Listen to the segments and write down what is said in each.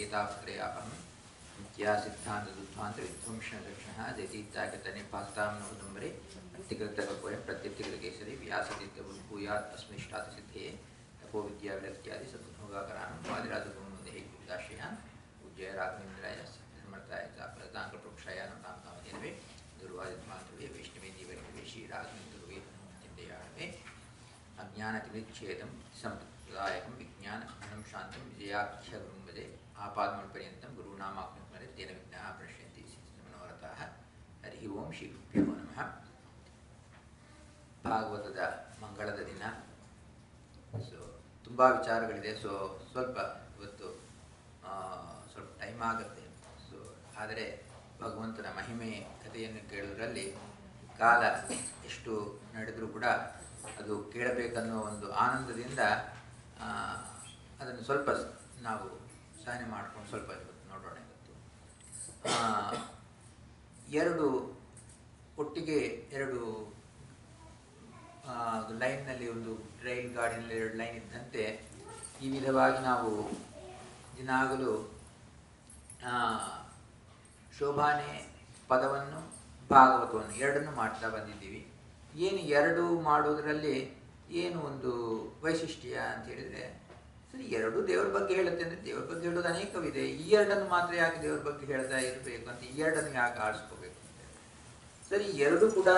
ಗೀತಾಪ್ರಯಾಪಂ ನಿತ್ಯಾ ಸಿದ್ಧಾಂತ ದುಧ್ವಾಂತ ವಿಧ್ವಂಸನ ಲಕ್ಷಣ ಜಯತೀತ್ಯಾಗತನೆ ಪಾಸ್ತಾಂ ನವದಂಬರೆ ಅತ್ಯಕೃತಕಪೋಯಂ ಪ್ರತ್ಯರ್ಥಿಗತಕೇಸರಿ ವ್ಯಾಸತೀರ್ಥ ಭೂಯಾತ್ ಅಸ್ಮಿಷ್ಟಾತ ಸಿದ್ಧೇ ತಪೋ ವಿದ್ಯಾ ವಿರಕ್ತ್ಯಾದಿ ಸದ್ಭೋಗಾಕರಾಣಂ ವಾದಿರಾಜಗುರುಮುಂದೆ ಗುರುದಾಶ್ರಯಾನ್ ಪೂಜ್ಯ ರಾಘವೇಂದ್ರಾಯ ಸಮರ್ಥಾಯ ಚ ಪ್ರದಾಂಕಪೃಕ್ಷಾಯ ನತಾಂ ಕಾಮಧೇನವೇ ದುರ್ವಾದಿತ್ಮಾಂತವೇ ವೈಷ್ಣವೇ ದೇವರಿಗೆ ಶ್ರೀ ರಾಘವೇಂದ್ರವೇ ಚಿಂತೆಯಾಣವೇ ಅಜ್ಞಾನತಿವಿಚ್ಛೇದಂ ಸಂಪ್ರದಾಯಕಂ ವಿಜ್ಞಾನಘನಂ ಶಾಂತಂ ವಿಜಯಾಖ್ಯಗುರುಂ ವದೆ ಆಪಾದಮಲ್ಪರ್ಯಂತಂ ಗುರುನಾಮಾತ್ಮಸ್ಮರೆ ತೇನ ವಿಘ್ನಃ ಪ್ರಶ್ಯಂತಿ ಮನೋರಥಃ ಹರಿ ಓಂ ಶ್ರೀ ಗುರುಭ್ಯೋ ನಮಃ ಭಾಗವತದ ಮಂಗಳದ ದಿನ ಸೊ ತುಂಬ ವಿಚಾರಗಳಿದೆ ಸೊ ಸ್ವಲ್ಪ ಇವತ್ತು ಆ, ಸ್ವಲ್ಪ ಟೈಮ್ ಆಗುತ್ತೆ ಸೊ ಆದರೆ ಭಗವಂತನ ಮಹಿಮೆ ಕಥೆಯನ್ನು ಕೇಳುವುದರಲ್ಲಿ ಕಾಲ ಎಷ್ಟು ನಡೆದರೂ ಕೂಡ ಅದು ಕೇಳಬೇಕನ್ನೋ ಒಂದು ಆನಂದದಿಂದ ಆ, ಅದನ್ನು ಸ್ವಲ್ಪ ಸ್- ನಾವು ಸಹನೆ ಮಾಡ್ಕೊಂಡು ಸ್ವಲ್ಪ ಇವತ್ತು ನೋಡೋಣ ಇವತ್ತು ಆ, ಎರಡು ಒಟ್ಟಿಗೆ ಎರಡು ಆ, ಲೈನ್ನಲ್ಲಿ ಒಂದು ರೈಲ್ ಗಾಡಿನಲ್ಲಿ ಎರಡು ಲೈನ್ ಇದ್ದಂತೆ ಈ ವಿಧವಾಗಿ ನಾವು ದಿನಾಗಲೂ ಆ, ಶೋಭಾನೆ ಪದವನ್ನು ಭಾಗವತವನ್ನು ಎರಡನ್ನು ಮಾಡ್ತಾ ಬಂದಿದ್ದೀವಿ ಏನು ಎರಡು ಮಾಡೋದರಲ್ಲಿ ಏನು ಒಂದು ವೈಶಿಷ್ಟ್ಯ ಅಂತ ಹೇಳಿದರೆ ಸರಿ ಎರಡು ದೇವರ ಬಗ್ಗೆ ಹೇಳುತ್ತೆ ಅಂದರೆ ದೇವರ ಬಗ್ಗೆ ಹೇಳೋದು ಅನೇಕವಿದೆ ಈ ಎರಡನ್ನು ಮಾತ್ರ ಯಾಕೆ ದೇವರ ಬಗ್ಗೆ ಹೇಳ್ತಾ ಇರಬೇಕು ಅಂತ ಈ ಎರಡನ್ನು ಯಾಕೆ ಆರಿಸ್ಕೋಬೇಕು ಅಂತ ಸರಿ ಎರಡು ಕೂಡ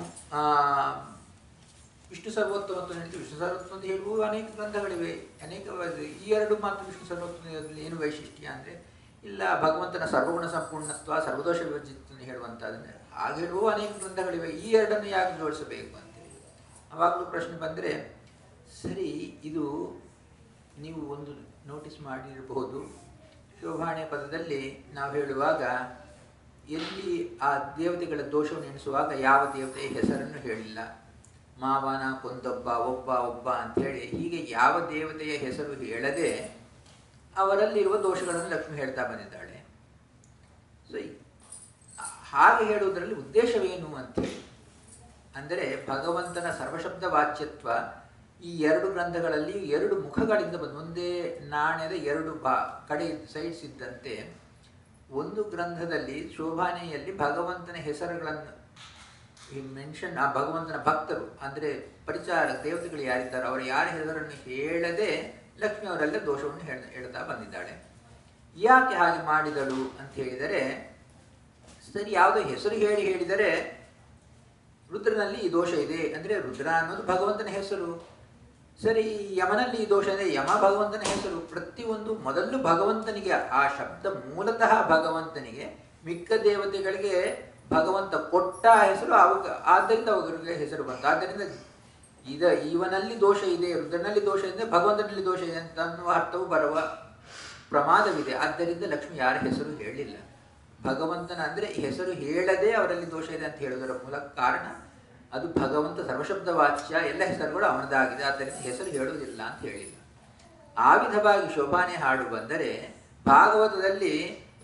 ವಿಷ್ಣು ಸರ್ವೋತ್ತಮ ಅಂತ ಹೇಳ್ತೀವಿ ವಿಷ್ಣು ಸರ್ವೋತ್ತಮ ಅಂತ ಹೇಳುವ ಅನೇಕ ಗ್ರಂಥಗಳಿವೆ ಅನೇಕ ಈ ಎರಡು ಮಾತ್ರ ವಿಷ್ಣು ಸರ್ವೋತ್ತಮದಲ್ಲಿ ಏನು ವೈಶಿಷ್ಟ್ಯ ಅಂದರೆ ಇಲ್ಲ ಭಗವಂತನ ಸರ್ವಗುಣ ಸಂಪೂರ್ಣತ್ವ ಸರ್ವದೋಷ ವಿವರ್ಜಿತನ್ನು ಹೇಳುವಂಥದ್ದನ್ನೇ ಹಾಗೆ ಹೇಳುವ ಅನೇಕ ಗ್ರಂಥಗಳಿವೆ ಈ ಎರಡನ್ನು ಯಾಕೆ ಜೋಡಿಸಬೇಕು ಅಂತೇಳಿ ಅವಾಗಲೂ ಪ್ರಶ್ನೆ ಬಂದರೆ ಸರಿ ಇದು ನೀವು ಒಂದು ನೋಟಿಸ್ ಮಾಡಿರಬಹುದು ಶೋಭಾಣೆ ಪದದಲ್ಲಿ ನಾವು ಹೇಳುವಾಗ ಎಲ್ಲಿ ಆ ದೇವತೆಗಳ ದೋಷವನ್ನು ಎಣಿಸುವಾಗ ಯಾವ ದೇವತೆಯ ಹೆಸರನ್ನು ಹೇಳಿಲ್ಲ ಮಾವನ ಕೊಂದೊಬ್ಬ ಒಬ್ಬ ಒಬ್ಬ ಅಂಥೇಳಿ ಹೀಗೆ ಯಾವ ದೇವತೆಯ ಹೆಸರು ಹೇಳದೆ ಅವರಲ್ಲಿರುವ ದೋಷಗಳನ್ನು ಲಕ್ಷ್ಮಿ ಹೇಳ್ತಾ ಬಂದಿದ್ದಾಳೆ ಸೊ ಈ- ಹಾಗೆ ಹೇಳುವುದರಲ್ಲಿ ಉದ್ದೇಶವೇನು ಅಂಥೇಳಿ ಅಂದರೆ ಭಗವಂತನ ಸರ್ವಶಬ್ದ ವಾಚ್ಯತ್ವ ಈ ಎರಡು ಗ್ರಂಥಗಳಲ್ಲಿ ಎರಡು ಮುಖಗಳಿಂದ ಬಂದು ಒಂದೇ ನಾಣ್ಯದ ಎರಡು ಬಾ ಕಡೆ ಸೈಡ್ಸ್ ಇದ್ದಂತೆ ಒಂದು ಗ್ರಂಥದಲ್ಲಿ ಶೋಭಾನೆಯಲ್ಲಿ ಭಗವಂತನ ಹೆಸರುಗಳನ್ನು ಮೆನ್ಷನ್ ಆ ಭಗವಂತನ ಭಕ್ತರು ಅಂದರೆ ಪರಿಚಾರ ದೇವತೆಗಳು ಯಾರಿದ್ದಾರೋ ಅವರು ಯಾರ ಹೆಸರನ್ನು ಹೇಳದೆ ಲಕ್ಷ್ಮಿ ಅವರೆಲ್ಲ ದೋಷವನ್ನು ಹೇಳ ಹೇಳ್ತಾ ಬಂದಿದ್ದಾಳೆ ಯಾಕೆ ಹಾಗೆ ಮಾಡಿದಳು ಅಂತ ಹೇಳಿದರೆ ಸರಿ ಯಾವುದೋ ಹೆಸರು ಹೇಳಿ ಹೇಳಿದರೆ ರುದ್ರನಲ್ಲಿ ಈ ದೋಷ ಇದೆ ಅಂದರೆ ರುದ್ರ ಅನ್ನೋದು ಭಗವಂತನ ಹೆಸರು ಸರಿ ಯಮನಲ್ಲಿ ಈ ದೋಷ ಇದೆ ಯಮ ಭಗವಂತನ ಹೆಸರು ಪ್ರತಿಯೊಂದು ಮೊದಲು ಭಗವಂತನಿಗೆ ಆ ಶಬ್ದ ಮೂಲತಃ ಭಗವಂತನಿಗೆ ಮಿಕ್ಕ ದೇವತೆಗಳಿಗೆ ಭಗವಂತ ಕೊಟ್ಟ ಹೆಸರು ಅವಾಗ ಆದ್ದರಿಂದ ಅವರಿಗೆ ಹೆಸರು ಬಂತು ಆದ್ದರಿಂದ ಇದ ಇವನಲ್ಲಿ ದೋಷ ಇದೆ ರುದ್ರನಲ್ಲಿ ದೋಷ ಇದೆ ಭಗವಂತನಲ್ಲಿ ದೋಷ ಇದೆ ಅಂತ ಅನ್ನುವ ಅರ್ಥವು ಬರುವ ಪ್ರಮಾದವಿದೆ ಆದ್ದರಿಂದ ಲಕ್ಷ್ಮಿ ಯಾರ ಹೆಸರು ಹೇಳಿಲ್ಲ ಭಗವಂತನ ಅಂದರೆ ಹೆಸರು ಹೇಳದೆ ಅವರಲ್ಲಿ ದೋಷ ಇದೆ ಅಂತ ಹೇಳುವುದರ ಮೂಲಕ ಕಾರಣ ಅದು ಭಗವಂತ ಸರ್ವಶಬ್ದ ವಾಚ್ಯ ಎಲ್ಲ ಹೆಸರುಗಳು ಅವನದಾಗಿದೆ ಆದ್ದರಿಂದ ಹೆಸರು ಹೇಳುವುದಿಲ್ಲ ಅಂತ ಹೇಳಿಲ್ಲ ಆ ವಿಧವಾಗಿ ಶೋಭಾನೆ ಹಾಡು ಬಂದರೆ ಭಾಗವತದಲ್ಲಿ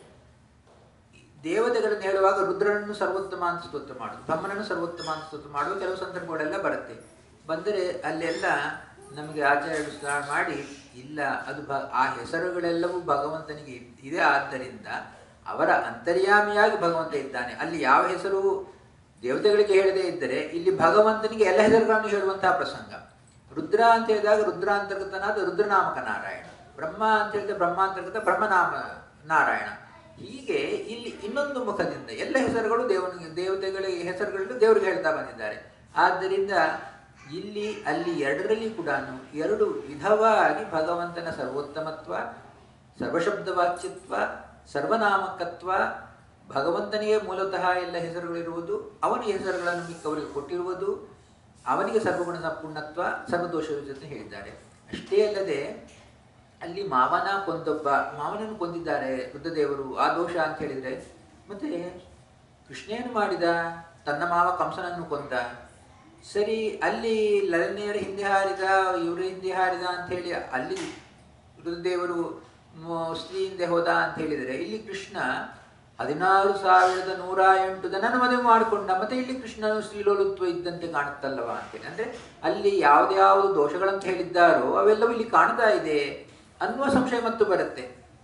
ದೇವತೆಗಳನ್ನು ಹೇಳುವಾಗ ರುದ್ರನನ್ನು ಸರ್ವೋತ್ತಮ ಅಂತ ಸ್ತೋತ್ರ ಮಾಡುದು ಬ್ರಹ್ಮನನ್ನು ಸರ್ವೋತ್ತಮ ಅಂತ ಸ್ತೋತ್ರ ಮಾಡುವ ಕೆಲವು ಸಂದರ್ಭಗಳೆಲ್ಲ ಬರುತ್ತೆ ಬಂದರೆ ಅಲ್ಲೆಲ್ಲ ನಮಗೆ ಆಚಾರ್ಯರು ಸ್ನಾನ ಮಾಡಿ ಇಲ್ಲ ಅದು ಭ ಆ ಹೆಸರುಗಳೆಲ್ಲವೂ ಭಗವಂತನಿಗೆ ಇದೆ ಆದ್ದರಿಂದ ಅವರ ಅಂತರ್ಯಾಮಿಯಾಗಿ ಭಗವಂತ ಇದ್ದಾನೆ ಅಲ್ಲಿ ಯಾವ ಹೆಸರು ದೇವತೆಗಳಿಗೆ ಹೇಳದೇ ಇದ್ದರೆ ಇಲ್ಲಿ ಭಗವಂತನಿಗೆ ಎಲ್ಲ ಹೆಸರುಗಳನ್ನು ಹೇಳುವಂತಹ ಪ್ರಸಂಗ ರುದ್ರ ಅಂತ ಹೇಳಿದಾಗ ರುದ್ರಾಂತರ್ಗತನಾದ ರುದ್ರನಾಮಕ ನಾರಾಯಣ ಬ್ರಹ್ಮ ಅಂತ ಹೇಳಿದ್ರೆ ಬ್ರಹ್ಮಾಂತರ್ಗತ ಬ್ರಹ್ಮನಾಮ ನಾರಾಯಣ ಹೀಗೆ ಇಲ್ಲಿ ಇನ್ನೊಂದು ಮುಖದಿಂದ ಎಲ್ಲ ಹೆಸರುಗಳು ದೇವನಿಗೆ ದೇವತೆಗಳಿಗೆ ಹೆಸರುಗಳನ್ನು ದೇವರಿಗೆ ಹೇಳ್ತಾ ಬಂದಿದ್ದಾರೆ ಆದ್ದರಿಂದ ಇಲ್ಲಿ ಅಲ್ಲಿ ಎರಡರಲ್ಲಿ ಕೂಡ ಎರಡು ವಿಧವಾಗಿ ಭಗವಂತನ ಸರ್ವೋತ್ತಮತ್ವ ಸರ್ವಶಬ್ದ ವಾಚ್ಯತ್ವ ಸರ್ವನಾಮಕತ್ವ ಭಗವಂತನಿಗೆ ಮೂಲತಃ ಎಲ್ಲ ಹೆಸರುಗಳಿರುವುದು ಅವನಿಗೆ ಹೆಸರುಗಳನ್ನು ಮಿಕ್ಕವರಿಗೆ ಕೊಟ್ಟಿರುವುದು ಅವನಿಗೆ ಸರ್ವಗುಣ ಸಂಪೂರ್ಣತ್ವ ಸರ್ವದೋಷ ಜೊತೆ ಹೇಳಿದ್ದಾರೆ ಅಷ್ಟೇ ಅಲ್ಲದೆ ಅಲ್ಲಿ ಮಾವನ ಕೊಂದೊಬ್ಬ ಮಾವನನ್ನು ಕೊಂದಿದ್ದಾರೆ ರುದ್ರದೇವರು ಆ ದೋಷ ಅಂತ ಹೇಳಿದರೆ ಮತ್ತೆ ಕೃಷ್ಣ ಏನು ಮಾಡಿದ ತನ್ನ ಮಾವ ಕಂಸನನ್ನು ಕೊಂದ ಸರಿ ಅಲ್ಲಿ ಲಲನೆಯರ ಹಿಂದೆ ಹಾರಿದ ಇವರು ಹಿಂದೆ ಹಾರಿದ ಅಂತ ಹೇಳಿ ಅಲ್ಲಿ ರುದ್ರದೇವರು ಮ- ಸ್ತ್ರೀ ಹಿಂದೆ ಹೋದ ಅಂತ ಹೇಳಿದರೆ ಇಲ್ಲಿ ಕೃಷ್ಣ ಹದಿನಾರು ಸಾವಿರದ ನೂರ ಎಂಟು ಜನನ ಮದುವೆ ಮಾಡಿಕೊಂಡ ಮತ್ತೆ ಇಲ್ಲಿ ಕೃಷ್ಣನು ಶ್ರೀಲೋಲುತ್ವ ಇದ್ದಂತೆ ಕಾಣುತ್ತಲ್ಲವಾ ಅಂತೇಳಿ ಅಂದ್ರೆ ಅಲ್ಲಿ ಯಾವ್ದ್ಯಾವ್ದು ದೋಷಗಳಂತ ಹೇಳಿದ್ದಾರೋ ಅವೆಲ್ಲವೂ ಇಲ್ಲಿ ಕಾಣ್ತಾ ಇದೆ ಅನ್ನುವ ಸಂಶಯ ಮತ್ತು ಬರುತ್ತೆ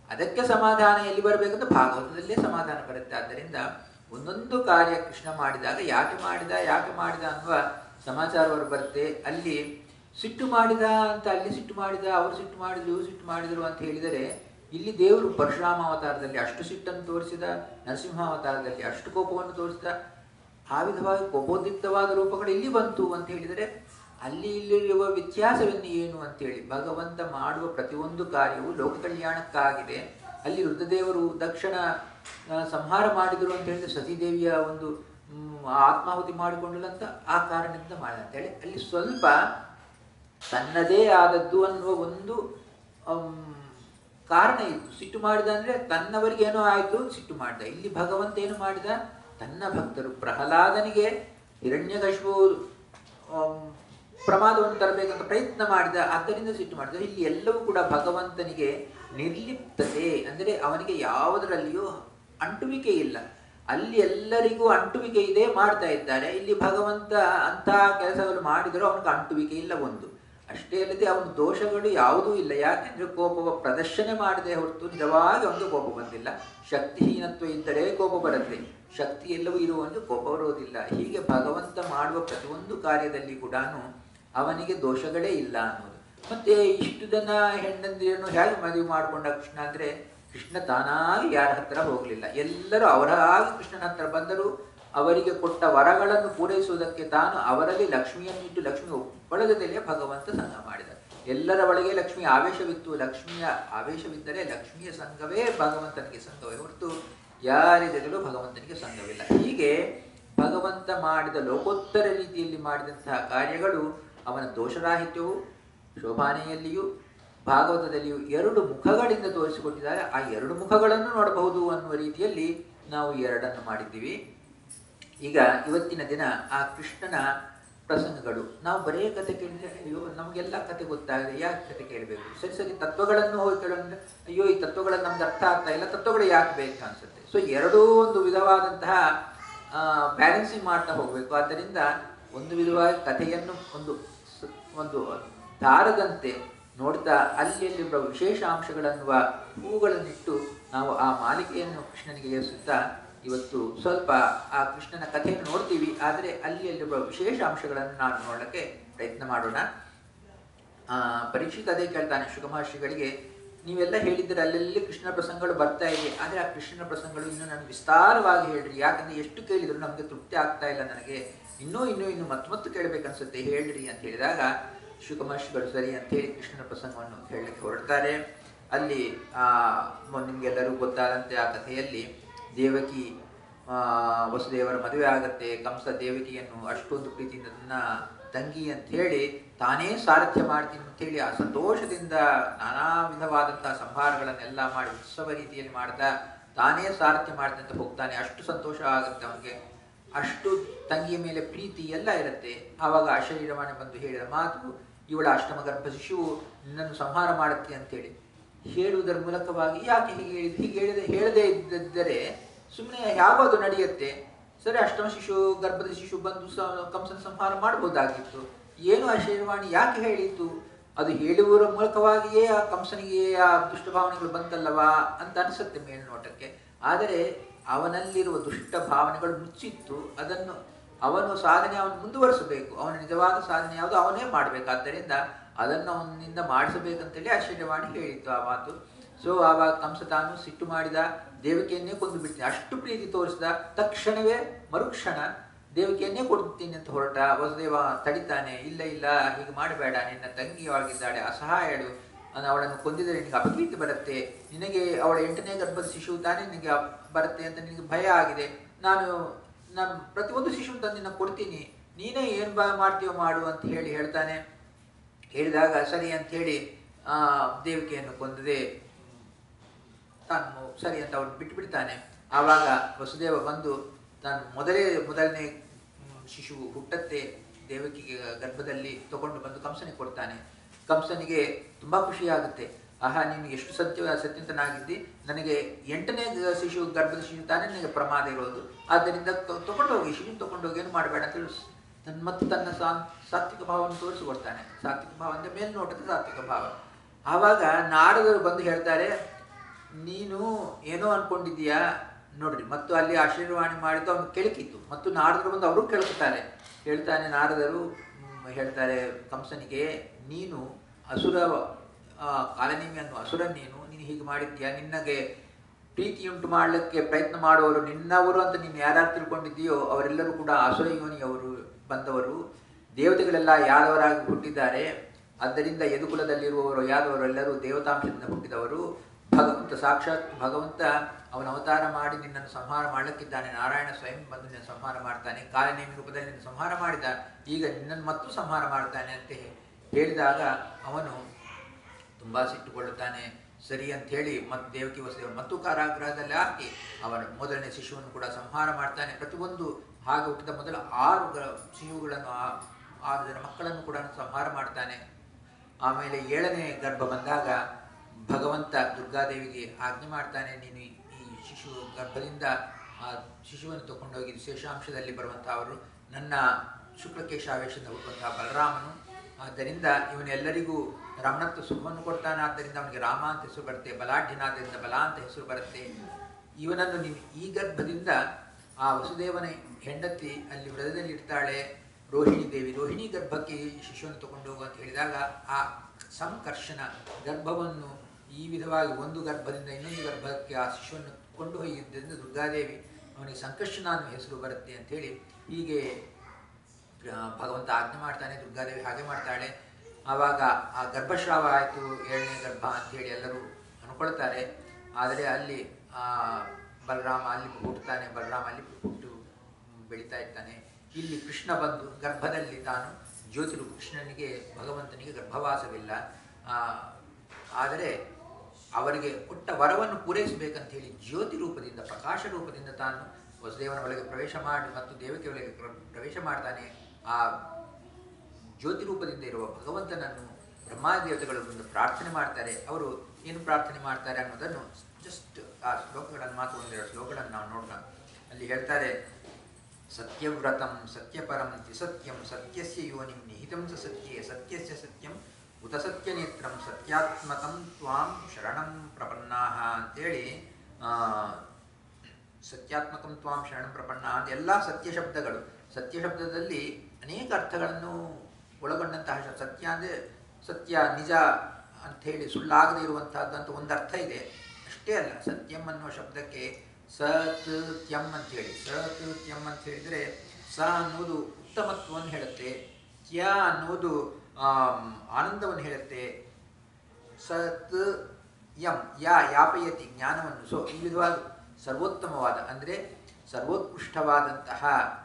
ಅದಕ್ಕೆ ಸಮಾಧಾನ ಎಲ್ಲಿ ಬರಬೇಕಂತ ಭಾಗವತದಲ್ಲೇ ಸಮಾಧಾನ ಬರುತ್ತೆ ಆದ್ದರಿಂದ ಒಂದೊಂದು ಕಾರ್ಯ ಕೃಷ್ಣ ಮಾಡಿದಾಗ ಯಾಕೆ ಮಾಡಿದ ಯಾಕೆ ಮಾಡಿದ ಅನ್ನುವ ಸಮಾಚಾರವರು ಬರುತ್ತೆ ಅಲ್ಲಿ ಸಿಟ್ಟು ಮಾಡಿದ ಅಂತ ಅಲ್ಲಿ ಸಿಟ್ಟು ಮಾಡಿದ ಅವರು ಸಿಟ್ಟು ಮಾಡಿದ್ರು ಇವ್ರು ಸಿಟ್ಟು ಮಾಡಿದರು ಅಂತ ಹೇಳಿದರೆ ಇಲ್ಲಿ ದೇವರು ಪರಶುರಾಮ ಅವತಾರದಲ್ಲಿ ಅಷ್ಟು ಸಿಟ್ಟನ್ನು ತೋರಿಸಿದ ನರಸಿಂಹ ಅವತಾರದಲ್ಲಿ ಅಷ್ಟು ಕೋಪವನ್ನು ತೋರಿಸಿದ ಆ ವಿಧವಾಗಿ ಕೋಪೋದ್ರಿಕ್ತವಾದ ರೂಪಗಳು ಇಲ್ಲಿ ಬಂತು ಅಂತ ಹೇಳಿದರೆ ಅಲ್ಲಿ ಇಲ್ಲಿರುವ ವ್ಯತ್ಯಾಸವನ್ನು ಏನು ಅಂತೇಳಿ ಭಗವಂತ ಮಾಡುವ ಪ್ರತಿಯೊಂದು ಕಾರ್ಯವು ಲೋಕ ಕಲ್ಯಾಣಕ್ಕಾಗಿದೆ ಅಲ್ಲಿ ರುದ್ರದೇವರು ದಕ್ಷಿಣ ಆ, ಸಂಹಾರ ಮಾಡಿದರು ಅಂತ ಹೇಳಿದ್ರೆ ಸತೀದೇವಿಯ ಒಂದು ಮ್, ಆತ್ಮಾಹುತಿ ಮಾಡಿಕೊಂಡಳು ಅಂತ ಆ ಕಾರಣದಿಂದ ಮಾಡಿದ ಅಂತೇಳಿ ಅಲ್ಲಿ ಸ್ವಲ್ಪ ತನ್ನದೇ ಆದದ್ದು ಅನ್ನುವ ಒಂದು ಅಮ್, ಕಾರಣ ಇತ್ತು ಸಿಟ್ಟು ಮಾಡಿದ ಅಂದ್ರೆ ತನ್ನವರಿಗೆ ಏನೋ ಆಯಿತು ಸಿಟ್ಟು ಮಾಡಿದ ಇಲ್ಲಿ ಭಗವಂತ ಏನು ಮಾಡಿದ ತನ್ನ ಭಕ್ತರು ಪ್ರಹ್ಲಾದನಿಗೆ ಹಿರಣ್ಯಕಶಿಪು ಆಮ್, ಪ್ರಮಾದವನ್ನು ತರಬೇಕಂತ ಪ್ರಯತ್ನ ಮಾಡಿದ ಆದ್ದರಿಂದ ಸಿಟ್ಟು ಮಾಡಿದ ಇಲ್ಲಿ ಎಲ್ಲವೂ ಕೂಡ ಭಗವಂತನಿಗೆ ನಿರ್ಲಿಪ್ತತೆ ಅಂದರೆ ಅವನಿಗೆ ಯಾವುದರಲ್ಲಿಯೂ ಅಂಟುವಿಕೆ ಇಲ್ಲ ಅಲ್ಲಿ ಎಲ್ಲರಿಗೂ ಅಂಟುವಿಕೆ ಇದೆ ಮಾಡ್ತಾ ಇದ್ದಾರೆ ಇಲ್ಲಿ ಭಗವಂತ ಅಂತಹ ಕೆಲಸಗಳು ಮಾಡಿದರೂ ಅವನಿಗೆ ಅಂಟುವಿಕೆ ಇಲ್ಲ ಒಂದು ಅಷ್ಟೇ ಅಲ್ಲದೆ ಅವನ ದೋಷಗಳು ಯಾವುದೂ ಇಲ್ಲ ಯಾಕೆಂದ್ರೆ ಕೋಪವ ಪ್ರದರ್ಶನ ಮಾಡದೆ ಹೊರತು ನಿಜವಾಗಿ ಅವನಿಗೆ ಕೋಪ ಬಂದಿಲ್ಲ ಶಕ್ತಿಹೀನತ್ವ ಇದ್ದರೆ ಕೋಪ ಬರುತ್ತೆ ಶಕ್ತಿ ಎಲ್ಲವೂ ಇರುವಂಗೆ ಕೋಪ ಬರೋದಿಲ್ಲ ಹೀಗೆ ಭಗವಂತ ಮಾಡುವ ಪ್ರತಿಯೊಂದು ಕಾರ್ಯದಲ್ಲಿ ಕೂಡ ಅವನಿಗೆ ದೋಷಗಳೇ ಇಲ್ಲ ಅನ್ನೋದು ಮತ್ತೆ ಇಷ್ಟು ಜನ ಹೆಣ್ಣಂದಿರನ್ನು ಹೇಗೆ ಮದುವೆ ಮಾಡಿಕೊಂಡ ಕೃಷ್ಣ ಅಂದ್ರೆ ಕೃಷ್ಣ ತಾನಾಗಿ ಯಾರ ಹತ್ರ ಹೋಗಲಿಲ್ಲ ಎಲ್ಲರೂ ಅವರಾಗಿ ಕೃಷ್ಣನ ಹತ್ರ ಬಂದರು ಅವರಿಗೆ ಕೊಟ್ಟ ವರಗಳನ್ನು ಪೂರೈಸುವುದಕ್ಕೆ ತಾನು ಅವರಲ್ಲಿ ಲಕ್ಷ್ಮಿಯನ್ನಿಟ್ಟು ಲಕ್ಷ್ಮಿ ಒಳಗದಲ್ಲೇ ಭಗವಂತ ಸಂಘ ಮಾಡಿದ ಎಲ್ಲರ ಒಳಗೆ ಲಕ್ಷ್ಮಿ ಆವೇಶವಿತ್ತು ಲಕ್ಷ್ಮಿಯ ಆವೇಶವಿದ್ದರೆ ಲಕ್ಷ್ಮಿಯ ಸಂಘವೇ ಭಗವಂತನಿಗೆ ಸಂಘವೇ ಹೊರತು ಯಾರಿಗೂ ಭಗವಂತನಿಗೆ ಸಂಘವಿಲ್ಲ ಹೀಗೆ ಭಗವಂತ ಮಾಡಿದ ಲೋಕೋತ್ತರ ರೀತಿಯಲ್ಲಿ ಮಾಡಿದಂತಹ ಕಾರ್ಯಗಳು ಅವನ ದೋಷರಾಹಿತ್ಯವು ಶೋಭಾನೆಯಲ್ಲಿಯೂ ಭಾಗವತದಲ್ಲಿಯೂ ಎರಡು ಮುಖಗಳಿಂದ ತೋರಿಸಿಕೊಟ್ಟಿದ್ದಾರೆ ಆ ಎರಡು ಮುಖಗಳನ್ನು ನೋಡಬಹುದು ಅನ್ನುವ ರೀತಿಯಲ್ಲಿ ನಾವು ಎರಡನ್ನು ಮಾಡಿದ್ದೀವಿ ಈಗ ಇವತ್ತಿನ ದಿನ ಆ ಕೃಷ್ಣನ ಪ್ರಸಂಗಗಳು ನಾವು ಬರೇ ಕತೆ ಕೇಳಿದ್ರೆ ಅಯ್ಯೋ ನಮಗೆಲ್ಲ ಕತೆ ಗೊತ್ತಾಗಿದೆ ಯಾಕೆ ಕತೆ ಕೇಳಬೇಕು ಸರಿ ಸರಿ ತತ್ವಗಳನ್ನು ಹೋಗಿ ಕೇಳೋದ್ರೆ ಅಯ್ಯೋ ಈ ತತ್ವಗಳನ್ನು ನಮ್ಗೆ ಅರ್ಥ ಆಗ್ತಾ ಇಲ್ಲ ತತ್ವಗಳು ಯಾಕೆ ಬೇಕು ಅನ್ಸುತ್ತೆ ಸೊ ಎರಡೂ ಒಂದು ವಿಧವಾದಂತಹ ಬ್ಯಾಲೆನ್ಸಿಂಗ್ ಮಾಡ್ತಾ ಹೋಗಬೇಕು ಆದ್ದರಿಂದ ಒಂದು ವಿಧವಾಗಿ ಕಥೆಯನ್ನು ಒಂದು ಸ- ಒಂದು ದಾರದಂತೆ ನೋಡ್ತಾ ಅಲ್ಲಿ ಅಲ್ಲಿರುವ ವಿಶೇಷ ಅಂಶಗಳನ್ನುವ ಹೂಗಳನ್ನಿಟ್ಟು ನಾವು ಆ ಮಾಲಿಕೆಯನ್ನು ಕೃಷ್ಣನಿಗೆ ಏರಿಸುತ್ತಾ ಇವತ್ತು ಸ್ವಲ್ಪ ಆ ಕೃಷ್ಣನ ಕಥೆಯನ್ನು ನೋಡ್ತೀವಿ ಆದರೆ ಅಲ್ಲಿ ಅಲ್ಲಿರುವ ವಿಶೇಷ ಅಂಶಗಳನ್ನು ನಾನು ನೋಡೋಕ್ಕೆ ಪ್ರಯತ್ನ ಮಾಡೋಣ ಆ, ಪರೀಕ್ಷಿತ್ ಅದೇ ಕೇಳ್ತಾನೆ ಶುಗಮಹರ್ಷಿಗಳಿಗೆ ನೀವೆಲ್ಲ ಹೇಳಿದ್ರೆ ಅಲ್ಲೆಲ್ಲಿ ಕೃಷ್ಣ ಪ್ರಸಂಗಗಳು ಬರ್ತಾ ಇದೆ ಆದರೆ ಆ ಕೃಷ್ಣನ ಪ್ರಸಂಗಗಳು ಇನ್ನೂ ನನಗೆ ವಿಸ್ತಾರವಾಗಿ ಹೇಳ್ರಿ ಯಾಕಂದ್ರೆ ಎಷ್ಟು ಕೇಳಿದ್ರು ನಮಗೆ ತೃಪ್ತಿ ಆಗ್ತಾ ಇಲ್ಲ ನನಗೆ ಇನ್ನೂ ಇನ್ನೂ ಇನ್ನು ಮತ್ತೆ ಮತ್ತೆ ಕೇಳಬೇಕನ್ಸುತ್ತೆ ಹೇಳ್ರಿ ಅಂತ ಹೇಳಿದಾಗ ಶುಕಮಹರ್ಷಿಗಳು ಸರಿ ಅಂತ ಹೇಳಿ ಕೃಷ್ಣನ ಪ್ರಸಂಗವನ್ನು ಹೇಳಲಿಕ್ಕೆ ಹೊರಡ್ತಾರೆ ಅಲ್ಲಿ ಆ ಮ- ನಿಮ್ಗೆಲ್ಲರೂ ಗೊತ್ತಾದಂತೆ ಆ ಕಥೆಯಲ್ಲಿ ದೇವಕಿ ಆ, ವಸುದೇವರ ಮದುವೆ ಆಗತ್ತೆ ಕಂಸ ದೇವಕಿಯನ್ನು ಅಷ್ಟೊಂದು ಪ್ರೀತಿಯಿಂದ ನನ್ನ ತಂಗಿ ಅಂತ ಹೇಳಿ ತಾನೇ ಸಾರಥ್ಯ ಮಾಡ್ತೀನಿ ಅಂತ ಹೇಳಿ ಆ ಸಂತೋಷದಿಂದ ನಾನಾ ವಿಧವಾದಂತಹ ಸಂಹಾರಗಳನ್ನೆಲ್ಲ ಮಾಡಿ ಉತ್ಸವ ರೀತಿಯಲ್ಲಿ ಮಾಡ್ತಾ ತಾನೇ ಸಾರಥ್ಯ ಮಾಡ್ತೀನಿ ಅಂತ ಹೋಗ್ತಾನೆ ಅಷ್ಟು ಸಂತೋಷ ಆಗುತ್ತೆ ಅವನಿಗೆ ಅಷ್ಟು ತಂಗಿಯ ಮೇಲೆ ಪ್ರೀತಿ ಎಲ್ಲ ಇರುತ್ತೆ ಆವಾಗ ಅಶರೀರವಾಣಿ ಬಂದು ಹೇಳಿದ ಮಾತು ಇವಳ ಅಷ್ಟಮ ಗರ್ಭ ಶಿಶುವು ನಿನ್ನನ್ನು ಸಂಹಾರ ಮಾಡುತ್ತೆ ಅಂತೇಳಿ ಹೇಳುವುದರ ಮೂಲಕವಾಗಿ ಯಾಕೆ ಹೀಗೆ ಹೇಳಿದ ಹೀಗೆ ಹೇಳಿದೆ ಹೇಳದೇ ಇದ್ದರೆ ಸುಮ್ಮನೆ ಯಾವುದು ನಡೆಯುತ್ತೆ ಸರಿ ಅಷ್ಟಮ ಶಿಶು ಗರ್ಭದ ಶಿಶು ಬಂದು ಸ ಕಂಸನ ಸಂಹಾರ ಮಾಡ್ಬೋದಾಗಿತ್ತು ಏನು ಆ ಶೇರ್ವಾಣಿ ಯಾಕೆ ಹೇಳಿತ್ತು ಅದು ಹೇಳುವುದರ ಮೂಲಕವಾಗಿಯೇ ಆ ಕಂಸನಿಗೆ ಆ ದುಷ್ಟಭಾವನೆಗಳು ಬಂತಲ್ಲವಾ ಅಂತ ಅನಿಸುತ್ತೆ ಮೇಲ್ನೋಟಕ್ಕೆ ಆದರೆ ಅವನಲ್ಲಿರುವ ದುಷ್ಟ ಭಾವನೆಗಳು ಮುಚ್ಚಿತ್ತು ಅದನ್ನು ಅವನು ಸಾಧನೆ ಅವನು ಮುಂದುವರಿಸಬೇಕು ಅವನ ನಿಜವಾದ ಸಾಧನೆ ಯಾವುದು ಅವನೇ ಮಾಡಬೇಕಾದ್ದರಿಂದ ಅದನ್ನು ಅವನಿಂದ ಮಾಡಿಸಬೇಕಂತೇಳಿ ಆಶ್ಚರ್ಯವಾಣಿ ಹೇಳಿತ್ತು ಆ ಮಾತು ಸೊ ಆವಾಗ ಕಂಸ ತಾನು ಸಿಟ್ಟು ಮಾಡಿದ ದೇವಕಿಯನ್ನೇ ಕೊಂದು ಬಿಡ್ತೀನಿ ಅಷ್ಟು ಪ್ರೀತಿ ತೋರಿಸಿದ ತಕ್ಷಣವೇ ಮರುಕ್ಷಣ ದೇವಕಿಯನ್ನೇ ಕೊಡ್ತೀನಿ ಅಂತ ಹೊರಟ ವಸುದೇವ ತಡಿತಾನೆ ಇಲ್ಲ ಇಲ್ಲ ಹೀಗೆ ಮಾಡಬೇಡ ನಿನ್ನ ತಂಗಿಯೊಳಗಿದ್ದಾಳೆ ಅಸಹಾಯಳು ಅದು ಅವಳನ್ನು ಕೊಂದಿದರೆ ನಿನಗೆ ಅಪಕೀರ್ತಿ ಬರುತ್ತೆ ನಿನಗೆ ಅವಳ ಎಂಟನೇ ಗರ್ಭದ ಶಿಶು ತಾನೇ ನಿನಗೆ ಅಪ್- ಬರುತ್ತೆ ಅಂತ ನಿನಗೆ ಭಯ ಆಗಿದೆ ನಾನು ನಾನು ಪ್ರತಿಯೊಂದು ಶಿಶು ತಂದು ನಿನ್ನ ಕೊಡ್ತೀನಿ ನೀನೇ ಏನು ಬಾ ಮಾಡ್ತೀವೋ ಮಾಡು ಅಂತ ಹೇಳಿ ಹೇಳ್ತಾನೆ ಹೇಳಿದಾಗ ಸರಿ ಅಂತ ಹೇಳಿ ಆ ದೇವಿಕೆಯನ್ನು ಕೊಂದದೆ ತಾನು ಸರಿ ಅಂತ ಅವನು ಬಿಟ್ಟು ಬಿಡ್ತಾನೆ ಆವಾಗ ವಸುದೇವ ಬಂದು ತಾನು ಮೊದಲೇ ಮೊದಲನೇ ಮ್, ಶಿಶು ಹುಟ್ಟತ್ತೆ ದೇವಕಿಗೆ ಗರ್ಭದಲ್ಲಿ ತಗೊಂಡು ಬಂದು ಕಂಸನಿಗೆ ಕೊಡ್ತಾನೆ ಕಂಸನಿಗೆ ತುಂಬಾ ಖುಷಿ ಆಗುತ್ತೆ ಆಹಾ ನೀನು ಎಷ್ಟು ಸತ್ಯ ಸತ್ಯಂತನಾಗಿದ್ದಿ ನನಗೆ ಎಂಟನೇ ಗ- ಶಿಶು ಗರ್ಭದ ಶಿಶು ತಾನೇ ನನಗೆ ಪ್ರಮಾದ ಇರೋದು ಆದ್ದರಿಂದ ತ- ತಗೊಂಡೋಗಿ ಶಿಶು ತಗೊಂಡೋಗಿ ಏನು ಮಾಡಬೇಡ ಅಂತ ಹೇಳಿ ಸ್- ತನ್ನ ಮತ್ತು ತನ್ನ ಸಾ- ಸಾತ್ವಿಕ ಭಾವವನ್ನು ತೋರಿಸಿಕೊಡ್ತಾನೆ ಸಾತ್ವಿಕ ಭಾವ ಅಂದರೆ ಮೇಲ್ನೋಟದ ಸಾತ್ವಿಕ ಭಾವ ಆವಾಗ ನಾರದರು ಬಂದು ಹೇಳ್ತಾರೆ ನೀನು ಏನೋ ಅನ್ಕೊಂಡಿದ್ದೀಯಾ ನೋಡ್ರಿ ಮತ್ತು ಅಲ್ಲಿ ಆಶೀರ್ವಾಣಿ ಮಾಡಿದ್ದು ಅವನು ಕೆಳಕಿತ್ತು ಮತ್ತು ನಾರದರು ಬಂದು ಅವರು ಕೆಳಕುತ್ತಾರೆ ಹೇಳ್ತಾನೆ ನಾರದರು ಮ್, ಹೇಳ್ತಾರೆ ಕಂಸನಿಗೆ ನೀನು ಅಸುರ ಆ, ಕಾಲನೇಮಿ ಅನ್ನುವ ಅಸುರ ನೀನು ನೀನು ಹೀಗೆ ಮಾಡಿದ್ಯಾ ನಿನ್ನಗೆ ಪ್ರೀತಿಯುಂಟು ಮಾಡಲಿಕ್ಕೆ ಪ್ರಯತ್ನ ಮಾಡುವವರು ನಿನ್ನವರು ಅಂತ ನೀನು ಯಾರ್ಯಾರು ತಿಳ್ಕೊಂಡಿದ್ದೀಯೋ ಅವರೆಲ್ಲರೂ ಕೂಡ ಅಸುರ ಯೋನಿಯವರು ಬಂದವರು ದೇವತೆಗಳೆಲ್ಲ ಯಾದವರಾಗಿ ಹುಟ್ಟಿದ್ದಾರೆ ಆದ್ದರಿಂದ ಯದುಕುಲದಲ್ಲಿರುವವರು ಯಾದವರೆಲ್ಲರೂ ದೇವತಾಂಶದಿಂದ ಹುಟ್ಟಿದವರು ಭಗವಂತ ಸಾಕ್ಷಾತ್ ಭಗವಂತ ಅವನ ಅವತಾರ ಮಾಡಿ ನಿನ್ನನ್ನು ಸಂಹಾರ ಮಾಡಲಿಕ್ಕಿದ್ದಾನೆ ನಾರಾಯಣ ಸ್ವಯಂ ಬಂದು ನಿನ್ನ ಸಂಹಾರ ಮಾಡ್ತಾನೆ ಕಾಲನೇಮಿ ರೂಪದಲ್ಲಿ ನಿನ್ನ ಸಂಹಾರ ಮಾಡಿದ ಈಗ ನಿನ್ನನ್ನು ಮತ್ತು ಸಂಹಾರ ಮಾಡ್ತಾನೆ ಅಂತ ಹೇಳಿದಾಗ ಅವನು ತುಂಬ ಸಿಟ್ಟುಕೊಳ್ಳುತ್ತಾನೆ ಸರಿ ಅಂತ ಹೇಳಿ ಮತ್ತು ದೇವಕಿ ವಸುದೇವ ಮತ್ತು ಕಾರಾಗೃಹದಲ್ಲಿ ಹಾಕಿ ಅವನ ಮೊದಲನೇ ಶಿಶುವನ್ನು ಕೂಡ ಸಂಹಾರ ಮಾಡ್ತಾನೆ ಪ್ರತಿಯೊಂದು ಹಾಗೆ ಹುಟ್ಟಿದ ಮೊದಲ ಆರು ಗ- ಶಿಶುಗಳನ್ನು ಆ- ಆರು ಜನ ಮಕ್ಕಳನ್ನು ಕೂಡ ಸಂಹಾರ ಮಾಡ್ತಾನೆ ಆಮೇಲೆ ಏಳನೇ ಗರ್ಭ ಬಂದಾಗ ಭಗವಂತ ದುರ್ಗಾದೇವಿಗೆ ಆಜ್ಞೆ ಮಾಡ್ತಾನೆ ನೀನು ಈ- ಈ ಶಿಶು ಗರ್ಭದಿಂದ ಆ ಶಿಶುವನ್ನು ತಗೊಂಡೋಗಿ ಶೇಷಾಂಶದಲ್ಲಿ ಬರುವಂತಹ ಅವರು ನನ್ನ ಶುಕ್ಲಕೇಶಾವೇಶದಿಂದ ಹುಟ್ಟುವಂತಹ ಬಲರಾಮನು ಆದ್ದರಿಂದ ಇವನೆಲ್ಲರಿಗೂ ರಮಣತ್ವ ಸುಖವನ್ನು ಕೊಡ್ತಾನೆ ಆದ್ದರಿಂದ ಅವನಿಗೆ ರಾಮ ಅಂತ ಹೆಸರು ಬರುತ್ತೆ ಬಲಾಢ್ಯನಾದ್ದರಿಂದ ಬಲ ಅಂತ ಹೆಸರು ಬರುತ್ತೆ ಇವನನ್ನು ನೀನು ಈ ಗರ್ಭದಿಂದ ಆ ವಸುದೇವನ ಹೆಂಡತಿ ಅಲ್ಲಿ ವ್ರತದಲ್ಲಿ ಇರ್ತಾಳೆ ರೋಹಿಣಿ ದೇವಿ ರೋಹಿಣಿ ಗರ್ಭಕ್ಕೆ ಈ ಶಿಶುವನ್ನು ತಗೊಂಡು ಹೋಗು ಅಂತ ಹೇಳಿದಾಗ ಆ ಸಂಕರ್ಷಣ ಗರ್ಭವನ್ನು ಈ ವಿಧವಾಗಿ ಒಂದು ಗರ್ಭದಿಂದ ಇನ್ನೊಂದು ಗರ್ಭಕ್ಕೆ ಆ ಶಿಶುವನ್ನು ಕೊಂಡು ಹೋಗಿದ್ದರಿಂದ ದುರ್ಗಾದೇವಿ ಅವನಿಗೆ ಸಂಕರ್ಷಣ ಅನ್ನೋ ಹೆಸರು ಬರುತ್ತೆ ಅಂಥೇಳಿ ಹೀಗೆ ಆ, ಭಗವಂತ ಆಜ್ಞೆ ಮಾಡ್ತಾನೆ ದುರ್ಗಾದೇವಿ ಹಾಗೆ ಮಾಡ್ತಾಳೆ ಆವಾಗ ಆ ಗರ್ಭಸ್ರಾವ ಆಯಿತು ಏಳನೇ ಗರ್ಭ ಅಂತೇಳಿ ಎಲ್ಲರೂ ಅನ್ಕೊಳ್ತಾರೆ ಆದರೆ ಅಲ್ಲಿ ಆ, ಬಲರಾಮ ಅಲ್ಲಿ ಹುಟ್ಟುತ್ತಾನೆ ಬಲರಾಮ ಅಲ್ಲಿ ಹುಟ್ಟು ಬೆಳೀತಾ ಇರ್ತಾನೆ ಇಲ್ಲಿ ಕೃಷ್ಣ ಬಂದು ಗರ್ಭದಲ್ಲಿ ತಾನು ಜ್ಯೋತಿರು ಕೃಷ್ಣನಿಗೆ ಭಗವಂತನಿಗೆ ಗರ್ಭವಾಸವಿಲ್ಲ ಆ, ಆದರೆ ಅವರಿಗೆ ಕೊಟ್ಟ ವರವನ್ನು ಪೂರೈಸಬೇಕಂತ ಹೇಳಿ ಜ್ಯೋತಿ ರೂಪದಿಂದ ಪ್ರಕಾಶ ರೂಪದಿಂದ ತಾನು ವಸುದೇವನ ಒಳಗೆ ಪ್ರವೇಶ ಮಾಡಿ ಮತ್ತು ದೇವಕಿ ಒಳಗೆ ಪ್ರ- ಪ್ರವೇಶ ಮಾಡ್ತಾನೆ ಆ ಜ್ಯೋತಿ ರೂಪದಿಂದ ಇರುವ ಭಗವಂತನನ್ನು ಬ್ರಹ್ಮಾದೇವತೆಗಳು ಮುಂದೆ ಪ್ರಾರ್ಥನೆ ಮಾಡ್ತಾರೆ ಅವರು ಏನು ಪ್ರಾರ್ಥನೆ ಮಾಡ್ತಾರೆ ಅನ್ನೋದನ್ನು ಜಸ್ಟ್ ಆ ಶ್ಲೋಕಗಳನ್ನು ಮಾತ್ರ ಒಂದೆರಡು ಶ್ಲೋಕಗಳನ್ನು ನಾವು ನೋಡೋಣ ಅಲ್ಲಿ ಹೇಳ್ತಾರೆ ಸತ್ಯವ್ರತಂ ಸತ್ಯಪರಂ ತ್ರಿಸತ್ಯಂ ಸತ್ಯಸ್ಯ ಯೋನಿಂ ನಿಹಿತಂ ಸ ಸತ್ಯೇ ಸತ್ಯಸ್ಯ ಸತ್ಯಂ ಉತ ಸತ್ಯನೇತ್ರಂ ಸತ್ಯಾತ್ಮಕಂ ತ್ವಾಂ ಶರಣಂ ಪ್ರಪನ್ನಾಹ ಅಂತೇಳಿ ಆ, ಸತ್ಯಾತ್ಮಕಂ ತ್ವಾಂ ಶರಣಂ ಪ್ರಪನ್ನ ಅಂತ ಎಲ್ಲ ಸತ್ಯ ಶಬ್ದಗಳು ಸತ್ಯ ಶಬ್ದದಲ್ಲಿ ಅನೇಕ ಅರ್ಥಗಳನ್ನು ಒಳಗೊಂಡಂತಹ ಶ- ಸತ್ಯ ಅಂದರೆ ಸತ್ಯ ನಿಜ ಅಂಥೇಳಿ ಸುಳ್ಳಾಗದೇ ಇರುವಂತಹದ್ದು ಅಂತ ಒಂದು ಅರ್ಥ ಇದೆ ಅಷ್ಟೇ ಅಲ್ಲ ಸತ್ಯಂ ಅನ್ನುವ ಶಬ್ದಕ್ಕೆ ಸತ್ ತ್ಯಂ ಅಂತ ಹೇಳಿ ಸತ್ ತ್ಯಂ ಅಂತ ಹೇಳಿದರೆ ಸ ಅನ್ನುವುದು ಉತ್ತಮತ್ವವನ್ನು ಹೇಳುತ್ತೆ ತ್ಯ ಅನ್ನುವುದು ಆಮ್, ಆನಂದವನ್ನು ಹೇಳುತ್ತೆ ಸತ್ ಯಂ ಯಾ ಯಾಪಯತಿ ಜ್ಞಾನವನ್ನು ಸೊ ಈ ವಿಧವಾದ ಸರ್ವೋತ್ತಮವಾದ ಅಂದರೆ ಸರ್ವೋತ್ಕೃಷ್ಟವಾದಂತಹ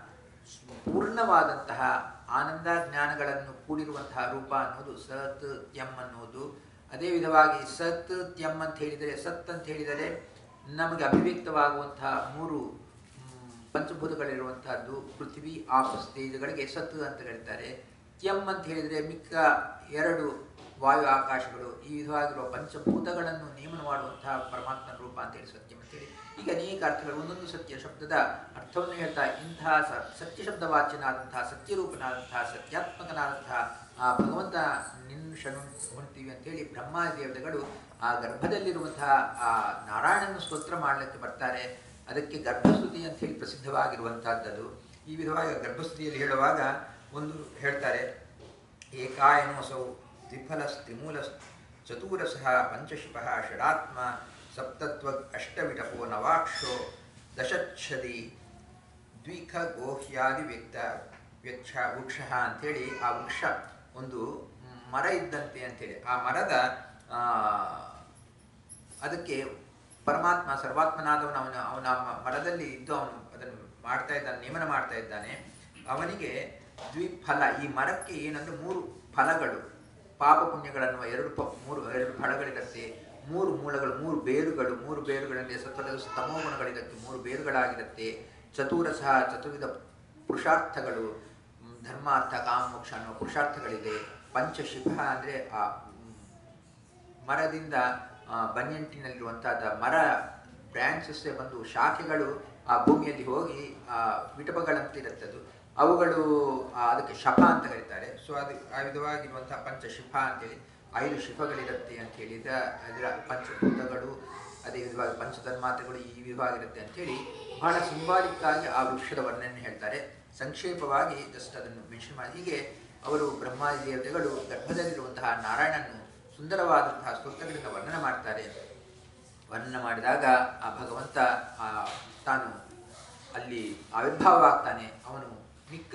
ಪೂರ್ಣವಾದಂತಹ ಆನಂದ ಜ್ಞಾನಗಳನ್ನು ಕೂಡಿರುವಂತಹ ರೂಪ ಅನ್ನೋದು ಸತ್ ತ್ಯಂ ಅನ್ನೋದು ಅದೇ ವಿಧವಾಗಿ ಸತ್ ತ್ಯಂ ಅಂತ ಹೇಳಿದರೆ ಸತ್ ಅಂತ ಹೇಳಿದರೆ ನಮಗೆ ಅಭಿವ್ಯಕ್ತವಾಗುವಂತಹ ಮೂರು ಮ್, ಪಂಚಭೂತಗಳಿರುವಂತಹದ್ದು ಪೃಥ್ವಿ ಆಪ ಸ್ಟೇಜ್ಗಳಿಗೆ ಸತ್ ಅಂತ ಕರೀತಾರೆ ತ್ಯಂ ಅಂತ ಹೇಳಿದರೆ ಮಿಕ್ಕ ಎರಡು ವಾಯು ಆಕಾಶಗಳು ಈ ವಿಧವಾಗಿರುವ ಪಂಚಭೂತಗಳನ್ನು ನೇಮನ ಮಾಡುವಂತಹ ಪರಮಾತ್ಮನ ರೂಪ ಅಂತೇಳಿ ಸತ್ಯಂ ಅಂತೇಳಿ ಈಗ ಅನೇಕ ಅರ್ಥಗಳು ಒಂದೊಂದು ಸತ್ಯ ಶಬ್ದದ ಅರ್ಥವನ್ನು ಹೇಳ್ತಾ ಇಂತಹ ಸ- ಸತ್ಯ ಶಬ್ದವಾಚ್ಯನಾದಂತಹ ಸತ್ಯರೂಪನಾದಂತಹ ಸತ್ಯಾತ್ಮಕನಾದಂತಹ ಆ ಭಗವಂತ ನಿನ್ನ ಶರಣು ಹೊಣ್ತೀವಿ ಅಂತೇಳಿ ಬ್ರಹ್ಮಾದೇವತೆಗಳು ಆ ಗರ್ಭದಲ್ಲಿರುವಂತಹ ಆ ನಾರಾಯಣನ ಸ್ತೋತ್ರ ಮಾಡಲಿಕ್ಕೆ ಬರ್ತಾರೆ ಅದಕ್ಕೆ ಗರ್ಭಸ್ತುತಿ ಅಂತ ಹೇಳಿ ಪ್ರಸಿದ್ಧವಾಗಿರುವಂತಹದ್ದದು ಈ ವಿಧವಾಗಿ ಗರ್ಭಸ್ತುತಿಯಲ್ಲಿ ಹೇಳುವಾಗ ಒಂದು ಹೇಳ್ತಾರೆ ಏಕಾಯನೋಸೌ ದ್ವಿಫಲ ತ್ರಿಮೂಲ ಚತುರಸಃ ಪಂಚಶಿಪಃ ಷಡಾತ್ಮ ಸಪ್ತತ್ವ ಅಷ್ಟವಿಟಪೋ ನವಾಕ್ಷೋ ದಶಚ್ಛದಿ ದ್ವಿಖ ಗೋಹ್ಯಾದಿ ವ್ಯಕ್ತ ವ್ಯಕ್ಷ ವೃಕ್ಷ ಅಂಥೇಳಿ ಆ ವೃಕ್ಷ ಒಂದು ಮರ ಇದ್ದಂತೆ ಅಂಥೇಳಿ ಆ ಮರದ ಆ, ಅದಕ್ಕೆ ಪರಮಾತ್ಮ ಸರ್ವಾತ್ಮನಾದವನು ಅವನ ಅವನ ಮ- ಮರದಲ್ಲಿ ಇದ್ದು ಅವನು ಅದನ್ನು ಮಾಡ್ತಾ ಇದ್ದಾನೆ ನೇಮನ ಮಾಡ್ತಾ ಇದ್ದಾನೆ ಅವನಿಗೆ ದ್ವಿಫಲ ಈ ಮರಕ್ಕೆ ಏನಂದ್ರೆ ಮೂರು ಫಲಗಳು ಪಾಪ ಪುಣ್ಯಗಳನ್ನು ಎರಡು ಪ ಮೂರು ಎರಡು ಫಲಗಳಿರುತ್ತೆ ಮೂರು ಮೂಲಗಳು ಮೂರು ಬೇರುಗಳು ಮೂರು ಬೇರುಗಳಲ್ಲಿ ಸತ್ವದ ತಮೋ ಗುಣಗಳಿರುತ್ತೆ ಮೂರು ಬೇರುಗಳಾಗಿರುತ್ತೆ ಚತುರಸಃ ಚತುರ್ವಿಧ ಪುರುಷಾರ್ಥಗಳು ಮ್, ಧರ್ಮ ಅರ್ಥ ಕಾಮ ಮೋಕ್ಷ ಅನ್ನುವ ಪುರುಷಾರ್ಥಗಳಿದೆ ಪಂಚಶಿಖ ಅಂದರೆ ಆ ಮ್, ಮರದಿಂದ ಆ, ಬನ್ಯಂಟಿನಲ್ಲಿರುವಂತಹ ಮರ ಬ್ರ್ಯಾಂಚಸ್ ಬಂದು ಶಾಖೆಗಳು ಆ ಭೂಮಿಯಲ್ಲಿ ಹೋಗಿ ಆ ವಿಟಪಗಳಂತೆ ಇರುತ್ತೆ ಅದು ಅವುಗಳು ಆ, ಅದಕ್ಕೆ ಶಫ ಅಂತ ಕರೀತಾರೆ ಸೊ ಅದು ಆ ವಿಧವಾಗಿರುವಂತಹ ಪಂಚಶಿಫ ಅಂತೇಳಿ ಐದು ಶಿಫಗಳಿರುತ್ತೆ ಅಂತ ಹೇಳಿದ ಅದರ ಪಂಚಭೂತಗಳು ಅದೇ ವಿಧವಾಗಿ ಪಂಚತನ್ಮಾತ್ರೆಗಳು ಈ ವಿಧವಾಗಿರುತ್ತೆ ಅಂತೇಳಿ ಬಹಳ ಸಿಂಬಾಲಿಕ್ ಆಗಿ ಆ ವೃಕ್ಷದ ವರ್ಣನೆ ಹೇಳ್ತಾರೆ ಸಂಕ್ಷೇಪವಾಗಿ ಜಸ್ಟ್ ಅದನ್ನು ಮೆನ್ಷನ್ ಮಾಡಿ ಹೀಗೆ ಅವರು ಬ್ರಹ್ಮಾದಿ ದೇವತೆಗಳು ಗರ್ಭದಲ್ಲಿರುವಂತಹ ನಾರಾಯಣನ್ನು ಸುಂದರವಾದಂತಹ ಸ್ತೋತ್ರಗಳಿಂದ ವರ್ಣನೆ ಮಾಡ್ತಾರೆ ವರ್ಣನೆ ಮಾಡಿದಾಗ ಆ ಭಗವಂತ ಆ ತಾನು ಅಲ್ಲಿ ಆವಿರ್ಭಾವ ಆಗ್ತಾನೆ ಅವನು ಮಿಕ್ಕ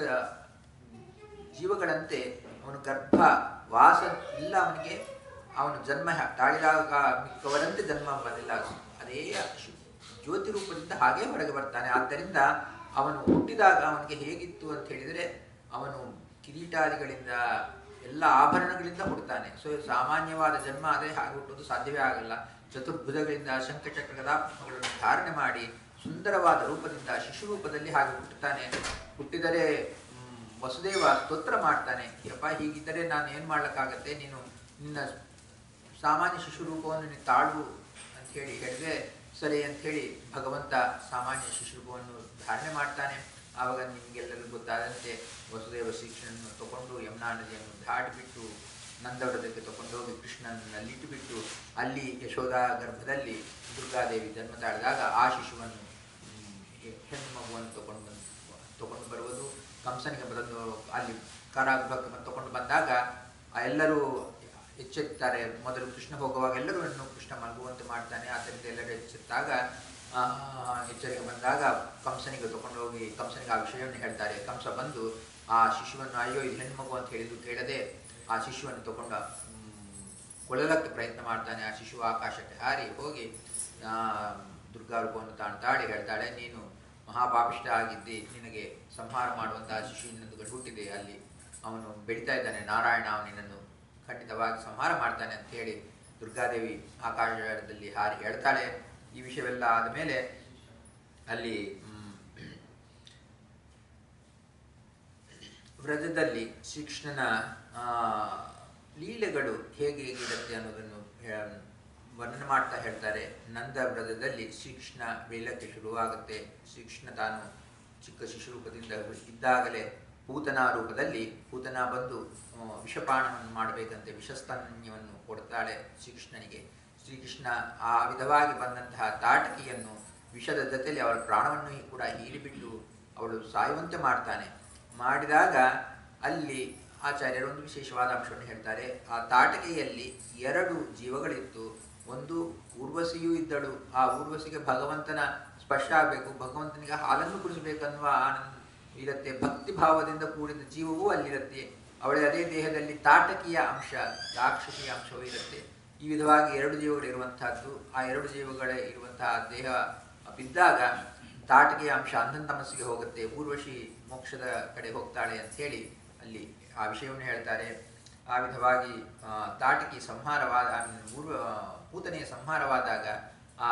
ಜೀವಗಳಂತೆ ಅವನು ಗರ್ಭ ವಾಸ ಇಲ್ಲ ಅವನಿಗೆ ಅವನು ಜನ್ಮ ಹ- ತಾಳಿದಾಗ ಮಿಕ್ಕವರಂತೆ ಜನ್ಮ ಬಂದಿಲ್ಲ ಅದೇ ಶು- ಜ್ಯೋತಿ ರೂಪದಿಂದ ಹಾಗೆ ಹೊರಗೆ ಬರ್ತಾನೆ ಆದ್ದರಿಂದ ಅವನು ಹುಟ್ಟಿದಾಗ ಅವನಿಗೆ ಹೇಗಿತ್ತು ಅಂತ ಹೇಳಿದರೆ ಅವನು ಕಿರೀಟಾದಿಗಳಿಂದ ಎಲ್ಲ ಆಭರಣಗಳಿಂದ ಹುಡ್ತಾನೆ ಸೊ ಸಾಮಾನ್ಯವಾದ ಜನ್ಮ ಆದರೆ ಹಾಗೆ ಹುಟ್ಟುವುದು ಸಾಧ್ಯವೇ ಆಗಲ್ಲ ಚತುರ್ಭುಜಗಳಿಂದ ಶಂಖಚಕ್ರದ ಪದ್ಮಗಳನ್ನು ಧಾರಣೆ ಮಾಡಿ ಸುಂದರವಾದ ರೂಪದಿಂದ ಶಿಶು ರೂಪದಲ್ಲಿ ಹಾಗೆ ಹುಟ್ಟುತ್ತಾನೆ ಹುಟ್ಟಿದರೆ ಮ್, ವಸುದೇವ ಸ್ತೋತ್ರ ಮಾಡ್ತಾನೆ ಯಪ್ಪ ಹೀಗಿದ್ದರೆ ನಾನು ಏನು ಮಾಡ್ಲಿಕ್ಕಾಗತ್ತೆ ನೀನು ನಿನ್ನ ಸಾಮಾನ್ಯ ಶಿಶು ರೂಪವನ್ನು ನೀನು ತಾಳು ಅಂತ ಹೇಳಿ ಹೇಳಿದ್ರೆ ಸರಿ ಅಂತ ಹೇಳಿ ಭಗವಂತ ಸಾಮಾನ್ಯ ಶಿಶು ರೂಪವನ್ನು ಧಾರಣೆ ಮಾಡ್ತಾನೆ ಆವಾಗ ನಿಮಗೆಲ್ಲರಿಗೂ ಗೊತ್ತಾದಂತೆ ವಸುದೇವ ಶ್ರೀಕೃಷ್ಣನನ್ನು ತಗೊಂಡು ಯಮುನಾ ನದಿಯನ್ನು ದಾಟಿಬಿಟ್ಟು ನಂದವರದಕ್ಕೆ ತಗೊಂಡೋಗಿ ಕೃಷ್ಣನಲ್ಲಿಟ್ಟು ಬಿಟ್ಟು ಅಲ್ಲಿ ಯಶೋಧ ಗರ್ಭದಲ್ಲಿ ದುರ್ಗಾದೇವಿ ಜನ್ಮ ತಾಳಿದಾಗ ಆ ಶಿಶುವನ್ನು ಮ್, ಹೆ- ಹೆಣ್ಣು ಮಗುವನ್ನು ತಗೊಂಡು ಬಂದು ತಗೊಂಡು ಬರುವುದು ಕಂಸನಿಗೆ ಬಂದು ಅಲ್ಲಿ ಕಾರಾಗೃಹಕ್ಕೆ ತಗೊಂಡು ಬಂದಾಗ ಆ ಎಲ್ಲರೂ ಎಚ್ಚೆತ್ತಾರೆ ಮೊದಲು ಕೃಷ್ಣ ಹೋಗುವಾಗ ಎಲ್ಲರೂ ಇನ್ನು ಕೃಷ್ಣ ಮಲಗುವಂತೆ ಮಾಡ್ತಾನೆ ಆದ್ದರಿಂದ ಎಲ್ಲರೂ ಎಚ್ಚೆತ್ತಾಗ ಆ, ಎಚ್ಚರಿಕೆ ಬಂದಾಗ ಕಂಸನಿಗೆ ತಗೊಂಡು ಹೋಗಿ ಕಂಸನಿಗೆ ಆ ವಿಷಯವನ್ನು ಹೇಳ್ತಾರೆ ಕಂಸ ಬಂದು ಆ ಶಿಶುವನ್ನು ಅಯ್ಯೋ ಇದು ಹೆಣ್ಮಗು ಅಂತ ಹೇಳಿದ್ದು ಕೇಳದೆ ಆ ಶಿಶುವನ್ನು ತಗೊಂಡು ಮ್, ಕೊಲ್ಲಲಕ್ಕೆ ಪ್ರಯತ್ನ ಮಾಡ್ತಾನೆ ಆ ಶಿಶು ಆಕಾಶಕ್ಕೆ ಹಾರಿ ಹೋಗಿ ಆ, ದುರ್ಗಾ ರೂಪವನ್ನು ತಾನು ತಾಳಿ ಹೇಳ್ತಾಳೆ ನೀನು ಮಹಾಪಾಪಿಷ್ಟ ಆಗಿದ್ದಿ ನಿನಗೆ ಸಂಹಾರ ಮಾಡುವಂತಹ ಶಿಶು ಇನ್ನೊಂದು ಗಂಡು ಹುಟ್ಟಿದೆ ಅಲ್ಲಿ ಅವನು ಬೆಳೀತಾ ಇದ್ದಾನೆ ನಾರಾಯಣ ಅವನಿನನ್ನು ಖಂಡಿತವಾಗಿ ಸಂಹಾರ ಮಾಡ್ತಾನೆ ಅಂತ ಹೇಳಿ ದುರ್ಗಾದೇವಿ ಆಕಾಶದಲ್ಲಿ ಹಾರಿ ಹೇಳ್ತಾಳೆ ಈ ವಿಷಯವೆಲ್ಲ ಆದಮೇಲೆ ಅಲ್ಲಿ ಮ್, ವ್ರಜದಲ್ಲಿ ಶ್ರೀಕೃಷ್ಣನ ಆ, ಲೀಲೆಗಳು ಹೇಗೆ ಹೇಗಿರುತ್ತೆ ಅನ್ನೋದನ್ನು ಹೇ- ವರ್ಣನೆ ಮಾಡ್ತಾ ಹೇಳ್ತಾರೆ ನಂದ ವ್ರತದಲ್ಲಿ ಶ್ರೀಕೃಷ್ಣ ಬೆಳಕ್ಕೆ ಶುರುವಾಗುತ್ತೆ ಶ್ರೀಕೃಷ್ಣ ತಾನು ಚಿಕ್ಕ ಶಿಶು ರೂಪದಿಂದ ಇದ್ದಾಗಲೇ ಪೂತನ ರೂಪದಲ್ಲಿ ಪೂತನ ಬಂದು ಆ, ವಿಷಪಾನವನ್ನು ಮಾಡಬೇಕಂತೆ ವಿಷಸ್ತನ್ಯವನ್ನು ಕೊಡ್ತಾಳೆ ಶ್ರೀಕೃಷ್ಣನಿಗೆ ಶ್ರೀಕೃಷ್ಣ ಆ ವಿಧವಾಗಿ ಬಂದಂತಹ ತಾಟಕಿಯನ್ನು ವಿಷದ ಜೊತೆಯಲ್ಲಿ ಅವಳ ಪ್ರಾಣವನ್ನು ಕೂಡ ಹೀರಿಬಿಟ್ಟು ಅವಳು ಸಾಯುವಂತೆ ಮಾಡ್ತಾನೆ ಮಾಡಿದಾಗ ಅಲ್ಲಿ ಆಚಾರ್ಯರು ಒಂದು ವಿಶೇಷವಾದ ಅಂಶವನ್ನು ಹೇಳ್ತಾರೆ ಆ ತಾಟಕೆಯಲ್ಲಿ ಎರಡು ಜೀವಗಳಿತ್ತು ಒಂದು ಊರ್ವಶಿಯೂ ಇದ್ದಳು ಆ ಊರ್ವಶಿಗೆ ಭಗವಂತನ ಸ್ಪರ್ಶ ಆಗಬೇಕು ಭಗವಂತನಿಗೆ ಹಾಲನ್ನು ಕುಡಿಸಬೇಕನ್ನುವ ಆನಂದ ಇರುತ್ತೆ ಭಕ್ತಿ ಭಾವದಿಂದ ಕೂಡಿದ ಜೀವವೂ ಅಲ್ಲಿರುತ್ತೆ ಅವಳ ಅದೇ ದೇಹದಲ್ಲಿ ತಾಟಕಿಯ ಅಂಶ ರಾಕ್ಷಸಿಯ ಅಂಶವೂ ಇರುತ್ತೆ ಈ ವಿಧವಾಗಿ ಎರಡು ಜೀವಗಳು ಇರುವಂತಹದ್ದು ಆ ಎರಡು ಜೀವಗಳ ಇರುವಂತಹ ದೇಹ ಬಿದ್ದಾಗ ತಾಟಕಿಯ ಅಂಶ ಅಂಧನ್ ತಮಸ್ಸಿಗೆ ಹೋಗುತ್ತೆ ಊರ್ವಶಿ ಮೋಕ್ಷದ ಕಡೆ ಹೋಗ್ತಾಳೆ ಅಂತ ಹೇಳಿ ಅಲ್ಲಿ ಆ ವಿಷಯವನ್ನು ಹೇಳ್ತಾರೆ ಆ ವಿಧವಾಗಿ ಆ, ತಾಟಕಿ ಸಂಹಾರವಾದ ಆ, ಊರ್ವ ಪೂತನೆಯ ಸಂಹಾರವಾದಾಗ ಆ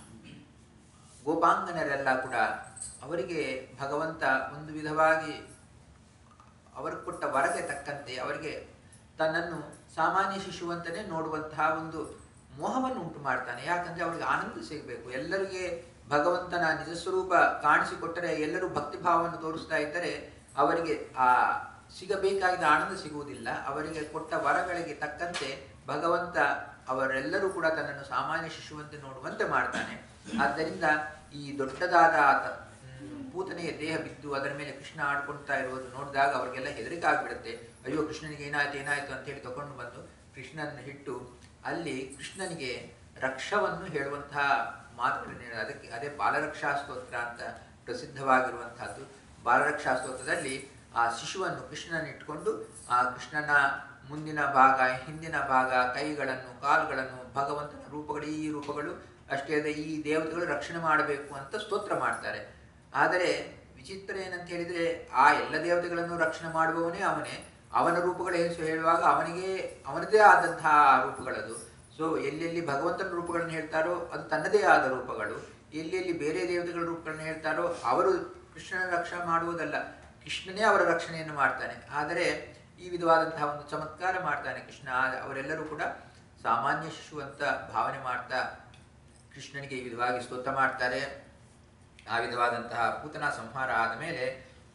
ಗೋಪಾಂಗನರೆಲ್ಲ ಕೂಡ ಅವರಿಗೆ ಭಗವಂತ ಒಂದು ವಿಧವಾಗಿ ಅವರು ಕೊಟ್ಟ ವರಗೆ ತಕ್ಕಂತೆ ಅವರಿಗೆ ತನ್ನನ್ನು ಸಾಮಾನ್ಯ ಶಿಶುವಂತನೇ ನೋಡುವಂತಹ ಒಂದು ಮೋಹವನ್ನು ಉಂಟು ಮಾಡ್ತಾನೆ ಯಾಕಂದ್ರೆ ಅವರಿಗೆ ಆನಂದ ಸಿಗಬೇಕು ಎಲ್ಲರಿಗೆ ಭಗವಂತನ ನಿಜ ಸ್ವರೂಪ ಕಾಣಿಸಿಕೊಟ್ಟರೆ ಎಲ್ಲರೂ ಭಕ್ತಿ ಭಾವವನ್ನು ತೋರಿಸ್ತಾ ಇದ್ದರೆ ಅವರಿಗೆ ಆ ಸಿಗಬೇಕಾಗಿದ್ದ ಆನಂದ ಸಿಗುವುದಿಲ್ಲ ಅವರಿಗೆ ಕೊಟ್ಟ ವರಗಳಿಗೆ ತಕ್ಕಂತೆ ಭಗವಂತ ಅವರೆಲ್ಲರೂ ಕೂಡ ತನ್ನನ್ನು ಸಾಮಾನ್ಯ ಶಿಶುವಂತೆ ನೋಡುವಂತೆ ಮಾಡ್ತಾನೆ ಆದ್ದರಿಂದ ಈ ದೊಡ್ಡದಾದ ಆತ ಹ್ಮ್, ಪೂತನೆಯ ದೇಹ ಬಿದ್ದು ಅದರ ಮೇಲೆ ಕೃಷ್ಣ ಆಡ್ಕೊಳ್ತಾ ಇರೋದು ನೋಡಿದಾಗ ಅವರಿಗೆಲ್ಲ ಹೆದರಿಕೆ ಆಗ್ಬಿಡುತ್ತೆ ಅಯ್ಯೋ ಕೃಷ್ಣನಿಗೆ ಏನಾಯ್ತು ಏನಾಯ್ತು ಅಂತ ಹೇಳಿ ತಗೊಂಡು ಬಂದು ಕೃಷ್ಣನ ಇಟ್ಟು ಅಲ್ಲಿ ಕೃಷ್ಣನಿಗೆ ರಕ್ಷವನ್ನು ಹೇಳುವಂತಹ ಮಾತುಗಳನ್ನು ಹೇಳ ಅದಕ್ಕೆ ಅದೇ ಬಾಲರಕ್ಷಾ ಸ್ತೋತ್ರ ಅಂತ ಪ್ರಸಿದ್ಧವಾಗಿರುವಂತಹದ್ದು ಬಾಲರಕ್ಷಾ ಸ್ತೋತ್ರದಲ್ಲಿ ಆ ಶಿಶುವನ್ನು ಕೃಷ್ಣನ ಇಟ್ಕೊಂಡು ಆ ಕೃಷ್ಣನ ಮುಂದಿನ ಭಾಗ ಹಿಂದಿನ ಭಾಗ ಕೈಗಳನ್ನು ಕಾಲುಗಳನ್ನು ಭಗವಂತನ ರೂಪಗಳು ಈ ರೂಪಗಳು ಅಷ್ಟೇ ಅಲ್ಲದೆ ಈ ದೇವತೆಗಳು ರಕ್ಷಣೆ ಮಾಡಬೇಕು ಅಂತ ಸ್ತೋತ್ರ ಮಾಡ್ತಾರೆ ಆದರೆ ವಿಚಿತ್ರ ಏನಂತ ಹೇಳಿದ್ರೆ ಆ ಎಲ್ಲ ದೇವತೆಗಳನ್ನು ರಕ್ಷಣೆ ಮಾಡುವವನೇ ಅವನೇ ಅವನ ರೂಪಗಳು ಏನು ಹೇಳುವಾಗ ಅವನಿಗೆ ಅವನದೇ ಆದಂತಹ ರೂಪಗಳದು ಸೊ ಎಲ್ಲೆಲ್ಲಿ ಭಗವಂತನ ರೂಪಗಳನ್ನು ಹೇಳ್ತಾರೋ ಅದು ತನ್ನದೇ ಆದ ರೂಪಗಳು ಎಲ್ಲೆಲ್ಲಿ ಬೇರೆ ದೇವತೆಗಳ ರೂಪಗಳನ್ನು ಹೇಳ್ತಾರೋ ಅವರು ಕೃಷ್ಣನ ರಕ್ಷಣೆ ಮಾಡುವುದಲ್ಲ ಕೃಷ್ಣನೇ ಅವರ ರಕ್ಷಣೆಯನ್ನು ಮಾಡ್ತಾನೆ ಆದರೆ ಈ ವಿಧವಾದಂತಹ ಒಂದು ಚಮತ್ಕಾರ ಮಾಡ್ತಾನೆ ಕೃಷ್ಣ ಆ- ಅವರೆಲ್ಲರೂ ಕೂಡ ಸಾಮಾನ್ಯ ಶಿಶು ಅಂತ ಭಾವನೆ ಮಾಡ್ತಾ ಕೃಷ್ಣನಿಗೆ ಈ ವಿಧವಾಗಿ ಸ್ತೋತ್ರ ಮಾಡ್ತಾರೆ ಆ ವಿಧವಾದಂತಹ ಪೂತನ ಸಂಹಾರ ಆದ ಮೇಲೆ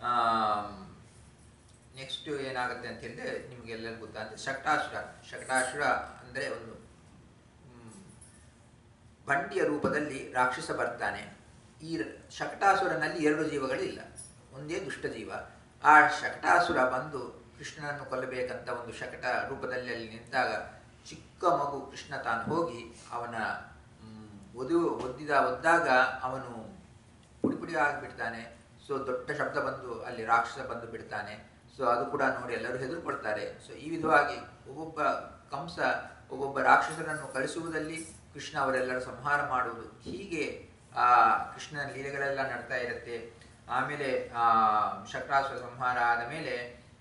ನೆಕ್ಸ್ಟ್ ಏನಾಗುತ್ತೆ ಅಂತ ಹೇಳಿದ್ರೆ ನಿಮಗೆಲ್ಲರಿಗೂ ಗೊತ್ತಾಗುತ್ತೆ ಶಕ್ಟಾಸುರ ಶಕ್ಟಾಸುರ ಅಂದರೆ ಒಂದು ಹ್ಮ್, ಬಂಡಿಯ ರೂಪದಲ್ಲಿ ರಾಕ್ಷಸ ಬರ್ತಾನೆ ಈ ರ- ಶಕಟಾಸುರನಲ್ಲಿ ಎರಡು ಜೀವಗಳಿಲ್ಲ ಒಂದೇ ದುಷ್ಟ ಜೀವ ಆ ಶಕಟಾಸುರ ಬಂದು ಕೃಷ್ಣನನ್ನು ಕೊಲ್ಲಬೇಕಂತ ಒಂದು ಶಕಟ ರೂಪದಲ್ಲಿ ಅಲ್ಲಿ ನಿಂತಾಗ ಚಿಕ್ಕ ಮಗು ಕೃಷ್ಣ ತಾನು ಹೋಗಿ ಅವನ ಮ್, ಒದು ಒದ್ದಿದ ಒದ್ದಾಗ ಅವನು ಪುಡಿ ಪುಡಿ ಆಗಿಬಿಡ್ತಾನೆ ಸೊ ದೊಡ್ಡ ಶಬ್ದ ಬಂದು ಅಲ್ಲಿ ರಾಕ್ಷಸ ಬಂದು ಬಿಡ್ತಾನೆ ಸೊ ಅದು ಕೂಡ ನೋಡಿ ಎಲ್ಲರೂ ಹೆದರ್ಕೊಳ್ತಾರೆ ಸೊ ಈ ವಿಧವಾಗಿ ಒಬ್ಬೊಬ್ಬ ಕಂಸ ಒಬ್ಬೊಬ್ಬ ರಾಕ್ಷಸರನ್ನು ಕಳಿಸುವುದಲ್ಲಿ ಕೃಷ್ಣ ಅವರೆಲ್ಲರೂ ಸಂಹಾರ ಮಾಡುವುದು ಹೀಗೆ ಆ ಕೃಷ್ಣನ ಲೀಲೆಗಳೆಲ್ಲ ನಡ್ತಾ ಇರುತ್ತೆ ಆಮೇಲೆ ಆ ಶಕ್ರಾಸುರ ಸಂಹಾರ ಆದ ಮೇಲೆ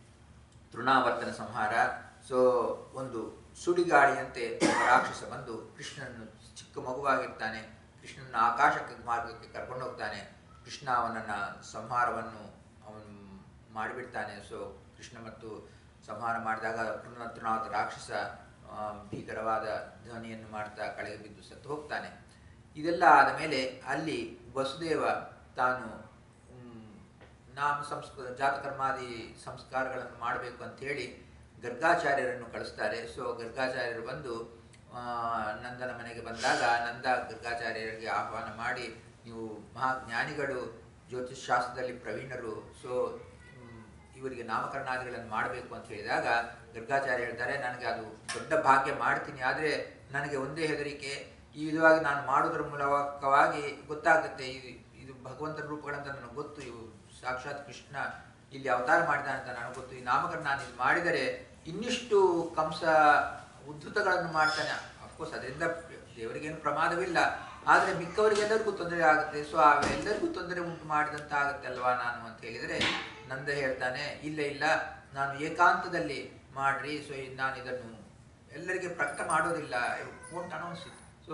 ತೃಣಾವರ್ತನ ಸಂಹಾರ ಸೊ ಒಂದು ಸುಡಿಗಾಳಿಯಂತೆ ಒಬ್ಬ ರಾಕ್ಷಸ ಬಂದು ಕೃಷ್ಣನನ್ನು ಚಿಕ್ಕ ಮಗುವಾಗಿರ್ತಾನೆ ಕೃಷ್ಣನ ಆಕಾಶಕ್ಕೆ ಮಾರ್ಗಕ್ಕೆ ಕರ್ಕೊಂಡು ಹೋಗ್ತಾನೆ ಕೃಷ್ಣ ಅವನನ್ನು ಸಂಹಾರವನ್ನು ಅವನು ಮಾಡಿಬಿಡ್ತಾನೆ ಸೊ ಕೃಷ್ಣ ಮತ್ತು ಸಂಹಾರ ಮಾಡಿದಾಗ ತೃಣ ತೃಣಾವತ ರಾಕ್ಷಸ ಆ, ಭೀಕರವಾದ ಧ್ವನಿಯನ್ನು ಮಾಡ್ತಾ ಕೆಳಗೆ ಬಿದ್ದು ಸತ್ತು ಹೋಗ್ತಾನೆ ಇದೆಲ್ಲ ಆದ ಮೇಲೆ ಅಲ್ಲಿ ವಸುದೇವ ತಾನು ಮ್, ನಾಮ ಸಂಸ್ಕ ಜಾತಕರ್ಮಾದಿ ಸಂಸ್ಕಾರಗಳನ್ನು ಮಾಡಬೇಕು ಅಂತ ಹೇಳಿ ಗರ್ಗಾಚಾರ್ಯರನ್ನು ಕಳಿಸ್ತಾರೆ ಸೊ ಗರ್ಗಾಚಾರ್ಯರು ಬಂದು ಆ, ನಂದನ ಮನೆಗೆ ಬಂದಾಗ ನಂದ ಗರ್ಗಾಚಾರ್ಯರಿಗೆ ಆಹ್ವಾನ ಮಾಡಿ ನೀವು ಮಹಾಜ್ಞಾನಿಗಳು ಜ್ಯೋತಿಷ್ ಶಾಸ್ತ್ರದಲ್ಲಿ ಪ್ರವೀಣರು ಸೊ ಮ್, ಇವರಿಗೆ ನಾಮಕರಣಾದಿಗಳನ್ನು ಮಾಡಬೇಕು ಅಂತ ಹೇಳಿದಾಗ ಗರ್ಗಾಚಾರ್ಯ ಹೇಳ್ತಾರೆ ನನಗೆ ಅದು ದೊಡ್ಡ ಭಾಗ್ಯ ಮಾಡ್ತೀನಿ ಆದರೆ ನನಗೆ ಒಂದೇ ಹೆದರಿಕೆ ಈ ವಿಧವಾಗಿ ನಾನು ಮಾಡುವುದರ ಮೂಲಕವಾಗಿ ಗೊತ್ತಾಗುತ್ತೆ ಇದು ಇದು ಭಗವಂತನ ರೂಪಗಳಂತ ನನಗೆ ಗೊತ್ತು ಇವು ಸಾಕ್ಷಾತ್ ಕೃಷ್ಣ ಇಲ್ಲಿ ಅವತಾರ ಮಾಡಿದ್ದಾನೆ ಅಂತ ನನಗೆ ಗೊತ್ತು ಈ ನಾಮಕರಣ ನಾನು ಇದು ಮಾಡಿದರೆ ಇನ್ನಿಷ್ಟು ಕಂಸ ಉದ್ಧತಗಳನ್ನು ಮಾಡ್ತಾನೆ ಅಫ್ಕೋರ್ಸ್ ಅದರಿಂದ ದೇವರಿಗೇನು ಪ್ರಮಾದವಿಲ್ಲ ಆದರೆ ಮಿಕ್ಕವರಿಗೆಲ್ಲರಿಗೂ ತೊಂದರೆ ಆಗುತ್ತೆ ಸೊ ಅವೆಲ್ಲರಿಗೂ ತೊಂದರೆ ಉಂಟು ಮಾಡಿದಂತ ಆಗುತ್ತೆ ಅಲ್ವಾ ನಾನು ಅಂತ ಹೇಳಿದರೆ ನಂದ ಹೇಳ್ತಾನೆ ಇಲ್ಲ ಇಲ್ಲ ನಾನು ಏಕಾಂತದಲ್ಲಿ ಮಾಡ್ರಿ ಸೊ ನಾನು ಇದನ್ನು ಎಲ್ಲರಿಗೆ ಪ್ರಕಟ ಮಾಡೋದಿಲ್ಲ ವೋಂಟ್ ಅನೌನ್ಸ್ ಇಟ್ ಸೊ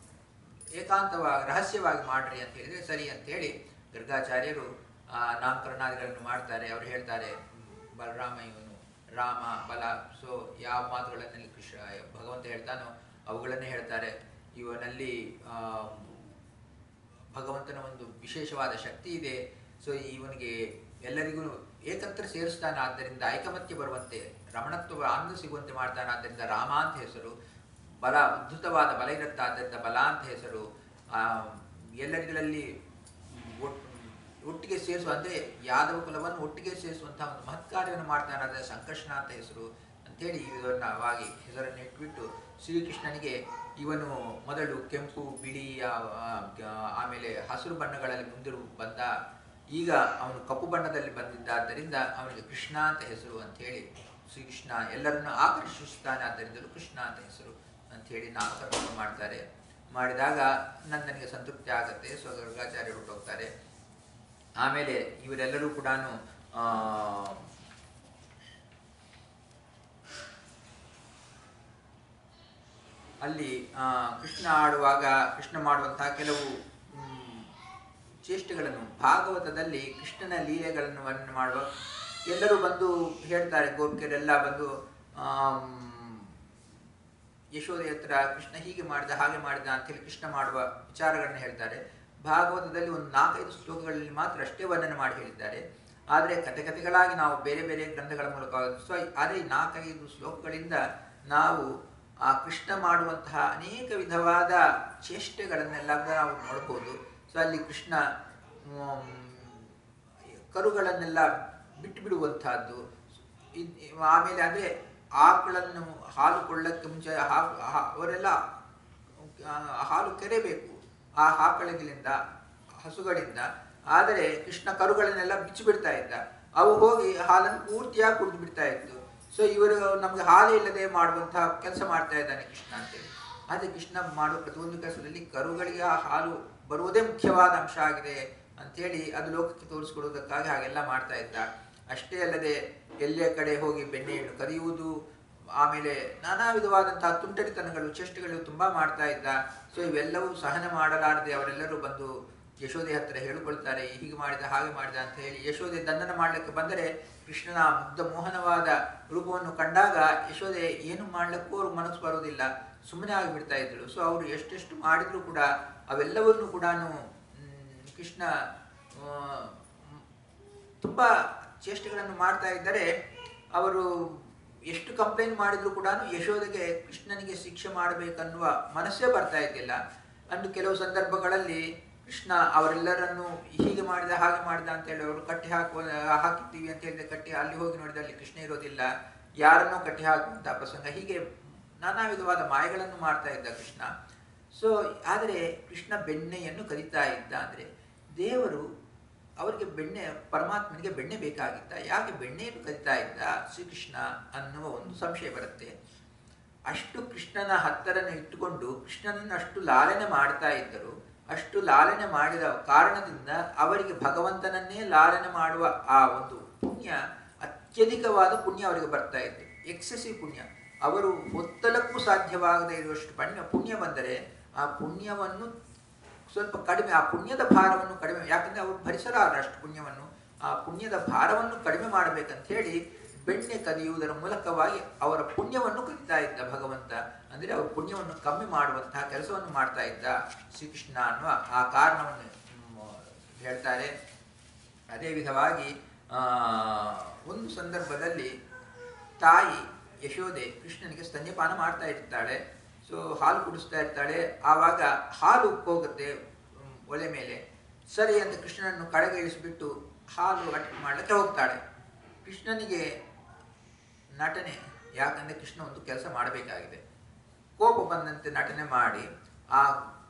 ಏಕಾಂತವಾಗಿ ರಹಸ್ಯವಾಗಿ ಮಾಡ್ರಿ ಅಂತ ಹೇಳಿದ್ರೆ ಸರಿ ಅಂತ ಹೇಳಿ ಗರ್ಗಾಚಾರ್ಯರು ಆ ನಾಮಕರಣಾದಿಗಳನ್ನು ಮಾಡ್ತಾರೆ ಅವ್ರು ಹೇಳ್ತಾರೆ ಹ್ಮ್, ಬಲರಾಮ ಇವನು ರಾಮ ಬಲ ಸೊ ಯಾವ ಮಾತುಗಳನ್ನೆಲ್ಲ ಕೃಷ್ಣ ಭಗವಂತ ಹೇಳ್ತಾನೋ ಅವುಗಳನ್ನೇ ಹೇಳ್ತಾರೆ ಇವನಲ್ಲಿ ಆ, ಭಗವಂತನ ಒಂದು ವಿಶೇಷವಾದ ಶಕ್ತಿ ಇದೆ ಸೊ ಇವನಿಗೆ ಎಲ್ಲರಿಗೂ ಏಕತ್ರ ಸೇರಿಸ್ತಾನೆ ಆದ್ದರಿಂದ ಐಕಮತ್ಯ ಬರುವಂತೆ ರಮಣತ್ವ ಆನಂದ ಸಿಗುವಂತೆ ಮಾಡ್ತಾನೆ ಆದ್ದರಿಂದ ರಾಮ ಅಂತ ಹೆಸರು ಬಲ ಉದ್ಧತವಾದ ಬಲ ಇರುತ್ತೆ ಆದ್ದರಿಂದ ಬಲ ಅಂತ ಹೆಸರು ಆ, ಎಲ್ಲರಿಗಳಲ್ಲಿ ಒಟ್- ಒಟ್ಟಿಗೆ ಸೇರಿಸುವ ಅಂದರೆ ಯಾದವ ಕುಲವನ್ನು ಒಟ್ಟಿಗೆ ಸೇರಿಸುವಂತಹ ಒಂದು ಮಹತ್ ಕಾರ್ಯವನ್ನು ಮಾಡ್ತಾನೆ ಅದರ ಸಂಕರ್ಷಣ ಅಂತ ಹೆಸರು ಅಂತೇಳಿ ಇದನ್ನವಾಗಿ ಹೆಸರನ್ನು ಇಟ್ಬಿಟ್ಟು ಶ್ರೀಕೃಷ್ಣನಿಗೆ ಇವನು ಮೊದಲು ಕೆಂಪು ಬಿಳಿ ಆ- ಆ- ಆಮೇಲೆ ಹಸಿರು ಬಣ್ಣಗಳಲ್ಲಿ ಮುಂದಿರು ಬಂದ ಈಗ ಅವನು ಕಪ್ಪು ಬಣ್ಣದಲ್ಲಿ ಬಂದಿದ್ದಾದ್ದರಿಂದ ಅವನಿಗೆ ಕೃಷ್ಣ ಅಂತ ಹೆಸರು ಅಂತ ಹೇಳಿ ಶ್ರೀಕೃಷ್ಣ ಎಲ್ಲರನ್ನು ಆಕರ್ಷಿಸ್ತಾನೆ ಆದ್ದರಿಂದಲೂ ಕೃಷ್ಣ ಅಂತ ಹೆಸರು ಅಂತ ಹೇಳಿ ನಾಮಕರಣ ಮಾಡ್ತಾರೆ ಮಾಡಿದಾಗ ನಂದನಿಗೆ ಸಂತೃಪ್ತಿ ಆಗುತ್ತೆ ಸೊ ಗರ್ಗಾಚಾರ್ಯ ಹೊರಟೋಗ್ತಾರೆ ಆಮೇಲೆ ಇವರೆಲ್ಲರೂ ಕೂಡ ಅಲ್ಲಿ ಆ, ಕೃಷ್ಣ ಆಡುವಾಗ ಕೃಷ್ಣ ಮಾಡುವಂತಹ ಕೆಲವು ಮ್, ಚೇಷ್ಟೆಗಳನ್ನು ಭಾಗವತದಲ್ಲಿ ಕೃಷ್ಣನ ಲೀಲೆಗಳನ್ನು ವರ್ಣನೆ ಮಾಡುವ ಎಲ್ಲರೂ ಬಂದು ಹೇಳ್ತಾರೆ ಗೋಪಿಕರೆಲ್ಲ ಬಂದು ಆಮ್, ಯಶೋದೆ ಹತ್ರ ಕೃಷ್ಣ ಹೀಗೆ ಮಾಡಿದ ಹಾಗೆ ಮಾಡಿದ ಅಂತೇಳಿ ಕೃಷ್ಣ ಮಾಡುವ ವಿಚಾರಗಳನ್ನ ಹೇಳ್ತಾರೆ ಭಾಗವತದಲ್ಲಿ ಒಂದು ನಾಲ್ಕೈದು ಶ್ಲೋಕಗಳಲ್ಲಿ ಮಾತ್ರ ಅಷ್ಟೇ ವರ್ಣನೆ ಮಾಡಿ ಹೇಳಿದ್ದಾರೆ ಆದರೆ ಕತೆ ಕಥೆಗಳಾಗಿ ನಾವು ಬೇರೆ ಬೇರೆ ಗ್ರಂಥಗಳ ಮೂಲಕ ಸೊ ಆದರೆ ಈ ನಾಲ್ಕೈದು ಶ್ಲೋಕಗಳಿಂದ ನಾವು ಆ ಕೃಷ್ಣ ಮಾಡುವಂತಹ ಅನೇಕ ವಿಧವಾದ ಚೇಷ್ಟೆಗಳನ್ನೆಲ್ಲ ನಾವು ನೋಡ್ಬೋದು ಸೊ ಅಲ್ಲಿ ಕೃಷ್ಣ ಮ್, ಕರುಗಳನ್ನೆಲ್ಲ ಬಿಟ್ಟು ಬಿಡುವಂತಹದ್ದು ಇದ್- ಆಮೇಲೆ ಅದೇ ಆಕಳನ್ನು ಹಾಲು ಕೊಳ್ಳಕ್ಕೆ ಮುಂಚೆ ಹಾ- ಹಾ- ಅವರೆಲ್ಲ ಆ, ಹಾಲು ಕೆರೆಬೇಕು ಆ ಆಕಳಗಳಿಂದ ಹಸುಗಳಿಂದ ಆದರೆ ಕೃಷ್ಣ ಕರುಗಳನ್ನೆಲ್ಲ ಬಿಚ್ಚಿ ಬಿಡ್ತಾ ಇದ್ದ ಅವು ಹೋಗಿ ಹಾಲನ್ನು ಪೂರ್ತಿಯಾಗಿ ಕುಡಿದು ಬಿಡ್ತಾ ಇತ್ತು ಸೊ ಇವರು ನಮಗೆ ಹಾಲು ಇಲ್ಲದೆ ಮಾಡುವಂತಹ ಕೆಲಸ ಮಾಡ್ತಾ ಇದ್ದಾನೆ ಕೃಷ್ಣ ಅಂತೇಳಿ ಆದರೆ ಕೃಷ್ಣ ಮಾಡುವ ಪ್ರತಿಯೊಂದು ಕೆಲಸದಲ್ಲಿ ಕರುಗಳಿಗೆ ಆ ಹಾಲು ಬರುವುದೇ ಮುಖ್ಯವಾದ ಅಂಶ ಆಗಿದೆ ಅಂತೇಳಿ ಅದು ಲೋಕಕ್ಕೆ ತೋರಿಸ್ಕೊಡೋದಕ್ಕಾಗಿ ಹಾಗೆಲ್ಲ ಮಾಡ್ತಾ ಇದ್ದ ಅಷ್ಟೇ ಅಲ್ಲದೆ ಎಲ್ಲೇ ಕಡೆ ಹೋಗಿ ಬೆಣ್ಣೆಯನ್ನು ಕದಿಯುವುದು ಆಮೇಲೆ ನಾನಾ ವಿಧವಾದಂತಹ ತುಂಟರಿತನಗಳು ಚೇಷ್ಟೆಗಳು ತುಂಬಾ ಮಾಡ್ತಾ ಇದ್ದ ಸೊ ಇವೆಲ್ಲವೂ ಸಹನ ಮಾಡಲಾರದೆ ಅವರೆಲ್ಲರೂ ಬಂದು ಯಶೋದೆ ಹತ್ರ ಹೇಳಿಕೊಳ್ತಾರೆ ಹೀಗೆ ಮಾಡಿದ ಹಾಗೆ ಮಾಡಿದ ಅಂತ ಹೇಳಿ ಯಶೋದೆ ದಂಡನ ಮಾಡಲಿಕ್ಕೆ ಬಂದರೆ ಕೃಷ್ಣನ ಮುಗ್ಧ ಮೋಹನವಾದ ರೂಪವನ್ನು ಕಂಡಾಗ ಯಶೋದೆ ಏನು ಮಾಡ್ಲಿಕ್ಕೂ ಅವ್ರ ಮನಸ್ಸು ಬರೋದಿಲ್ಲ ಸುಮ್ಮನೆ ಆಗಿಬಿಡ್ತಾ ಇದ್ರು ಸೊ ಅವರು ಎಷ್ಟೆಷ್ಟು ಮಾಡಿದ್ರು ಕೂಡ ಅವೆಲ್ಲವನ್ನು ಕೂಡ ಕೃಷ್ಣ ಆ, ಮ್, ತುಂಬಾ ಚೇಷ್ಟೆಗಳನ್ನು ಮಾಡ್ತಾ ಇದ್ದರೆ ಅವರು ಎಷ್ಟು ಕಂಪ್ಲೇಂಟ್ ಮಾಡಿದ್ರು ಕೂಡ ಯಶೋದೆಗೆ ಕೃಷ್ಣನಿಗೆ ಶಿಕ್ಷೆ ಮಾಡಬೇಕನ್ನುವ ಮನಸ್ಸೇ ಬರ್ತಾ ಇದ್ದಿಲ್ಲ ಅಂದು ಕೆಲವು ಸಂದರ್ಭಗಳಲ್ಲಿ ಕೃಷ್ಣ ಅವರೆಲ್ಲರನ್ನು ಹೀಗೆ ಮಾಡಿದ ಹಾಗೆ ಮಾಡಿದ ಅಂತ ಹೇಳಿ ಅವರು ಕಟ್ಟಿ ಹಾಕುವ ಹಾಕಿದ್ದೀವಿ ಅಂತ ಹೇಳಿದ್ರೆ ಕಟ್ಟಿ ಅಲ್ಲಿ ಹೋಗಿ ನೋಡಿದ್ರೆ ಅಲ್ಲಿ ಕೃಷ್ಣ ಇರೋದಿಲ್ಲ ಯಾರನ್ನೋ ಕಟ್ಟಿ ಹಾಕುವಂಥ ಪ್ರಸಂಗ ಹೀಗೆ ನಾನಾ ವಿಧವಾದ ಮಾಯಗಳನ್ನು ಮಾಡ್ತಾ ಇದ್ದ ಕೃಷ್ಣ ಸೊ ಆದರೆ ಕೃಷ್ಣ ಬೆಣ್ಣೆಯನ್ನು ಕದಿತಾ ಇದ್ದ ಅಂದರೆ ದೇವರು ಅವರಿಗೆ ಬೆಣ್ಣೆ ಪರಮಾತ್ಮನಿಗೆ ಬೆಣ್ಣೆ ಬೇಕಾಗಿತ್ತ ಯಾಕೆ ಬೆಣ್ಣೆಯನ್ನು ಕದಿತಾ ಇದ್ದ ಶ್ರೀಕೃಷ್ಣ ಅನ್ನುವ ಒಂದು ಸಂಶಯ ಬರುತ್ತೆ ಅಷ್ಟು ಕೃಷ್ಣನ ಹತ್ತರನ್ನು ಇಟ್ಟುಕೊಂಡು ಕೃಷ್ಣನನ್ನು ಅಷ್ಟು ಲಾಲನೆ ಮಾಡ್ತಾ ಇದ್ದರು ಅಷ್ಟು ಲಾಲನೆ ಮಾಡಿದ ಕಾರಣದಿಂದ ಅವರಿಗೆ ಭಗವಂತನನ್ನೇ ಲಾಲನೆ ಮಾಡುವ ಆ ಒಂದು ಪುಣ್ಯ ಅತ್ಯಧಿಕವಾದ ಪುಣ್ಯ ಅವರಿಗೆ ಬರ್ತಾ ಇತ್ತು ಎಕ್ಸೆಸಿವ್ ಪುಣ್ಯ ಅವರು ಒತ್ತಲಕ್ಕೂ ಸಾಧ್ಯವಾಗದೇ ಇರುವಷ್ಟು ಪುಣ್ಯ ಪುಣ್ಯ ಬಂದರೆ ಆ ಪುಣ್ಯವನ್ನು ಸ್ವಲ್ಪ ಕಡಿಮೆ ಆ ಪುಣ್ಯದ ಭಾರವನ್ನು ಕಡಿಮೆ ಯಾಕಂದ್ರೆ ಅವರು ಭರಿಸಲಾರ ಅಷ್ಟು ಪುಣ್ಯವನ್ನು ಆ ಪುಣ್ಯದ ಭಾರವನ್ನು ಕಡಿಮೆ ಮಾಡಬೇಕಂತ ಹೇಳಿ ಬೆಣ್ಣೆ ಕದಿಯುವುದರ ಮೂಲಕವಾಗಿ ಅವರ ಪುಣ್ಯವನ್ನು ಕದಿತಾ ಇದ್ದ ಭಗವಂತ ಅಂದರೆ ಅವರ ಪುಣ್ಯವನ್ನು ಕಮ್ಮಿ ಮಾಡುವಂತಹ ಕೆಲಸವನ್ನು ಮಾಡ್ತಾ ಇದ್ದ ಶ್ರೀಕೃಷ್ಣ ಅನ್ನುವ ಆ ಕಾರಣವನ್ನು ಮ್, ಹೇಳ್ತಾರೆ ಅದೇ ವಿಧವಾಗಿ ಆ, ಒಂದು ಸಂದರ್ಭದಲ್ಲಿ ತಾಯಿ ಯಶೋದೆ ಕೃಷ್ಣನಿಗೆ ಸ್ತನ್ಯಪಾನ ಮಾಡ್ತಾ ಇರ್ತಾಳೆ ಸೊ ಹಾಲು ಕುಡಿಸ್ತಾ ಇರ್ತಾಳೆ ಆವಾಗ ಹಾಲು ಉಕ್ಕೋಗುತ್ತೆ ಮ್, ಒಲೆ ಮೇಲೆ ಸರಿ ಅಂತ ಕೃಷ್ಣನನ್ನು ಕಡೆಗೆ ಇಳಿಸಿಬಿಟ್ಟು ಹಾಲು ಅಟೆಂಡ್ ಮಾಡಲಿಕ್ಕೆ ಹೋಗ್ತಾಳೆ ಕೃಷ್ಣನಿಗೆ ನಟನೆ ಯಾಕಂದ್ರೆ ಕೃಷ್ಣ ಒಂದು ಕೆಲಸ ಮಾಡಬೇಕಾಗಿದೆ ಕೋಪ ಬಂದಂತೆ ನಟನೆ ಮಾಡಿ ಆ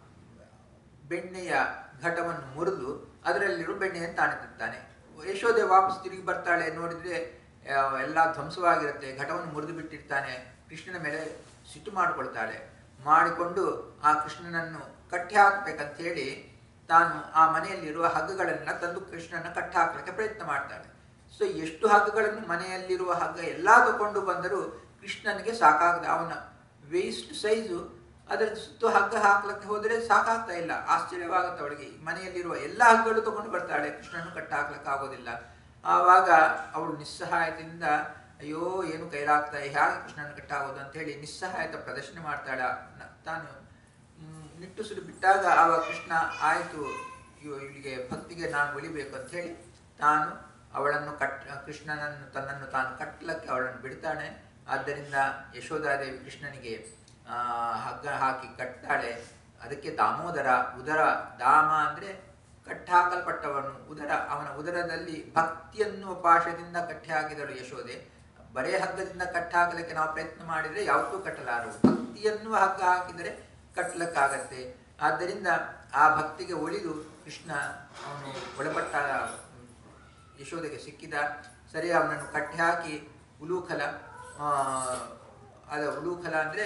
ಬೆಣ್ಣೆಯ ಘಟವನ್ನು ಮುರಿದು ಅದರಲ್ಲಿರುವ ಬೆಣ್ಣೆಯನ್ನು ತಾಣುತ್ತಿದ್ದಾನೆ ಯಶೋದೆ ವಾಪಸ್ ತಿರುಗಿ ಬರ್ತಾಳೆ ನೋಡಿದ್ರೆ ಆ, ಎಲ್ಲ ಧ್ವಂಸವಾಗಿರುತ್ತೆ ಘಟವನ್ನು ಮುರಿದು ಬಿಟ್ಟಿರ್ತಾನೆ ಕೃಷ್ಣನ ಮೇಲೆ ಸಿಟ್ಟು ಮಾಡಿಕೊಳ್ತಾಳೆ ಮಾಡಿಕೊಂಡು ಆ ಕೃಷ್ಣನನ್ನು ಕಟ್ಟಿ ಹಾಕಬೇಕಂತ ಹೇಳಿ ತಾನು ಆ ಮನೆಯಲ್ಲಿರುವ ಹಗ್ಗಗಳನ್ನ ತಂದು ಕೃಷ್ಣನ ಕಟ್ಟಿ ಹಾಕಲಿಕ್ಕೆ ಪ್ರಯತ್ನ ಮಾಡ್ತಾಳೆ ಸೊ ಎಷ್ಟು ಹಗ್ಗಗಳನ್ನು ಮನೆಯಲ್ಲಿರುವ ಹಗ್ಗ ಎಲ್ಲ ತಗೊಂಡು ಬಂದರೂ ಕೃಷ್ಣನಿಗೆ ಸಾಕಾಗದ ಅವನ ವೇಸ್ಟ್ ಸೈಜು ಅದರ ಸುತ್ತು ಹಗ್ಗ ಹಾಕ್ಲಿಕ್ಕೆ ಹೋದರೆ ಸಾಕಾಗ್ತಾ ಇಲ್ಲ ಆಶ್ಚರ್ಯವಾಗುತ್ತೆ ಅವಳಿಗೆ ಮನೆಯಲ್ಲಿರುವ ಎಲ್ಲ ಹಗ್ಗಗಳು ತಗೊಂಡು ಬರ್ತಾಳೆ ಕೃಷ್ಣನು ಕಟ್ಟ ಹಾಕ್ಲಿಕ್ಕೆ ಆಗೋದಿಲ್ಲ ಆವಾಗ ಅವಳು ನಿಸ್ಸಹಾಯತೆಯಿಂದ ಅಯ್ಯೋ ಏನು ಕೈಲಾಗ್ತಾ ಹೇಗೆ ಕೃಷ್ಣನ ಕಟ್ಟಾಗೋದು ಅಂತ ಹೇಳಿ ನಿಸ್ಸಹಾಯತ ಪ್ರದರ್ಶನ ಮಾಡ್ತಾಳ ನ- ತಾನು ಮ್, ನಿಟ್ಟುಸಿರು ಬಿಟ್ಟಾಗ ಆವಾಗ ಕೃಷ್ಣ ಆಯಿತು ಇವಳಿಗೆ ಭಕ್ತಿಗೆ ನಾನು ಉಳಿಬೇಕು ಅಂತ ಹೇಳಿ ತಾನು ಅವಳನ್ನು ಕಟ್ ಕೃಷ್ಣನನ್ನು ತನ್ನನ್ನು ತಾನು ಕಟ್ಟಲಕ್ಕೆ ಅವಳನ್ನು ಬಿಡ್ತಾನೆ ಆದ್ದರಿಂದ ಯಶೋಧಾದೇವಿ ಕೃಷ್ಣನಿಗೆ ಆ, ಹಗ್ಗ ಹಾಕಿ ಕಟ್ತಾಳೆ ಅದಕ್ಕೆ ದಾಮೋದರ ಉದರ ದಾಮ ಅಂದ್ರೆ ಕಟ್ಟಾಕಲ್ಪಟ್ಟವನು ಉದರ ಅವನ ಉದರದಲ್ಲಿ ಭಕ್ತಿಯನ್ನು ಪಾಶದಿಂದ ಕಟ್ಟಿ ಹಾಕಿದಳು ಯಶೋದೆ ಬರೇ ಹಗ್ಗದಿಂದ ಕಟ್ಟಿ ಹಾಕಲಿಕ್ಕೆ ನಾವು ಪ್ರಯತ್ನ ಮಾಡಿದರೆ ಯಾವತ್ತೂ ಕಟ್ಟಲಾರವು ಭಕ್ತಿಯನ್ನು ಹಗ್ಗ ಹಾಕಿದರೆ ಕಟ್ಟಲಕ್ಕಾಗತ್ತೆ ಆದ್ದರಿಂದ ಆ ಭಕ್ತಿಗೆ ಒಲಿದು ಕೃಷ್ಣ ಅವನು ಒಳಪಟ್ಟ ಯಶೋದೆಗೆ ಸಿಕ್ಕಿದ ಸರಿ ಅವನನ್ನು ಕಟ್ಟಿ ಹಾಕಿ ಉಲೂಖಲ ಆ, ಅದ ಉಲೂಖಲ ಅಂದರೆ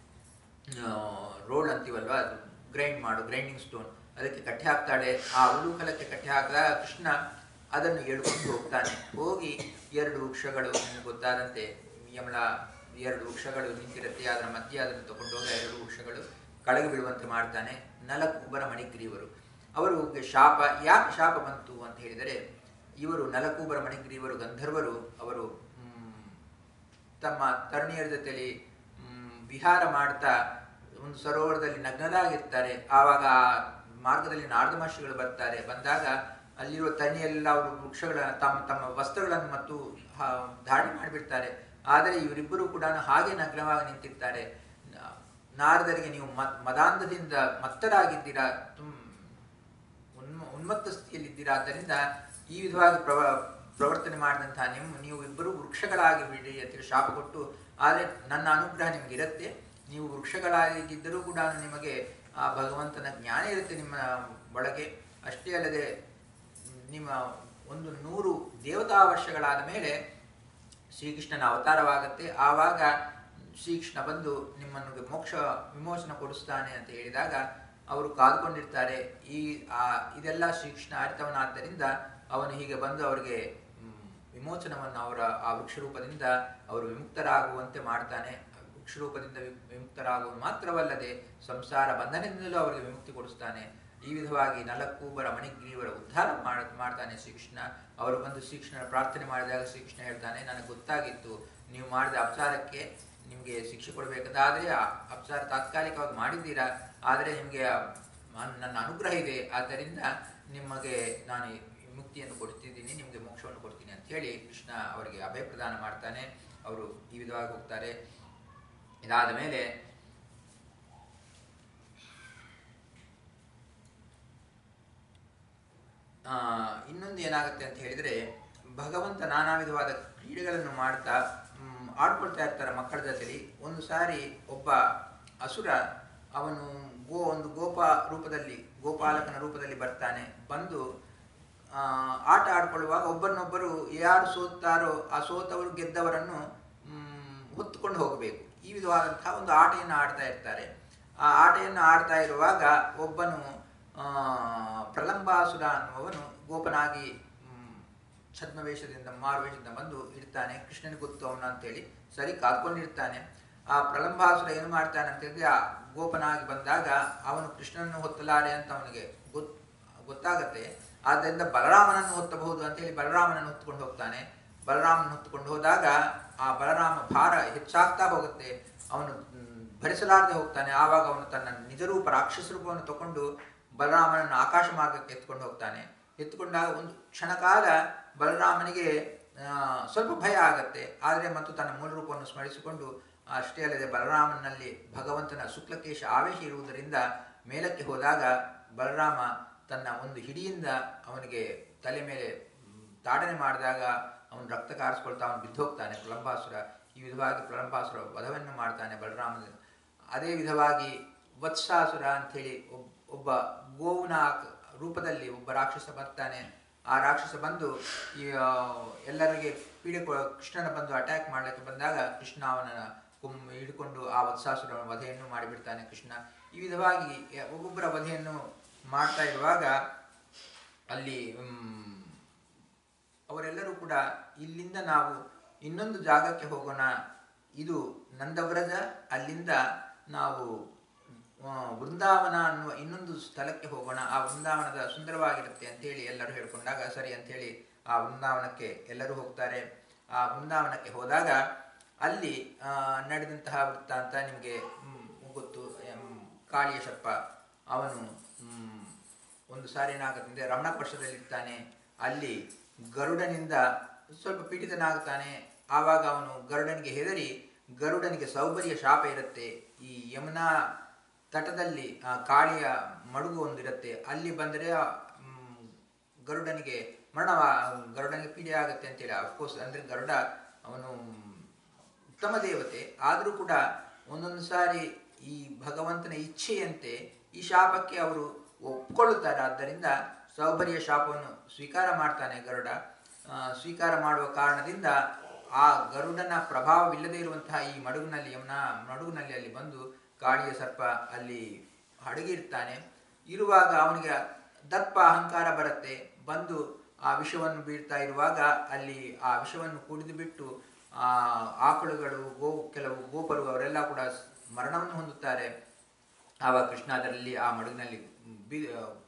ರೋಡ್ ಅಂತೀವಲ್ವ ಅದು ಗ್ರೈಂಡ್ ಮಾಡು ಗ್ರೈಂಡಿಂಗ್ ಸ್ಟೋನ್ ಅದಕ್ಕೆ ಕಟ್ಟಿ ಹಾಕ್ತಾಳೆ ಆ ಉಲೂಖಲಕ್ಕೆ ಕಟ್ಟಿ ಹಾಕಿದಾಗ ಕೃಷ್ಣ ಅದನ್ನು ಎಳ್ಕೊಂಡು ಹೋಗ್ತಾನೆ ಹೋಗಿ ಎರಡು ವೃಕ್ಷಗಳು ನಿಮಗೆ ಗೊತ್ತಾದಂತೆ ಯಮಳ ಎರಡು ವೃಕ್ಷಗಳು ನಿಂತಿರುತ್ತೆ ಅದರ ಮಧ್ಯೆ ಅದನ್ನು ತಗೊಂಡು ಹೋಗಿ ಆ ಎರಡು ವೃಕ್ಷಗಳು ಕಳಗೆ ಬೀಳುವಂತೆ ಮಾಡ್ತಾನೆ ನಲಕೂಬರ ಮಣಿಗ್ರೀವರು ಅವರು ಶಾಪ ಯಾಕೆ ಶಾಪ ಬಂತು ಅಂತ ಹೇಳಿದರೆ ಇವರು ನಲಕೂಬರ ಮಣಿಗ್ರೀವರು ಗಂಧರ್ವರು ಅವರು ಮ್, ತಮ್ಮ ತರುಣಿಯರ ಜೊತೆಲಿ ಮ್, ವಿಹಾರ ಮಾಡ್ತಾ ಒಂದು ಸರೋವರದಲ್ಲಿ ನಗ್ನರಾಗಿರ್ತಾರೆ ಆವಾಗ ಆ ಮಾರ್ಗದಲ್ಲಿ ನಾರದ ಮಹರ್ಷಿಗಳು ಬರ್ತಾರೆ ಬಂದಾಗ ಅಲ್ಲಿರುವ ತನಿಯೆಲ್ಲ ಅವರು ವೃಕ್ಷಗಳ ತಮ್ಮ ತಮ್ಮ ವಸ್ತ್ರಗಳನ್ನು ಮತ್ತು ಹ- ಧಾರಣೆ ಮಾಡಿಬಿಡ್ತಾರೆ ಆದರೆ ಇವರಿಬ್ಬರು ಕೂಡ ಹಾಗೆ ನಗ್ನವಾಗಿ ನಿಂತಿರ್ತಾರೆ ನ- ನಾರದರಿಗೆ ನೀವು ಮತ್ ಮದಾಂಧದಿಂದ ಮತ್ತರಾಗಿದ್ದೀರಾ ತುಮ್ ಉನ್ಮ ಉನ್ಮತ್ತ ಸ್ಥಿತಿಯಲ್ಲಿದ್ದೀರಾ ಆದ್ದರಿಂದ ಈ ವಿಧವಾಗಿ ಪ್ರವ ಪ್ರವರ್ತನೆ ಮಾಡಿದಂತಹ ನಿಮ್ಮ ನೀವು ಇಬ್ಬರು ವೃಕ್ಷಗಳಾಗಿ ಬಿಡಿ ಅಂತೇಳಿ ಶಾಪ ಕೊಟ್ಟು ಆದರೆ ನನ್ನ ಅನುಗ್ರಹ ನಿಮಗೆ ಇರುತ್ತೆ ನೀವು ವೃಕ್ಷಗಳಾಗಿದ್ದರೂ ಕೂಡ ನಿಮಗೆ ಆ ಭಗವಂತನ ಜ್ಞಾನ ಇರುತ್ತೆ ನಿಮ್ಮ ಒಳಗೆ ಅಷ್ಟೇ ಅಲ್ಲದೆ ನಿಮ್ಮ ಒಂದು ನೂರು ದೇವತಾ ವರ್ಷಗಳಾದ ಮೇಲೆ ಶ್ರೀಕೃಷ್ಣನ ಅವತಾರವಾಗುತ್ತೆ ಆವಾಗ ಶ್ರೀಕೃಷ್ಣ ಬಂದು ನಿಮ್ಮನ್ನು ಮೋಕ್ಷ ವಿಮೋಚನ ಕೊಡಿಸ್ತಾನೆ ಅಂತ ಹೇಳಿದಾಗ ಅವರು ಕಾದುಕೊಂಡಿರ್ತಾರೆ ಈ ಆ ಇದೆಲ್ಲ ಶ್ರೀಕೃಷ್ಣ ಅರಿತವನಾದ್ದರಿಂದ ಅವನು ಹೀಗೆ ಬಂದು ಅವರಿಗೆ ಮ್, ವಿಮೋಚನವನ್ನು ಅವರ ಆ ವೃಕ್ಷರೂಪದಿಂದ ಅವರು ವಿಮುಕ್ತರಾಗುವಂತೆ ಮಾಡ್ತಾನೆ ವೃಕ್ಷರೂಪದಿಂದ ವಿ- ವಿಮುಕ್ತರಾಗುವುದು ಮಾತ್ರವಲ್ಲದೆ ಸಂಸಾರ ಬಂಧನದಿಂದಲೂ ಅವರಿಗೆ ವಿಮುಕ್ತಿ ಕೊಡಿಸ್ತಾನೆ ಈ ವಿಧವಾಗಿ ನಲಕ್ಕೂಬರ ಮಣಿಗ್ರೀವರ ಉದ್ಧಾರ ಮಾಡ ಮಾಡ್ತಾನೆ ಶ್ರೀಕೃಷ್ಣ ಅವರು ಬಂದು ಶ್ರೀಕೃಷ್ಣನ ಪ್ರಾರ್ಥನೆ ಮಾಡಿದಾಗ ಶ್ರೀಕೃಷ್ಣ ಹೇಳ್ತಾನೆ ನನಗೆ ಗೊತ್ತಾಗಿತ್ತು ನೀವು ಮಾಡಿದ ಅಪಚಾರಕ್ಕೆ ನಿಮಗೆ ಶಿಕ್ಷೆ ಕೊಡಬೇಕಂತ ಆದರೆ ಆ ಅಪಚಾರ ತಾತ್ಕಾಲಿಕವಾಗಿ ಮಾಡಿದ್ದೀರಾ ಆದರೆ ನಿಮಗೆ ನನ್ನ ಅನುಗ್ರಹ ಇದೆ ಆದ್ದರಿಂದ ನಿಮಗೆ ನಾನು ಈ ಮುಕ್ತಿಯನ್ನು ಕೊಡ್ತಿದ್ದೀನಿ ನಿಮಗೆ ಮೋಕ್ಷವನ್ನು ಕೊಡ್ತೀನಿ ಅಂತ ಹೇಳಿ ಕೃಷ್ಣ ಅವರಿಗೆ ಅಭಯ ಪ್ರದಾನ ಮಾಡ್ತಾನೆ ಅವರು ಈ ವಿಧವಾಗಿ ಹೋಗ್ತಾರೆ ಇದಾದ ಮೇಲೆ ಆ, ಇನ್ನೊಂದು ಏನಾಗುತ್ತೆ ಅಂತ ಹೇಳಿದರೆ ಭಗವಂತ ನಾನಾ ವಿಧವಾದ ಕ್ರೀಡೆಗಳನ್ನು ಮಾಡ್ತಾ ಮ್, ಆಡ್ಕೊಳ್ತಾ ಇರ್ತಾರೆ ಮಕ್ಕಳ ಜೊತೆಲಿ ಒಂದು ಸಾರಿ ಒಬ್ಬ ಅಸುರ ಅವನು ಗೋ ಒಂದು ಗೋಪ ರೂಪದಲ್ಲಿ ಗೋಪಾಲಕನ ರೂಪದಲ್ಲಿ ಬರ್ತಾನೆ ಬಂದು ಆ, ಆಟ ಆಡ್ಕೊಳ್ಳುವಾಗ ಒಬ್ಬರನ್ನೊಬ್ಬರು ಯಾರು ಸೋತ್ತಾರೋ ಆ ಸೋತವರು ಗೆದ್ದವರನ್ನು ಮ್, ಹೊತ್ತುಕೊಂಡು ಹೋಗಬೇಕು ಈ ವಿಧವಾದಂತಹ ಒಂದು ಆಟೆಯನ್ನು ಆಡ್ತಾ ಇರ್ತಾರೆ ಆ ಆಟೆಯನ್ನು ಆಡ್ತಾ ಇರುವಾಗ ಒಬ್ಬನು ಆ, ಪ್ರಲಂಬಾಸುರ ಅನ್ನುವವನು ಗೋಪನಾಗಿ ಮ್, ಛದ್ಮವೇಷದಿಂದ ಮಾರುವೇಷದಿಂದ ಬಂದು ಇರ್ತಾನೆ ಕೃಷ್ಣನಿಗೆ ಗೊತ್ತು ಅವನ ಅಂತೇಳಿ ಸರಿ ಕಾದ್ಕೊಂಡಿರ್ತಾನೆ ಆ ಪ್ರಲಂಬಾಸುರ ಏನು ಮಾಡ್ತಾನೆ ಅಂತ ಹೇಳಿದ್ರೆ ಆ ಗೋಪನಾಗಿ ಬಂದಾಗ ಅವನು ಕೃಷ್ಣನನ್ನು ಹೊತ್ತಲಾರೆ ಅಂತ ಅವನಿಗೆ ಗೊತ್ ಗೊತ್ತಾಗತ್ತೆ ಆದ್ದರಿಂದ ಬಲರಾಮನನ್ನು ಹೊತ್ತಬಹುದು ಅಂತ ಹೇಳಿ ಬಲರಾಮನನ್ನು ಹೊತ್ತುಕೊಂಡು ಹೋಗ್ತಾನೆ ಬಲರಾಮನ ಹೊತ್ತುಕೊಂಡು ಹೋದಾಗ ಆ ಬಲರಾಮ ಭಾರ ಹೆಚ್ಚಾಗ್ತಾ ಹೋಗುತ್ತೆ ಅವನು ಮ್, ಭರಿಸಲಾರದೆ ಹೋಗ್ತಾನೆ ಆವಾಗ ಅವನು ತನ್ನ ನಿಜ ರೂಪ ರಾಕ್ಷಸ ರೂಪವನ್ನು ತಗೊಂಡು ಬಲರಾಮನನ್ನು ಆಕಾಶ ಮಾರ್ಗಕ್ಕೆ ಎತ್ಕೊಂಡು ಹೋಗ್ತಾನೆ ಎತ್ಕೊಂಡಾಗ ಒಂದು ಕ್ಷಣಕಾಲ ಬಲರಾಮನಿಗೆ ಆ, ಸ್ವಲ್ಪ ಭಯ ಆಗತ್ತೆ ಆದರೆ ಮತ್ತು ತನ್ನ ಮೂಲ ರೂಪವನ್ನು ಸ್ಮರಿಸಿಕೊಂಡು ಅಷ್ಟೇ ಅಲ್ಲದೆ ಬಲರಾಮನಲ್ಲಿ ಭಗವಂತನ ಶುಕ್ಲಕೇಶ ಆವೇಶ ಇರುವುದರಿಂದ ಮೇಲಕ್ಕೆ ಹೋದಾಗ ಬಲರಾಮ ತನ್ನ ಒಂದು ಹಿಡಿಯಿಂದ ಅವನಿಗೆ ತಲೆ ಮೇಲೆ ಮ್, ತಾಡನೆ ಮಾಡಿದಾಗ ಅವನು ರಕ್ತ ಕಾರಿಸ್ಕೊಳ್ತಾ ಅವನು ಬಿದ್ದೋಗ್ತಾನೆ ಪ್ರಲಂಬಾಸುರ ಈ ವಿಧವಾಗಿ ಪ್ರಲಂಬಾಸುರ ವಧವನ್ನು ಮಾಡ್ತಾನೆ ಬಲರಾಮನ ಅದೇ ವಿಧವಾಗಿ ವತ್ಸಾಸುರ ಅಂಥೇಳಿ ಒಬ್ ಒಬ್ಬ ಗೋವಿನ ಆಕ- ರೂಪದಲ್ಲಿ ಒಬ್ಬ ರಾಕ್ಷಸ ಬರ್ತಾನೆ ಆ ರಾಕ್ಷಸ ಬಂದು ಈ ಆ, ಎಲ್ಲರಿಗೆ ಪೀಡೆ ಕೊ- ಕೃಷ್ಣನ ಬಂದು ಅಟ್ಯಾಕ್ ಮಾಡಲಿಕ್ಕೆ ಬಂದಾಗ ಕೃಷ್ಣ ಅವನ ಕುಮ್ ಹಿಡ್ಕೊಂಡು ಆ ವತ್ಸಾಸುರನ ವಧೆಯನ್ನು ಮಾಡಿಬಿಡ್ತಾನೆ ಕೃಷ್ಣ ಈ ವಿಧವಾಗಿ ಯ- ಒಬ್ಬೊಬ್ಬರ ವಧೆಯನ್ನು ಮಾಡ್ತಾ ಇರುವಾಗ ಅಲ್ಲಿ ಮ್, ಅವರೆಲ್ಲರೂ ಕೂಡ ಇಲ್ಲಿಂದ ನಾವು ಇನ್ನೊಂದು ಜಾಗಕ್ಕೆ ಹೋಗೋಣ ಇದು ನಂದವ್ರಜ ಅಲ್ಲಿಂದ ನಾವು ಆ, ವೃಂದಾವನ ಅನ್ನುವ ಇನ್ನೊಂದು ಸ್ಥಳಕ್ಕೆ ಹೋಗೋಣ ಆ ವೃಂದಾವನದ ಸುಂದರವಾಗಿರುತ್ತೆ ಅಂತೇಳಿ ಎಲ್ಲರೂ ಹೇಳ್ಕೊಂಡಾಗ ಸರಿ ಅಂತೇಳಿ ಆ ವೃಂದಾವನಕ್ಕೆ ಎಲ್ಲರೂ ಹೋಗ್ತಾರೆ ಆ ವೃಂದಾವನಕ್ಕೆ ಹೋದಾಗ ಅಲ್ಲಿ ಆ, ನಡೆದಂತಹ ವೃತ್ತಾಂತ ನಿಮಗೆ ಮ್, ಗೊತ್ತು ಎಂ, ಕಾಳಿಯ ಸರ್ಪ ಅವನು ಮ್, ಒಂದು ಸಾರಿ ಏನಾಗುತ್ತದೆ ರಮಣ ಪಕ್ಷದಲ್ಲಿರ್ತಾನೆ ಅಲ್ಲಿ ಗರುಡನಿಂದ ಸ್ವಲ್ಪ ಪೀಡಿತನಾಗುತ್ತಾನೆ ಆವಾಗ ಅವನು ಗರುಡನಿಗೆ ಹೆದರಿ ಗರುಡನಿಗೆ ಸೌಭರ್ಯ ಶಾಪ ಇರುತ್ತೆ ಈ ಯಮುನಾ ತಟದಲ್ಲಿ ಆ ಕಾಳಿಯ ಮಡುಗು ಒಂದಿರುತ್ತೆ ಅಲ್ಲಿ ಬಂದರೆ ಆ, ಮ್, ಗರುಡನಿಗೆ ಮರಣವ ಗರುಡನಿಗೆ ಪೀಡೆ ಆಗುತ್ತೆ ಅಂತೇಳಿ ಅಫ್ಕೋರ್ಸ್ ಅಂದರೆ ಗರುಡ ಅವನು ಉತ್ತಮ ದೇವತೆ ಆದರೂ ಕೂಡ ಒಂದೊಂದು ಸಾರಿ ಈ ಭಗವಂತನ ಇಚ್ಛೆಯಂತೆ ಈ ಶಾಪಕ್ಕೆ ಅವರು ಒಪ್ಕೊಳ್ಳುತ್ತಾರೆ ಆದ್ದರಿಂದ ಸೌಭರ್ಯ ಶಾಪವನ್ನು ಸ್ವೀಕಾರ ಮಾಡ್ತಾನೆ ಗರುಡ ಆ, ಸ್ವೀಕಾರ ಮಾಡುವ ಕಾರಣದಿಂದ ಆ ಗರುಡನ ಪ್ರಭಾವವಿಲ್ಲದೆ ಇರುವಂತಹ ಈ ಮಡುಗಿನಲ್ಲಿ ಯಮುನಾ ಮಡುಗಿನಲ್ಲಿ ಅಲ್ಲಿ ಬಂದು ಕಾಳಿಯ ಸರ್ಪ ಅಲ್ಲಿ ಅಡಗಿರ್ತಾನೆ ಇರುವಾಗ ಅವನಿಗೆ ದರ್ಪ ಅಹಂಕಾರ ಬರುತ್ತೆ ಬಂದು ಆ ವಿಷವನ್ನು ಬೀಳ್ತಾ ಇರುವಾಗ ಅಲ್ಲಿ ಆ ವಿಷವನ್ನು ಕುಡಿದು ಬಿಟ್ಟು ಆ ಆಕಳುಗಳು ಗೋ ಕೆಲವು ಗೋಪರು ಅವರೆಲ್ಲ ಕೂಡ ಸ್- ಮರಣವನ್ನು ಹೊಂದುತ್ತಾರೆ ಆವಾಗ ಕೃಷ್ಣ ಅದರಲ್ಲಿ ಆ ಮಡುಗಿನಲ್ಲಿ ಬಿ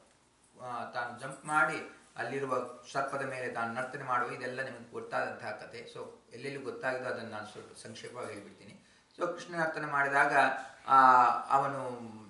ಆ, ತಾನು ಜಂಪ್ ಮಾಡಿ ಅಲ್ಲಿರುವ ಸರ್ಪದ ಮೇಲೆ ತಾನು ನರ್ತನೆ ಮಾಡುವ ಇದೆಲ್ಲ ನಿಮಗೆ ಗೊತ್ತಾದಂತಹ ಕತೆ ಸೊ ಎಲ್ಲೆಲ್ಲಿ ಗೊತ್ತಾಗಿದೋ ಅದನ್ನು ನಾನು ಸ್ವಲ್ಪ ಸಂಕ್ಷೇಪವಾಗಿ ಹೇಳ್ಬಿಡ್ತೀನಿ ಸೊ ಕೃಷ್ಣ ನರ್ತನೆ ಮಾಡಿದಾಗ ಆ, ಅವನು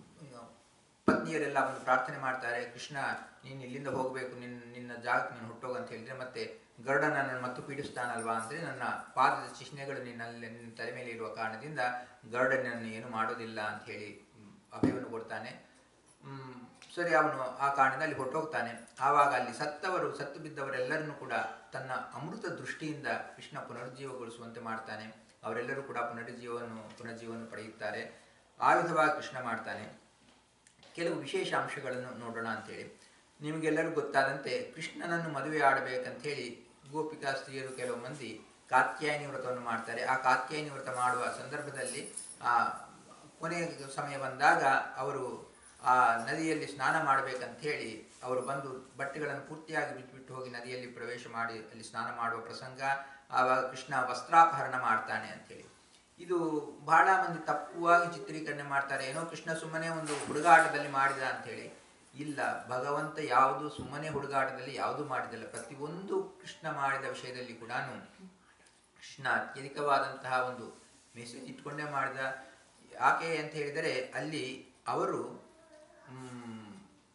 ಪತ್ನಿಯರೆಲ್ಲ ಒಂದು ಪ್ರಾರ್ಥನೆ ಮಾಡ್ತಾರೆ ಕೃಷ್ಣ ನೀನು ಇಲ್ಲಿಂದ ಹೋಗಬೇಕು ನಿನ್ನ ನಿನ್ನ ಜಾಗಕ್ಕೆ ನೀನು ಹುಟ್ಟೋಗು ಅಂತ ಹೇಳಿದ್ರೆ ಮತ್ತೆ ಗರುಡ ನನ್ನನ್ನು ಮತ್ತು ಪೀಡಿಸ್ತಾನಲ್ವಾ ಅಂದರೆ ನನ್ನ ಪಾದದ ಚಿಹ್ನೆಗಳು ನಿನ್ನಲ್ಲಿ ನಿನ್ನ ತಲೆ ಮೇಲೆ ಇರುವ ಕಾರಣದಿಂದ ಗರುಡನನ್ನು ಏನು ಮಾಡೋದಿಲ್ಲ ಅಂತ ಹೇಳಿ ಮ್, ಅಭಯವನ್ನು ಕೊಡ್ತಾನೆ ಮ್, ಸರಿ ಅವನು ಆ ಕಾರಣದಲ್ಲಿ ಹೊರಟೋಗ್ತಾನೆ ಆವಾಗ ಅಲ್ಲಿ ಸತ್ತವರು ಸತ್ತು ಬಿದ್ದವರೆಲ್ಲರನ್ನು ಕೂಡ ತನ್ನ ಅಮೃತ ದೃಷ್ಟಿಯಿಂದ ಕೃಷ್ಣ ಪುನರುಜ್ಜೀವಗೊಳಿಸುವಂತೆ ಮಾಡ್ತಾನೆ ಅವರೆಲ್ಲರೂ ಕೂಡ ಪುನರುಜ್ಜೀವವನ್ನು ಪುನರ್ಜೀವವನ್ನು ಪಡೆಯುತ್ತಾರೆ ಆ ವಿಧವಾಗಿ ಕೃಷ್ಣ ಮಾಡ್ತಾನೆ ಕೆಲವು ವಿಶೇಷ ಅಂಶಗಳನ್ನು ನೋಡೋಣ ಅಂತೇಳಿ ನಿಮಗೆಲ್ಲರೂ ಗೊತ್ತಾದಂತೆ ಕೃಷ್ಣನನ್ನು ಮದುವೆ ಆಡಬೇಕಂತೇಳಿ ಗೋಪಿಕಾ ಸ್ತ್ರೀಯರು ಕೆಲವು ಮಂದಿ ಕಾತ್ಯಾಯನಿ ವ್ರತವನ್ನು ಮಾಡ್ತಾರೆ ಆ ಕಾತ್ಯಾಯನಿ ವ್ರತ ಮಾಡುವ ಸಂದರ್ಭದಲ್ಲಿ ಆ ಕೊನೆಯ ಸಮಯ ಬಂದಾಗ ಅವರು ಆ ನದಿಯಲ್ಲಿ ಸ್ನಾನ ಮಾಡಬೇಕಂತ ಹೇಳಿ ಅವರು ಬಂದು ಬಟ್ಟೆಗಳನ್ನು ಪೂರ್ತಿಯಾಗಿ ಬಿಟ್ಬಿಟ್ಟು ಹೋಗಿ ನದಿಯಲ್ಲಿ ಪ್ರವೇಶ ಮಾಡಿ ಅಲ್ಲಿ ಸ್ನಾನ ಮಾಡುವ ಪ್ರಸಂಗ ಆವಾಗ ಕೃಷ್ಣ ವಸ್ತ್ರಾಪಹರಣ ಮಾಡ್ತಾನೆ ಅಂತೇಳಿ ಇದು ಬಹಳ ಮಂದಿ ತಪ್ಪುವಾಗಿ ಚಿತ್ರೀಕರಣೆ ಮಾಡ್ತಾರೆ ಏನೋ ಕೃಷ್ಣ ಸುಮ್ಮನೆ ಒಂದು ಹುಡುಗಾಟದಲ್ಲಿ ಮಾಡಿದ ಅಂತೇಳಿ ಇಲ್ಲ ಭಗವಂತ ಯಾವುದು ಸುಮ್ಮನೆ ಹುಡುಗಾಟದಲ್ಲಿ ಯಾವುದು ಮಾಡಿದಲ್ಲ ಪ್ರತಿಯೊಂದು ಕೃಷ್ಣ ಮಾಡಿದ ವಿಷಯದಲ್ಲಿ ಕೂಡ ಕೃಷ್ಣ ಅತ್ಯಧಿಕವಾದಂತಹ ಒಂದು ಮೆಸೇಜ್ ಇಟ್ಕೊಂಡೇ ಮಾಡಿದ ಯಾಕೆ ಅಂತ ಹೇಳಿದರೆ ಅಲ್ಲಿ ಅವರು ಮ್,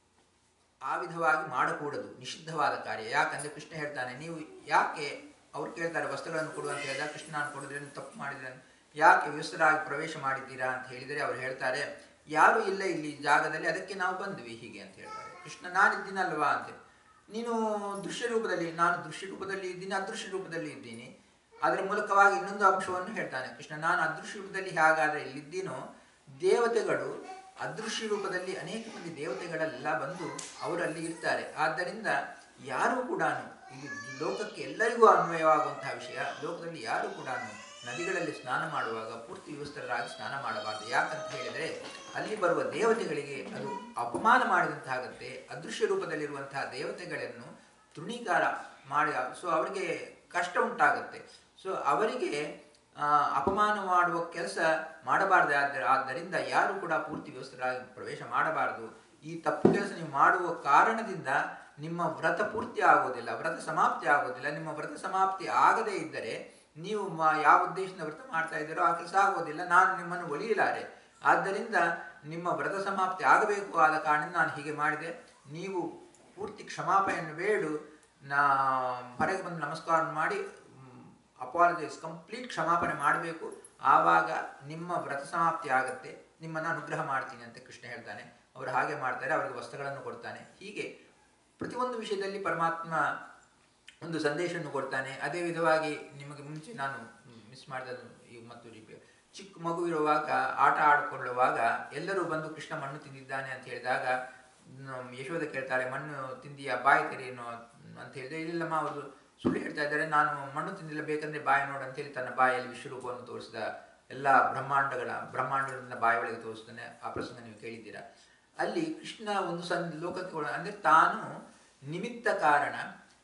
ಆ ವಿಧವಾಗಿ ಮಾಡಕೂಡದು ನಿಷಿದ್ಧವಾದ ಕಾರ್ಯ ಯಾಕಂದ್ರೆ ಕೃಷ್ಣ ಹೇಳ್ತಾನೆ ನೀವು ಯಾಕೆ ಅವ್ರು ಕೇಳ್ತಾರೆ ವಸ್ತ್ರಗಳನ್ನು ಕೊಡು ಅಂತ ಹೇಳಿದಾಗ ಕೃಷ್ಣ ನಾನು ಕೊಡಿದ್ರೆ ನೀವು ತಪ್ಪು ಮಾಡಿದ್ರೆ ಯಾಕೆ ವ್ಯವಸ್ಥರಾಗಿ ಪ್ರವೇಶ ಮಾಡಿದ್ದೀರಾ ಅಂತ ಹೇಳಿದರೆ ಅವ್ರು ಹೇಳ್ತಾರೆ ಯಾರು ಇಲ್ಲ ಇಲ್ಲಿ ಜಾಗದಲ್ಲಿ ಅದಕ್ಕೆ ನಾವು ಬಂದ್ವಿ ಹೀಗೆ ಅಂತ ಹೇಳ್ತಾರೆ ಕೃಷ್ಣ ನಾನಿದ್ದೀನಲ್ವಾ ಅಂತ ನೀನು ದೃಶ್ಯ ರೂಪದಲ್ಲಿ ನಾನು ದೃಶ್ಯ ರೂಪದಲ್ಲಿ ಇದ್ದೀನಿ ಅದೃಶ್ಯ ರೂಪದಲ್ಲಿ ಇದ್ದೀನಿ ಅದರ ಮೂಲಕವಾಗಿ ಇನ್ನೊಂದು ಅಂಶವನ್ನು ಹೇಳ್ತಾನೆ ಕೃಷ್ಣ ನಾನು ಅದೃಶ್ಯ ರೂಪದಲ್ಲಿ ಹೇಗಾದ್ರೆ ಇಲ್ಲಿದ್ದೀನೋ ದೇವತೆಗಳು ಅದೃಶ್ಯ ರೂಪದಲ್ಲಿ ಅನೇಕ ಮಂದಿ ದೇವತೆಗಳೆಲ್ಲ ಬಂದು ಅವರಲ್ಲಿ ಇರ್ತಾರೆ ಆದ್ದರಿಂದ ಯಾರೂ ಕೂಡ ಇದು ಲೋಕಕ್ಕೆ ಎಲ್ಲರಿಗೂ ಅನ್ವಯವಾಗುವಂತಹ ವಿಷಯ ಲೋಕದಲ್ಲಿ ಯಾರು ಕೂಡ ನದಿಗಳಲ್ಲಿ ಸ್ನಾನ ಮಾಡುವಾಗ ಪೂರ್ತಿ ವಿವಸ್ತರಾಗಿ ಸ್ನಾನ ಮಾಡಬಾರದು ಯಾಕಂತ ಹೇಳಿದರೆ ಅಲ್ಲಿ ಬರುವ ದೇವತೆಗಳಿಗೆ ಅದು ಅಪಮಾನ ಮಾಡಿದಂತಾಗುತ್ತೆ ಅದೃಶ್ಯ ರೂಪದಲ್ಲಿರುವಂತಹ ದೇವತೆಗಳನ್ನು ತೃಣೀಕಾರ ಮಾಡಿ ಸೊ ಅವರಿಗೆ ಕಷ್ಟ ಉಂಟಾಗುತ್ತೆ ಸೊ ಅವರಿಗೆ ಆ, ಅಪಮಾನ ಮಾಡುವ ಕೆಲಸ ಮಾಡಬಾರ್ದು ಆದ ಆದ್ದರಿಂದ ಯಾರು ಕೂಡ ಪೂರ್ತಿ ವ್ಯವಸ್ಥರಾಗಿ ಪ್ರವೇಶ ಮಾಡಬಾರದು ಈ ತಪ್ಪು ಕೆಲಸ ನೀವು ಮಾಡುವ ಕಾರಣದಿಂದ ನಿಮ್ಮ ವ್ರತ ಪೂರ್ತಿ ಆಗೋದಿಲ್ಲ ವ್ರತ ಸಮಾಪ್ತಿ ಆಗೋದಿಲ್ಲ ನಿಮ್ಮ ವ್ರತ ಸಮಾಪ್ತಿ ಆಗದೇ ಇದ್ದರೆ ನೀವು ಮ- ಯಾವ ಉದ್ದೇಶದಿಂದ ವ್ರತ ಮಾಡ್ತಾ ಇದ್ದೀರೋ ಆ ಕೆಲಸ ಆಗೋದಿಲ್ಲ ನಾನು ನಿಮ್ಮನ್ನು ಒಲಿಯಲಾರೆ ಆದ್ದರಿಂದ ನಿಮ್ಮ ವ್ರತ ಸಮಾಪ್ತಿ ಆಗಬೇಕು ಆದ ಕಾರಣದಿಂದ ನಾನು ಹೀಗೆ ಮಾಡಿದೆ ನೀವು ಪೂರ್ತಿ ಕ್ಷಮಾಪಣೆಯನ್ನು ಬೇಡು ನಾ ಹೊರಗೆ ಬಂದು ನಮಸ್ಕಾರ ಮಾಡಿ ಅಪಾಲಜೈಸ್ ಕಂಪ್ಲೀಟ್ ಕ್ಷಮಾಪಣೆ ಮಾಡಬೇಕು ಆವಾಗ ನಿಮ್ಮ ವ್ರತ ಸಮಾಪ್ತಿ ಆಗುತ್ತೆ ನಿಮ್ಮನ್ನು ಅನುಗ್ರಹ ಮಾಡ್ತೀನಿ ಅಂತ ಕೃಷ್ಣ ಹೇಳ್ತಾನೆ ಅವರು ಹಾಗೆ ಮಾಡ್ತಾರೆ ಅವರಿಗೆ ವಸ್ತ್ರಗಳನ್ನು ಕೊಡ್ತಾನೆ ಹೀಗೆ ಪ್ರತಿಯೊಂದು ವಿಷಯದಲ್ಲಿ ಪರಮಾತ್ಮ ಒಂದು ಸಂದೇಶವನ್ನು ಕೊಡ್ತಾನೆ ಅದೇ ವಿಧವಾಗಿ ನಿಮಗೆ ಮುಂಚೆ ನಾನು ಮಿಸ್ ಮಾಡಿದದ್ದು ಈಗ ಮತ್ತು ರಿಪೇ ಚಿಕ್ಕ ಮಗು ಇರುವಾಗ ಆಟ ಆಡಿಕೊಳ್ಳುವಾಗ ಎಲ್ಲರೂ ಬಂದು ಕೃಷ್ಣ ಮಣ್ಣು ತಿಂದಿದ್ದಾನೆ ಅಂತ ಹೇಳಿದಾಗ ಮ್, ಯಶೋಧ ಕೇಳ್ತಾರೆ ಮಣ್ಣು ತಿಂದಿಯ ಬಾಯಿ ತೆರೆಯೇನು ಅಂತ ಹೇಳಿದ್ರೆ ಇಲ್ಲಮ್ಮ ಅವರು ಸುಳ್ಳು ಹೇಳ್ತಾ ಇದ್ದಾರೆ ನಾನು ಮಣ್ಣು ತಿಂದಿಲ್ಲ ಬೇಕಂದ್ರೆ ಬಾಯಿ ನೋಡು ಅಂತೇಳಿ ತನ್ನ ಬಾಯಲ್ಲಿ ವಿಶ್ವರೂಪವನ್ನು ತೋರಿಸಿದ ಎಲ್ಲ ಬ್ರಹ್ಮಾಂಡಗಳ ಬ್ರಹ್ಮಾಂಡಗಳನ್ನ ಬಾಯಿ ಒಳಗೆ ತೋರಿಸ್ತಾನೆ ಆ ಪ್ರಸಂಗ ನೀವು ಕೇಳಿದ್ದೀರಾ ಅಲ್ಲಿ ಕೃಷ್ಣ ಒಂದು ಸಂ ಲೋಕಕ್ಕೆ ಒಳ- ಅಂದ್ರೆ ತಾನು ನಿಮಿತ್ತ ಕಾರಣ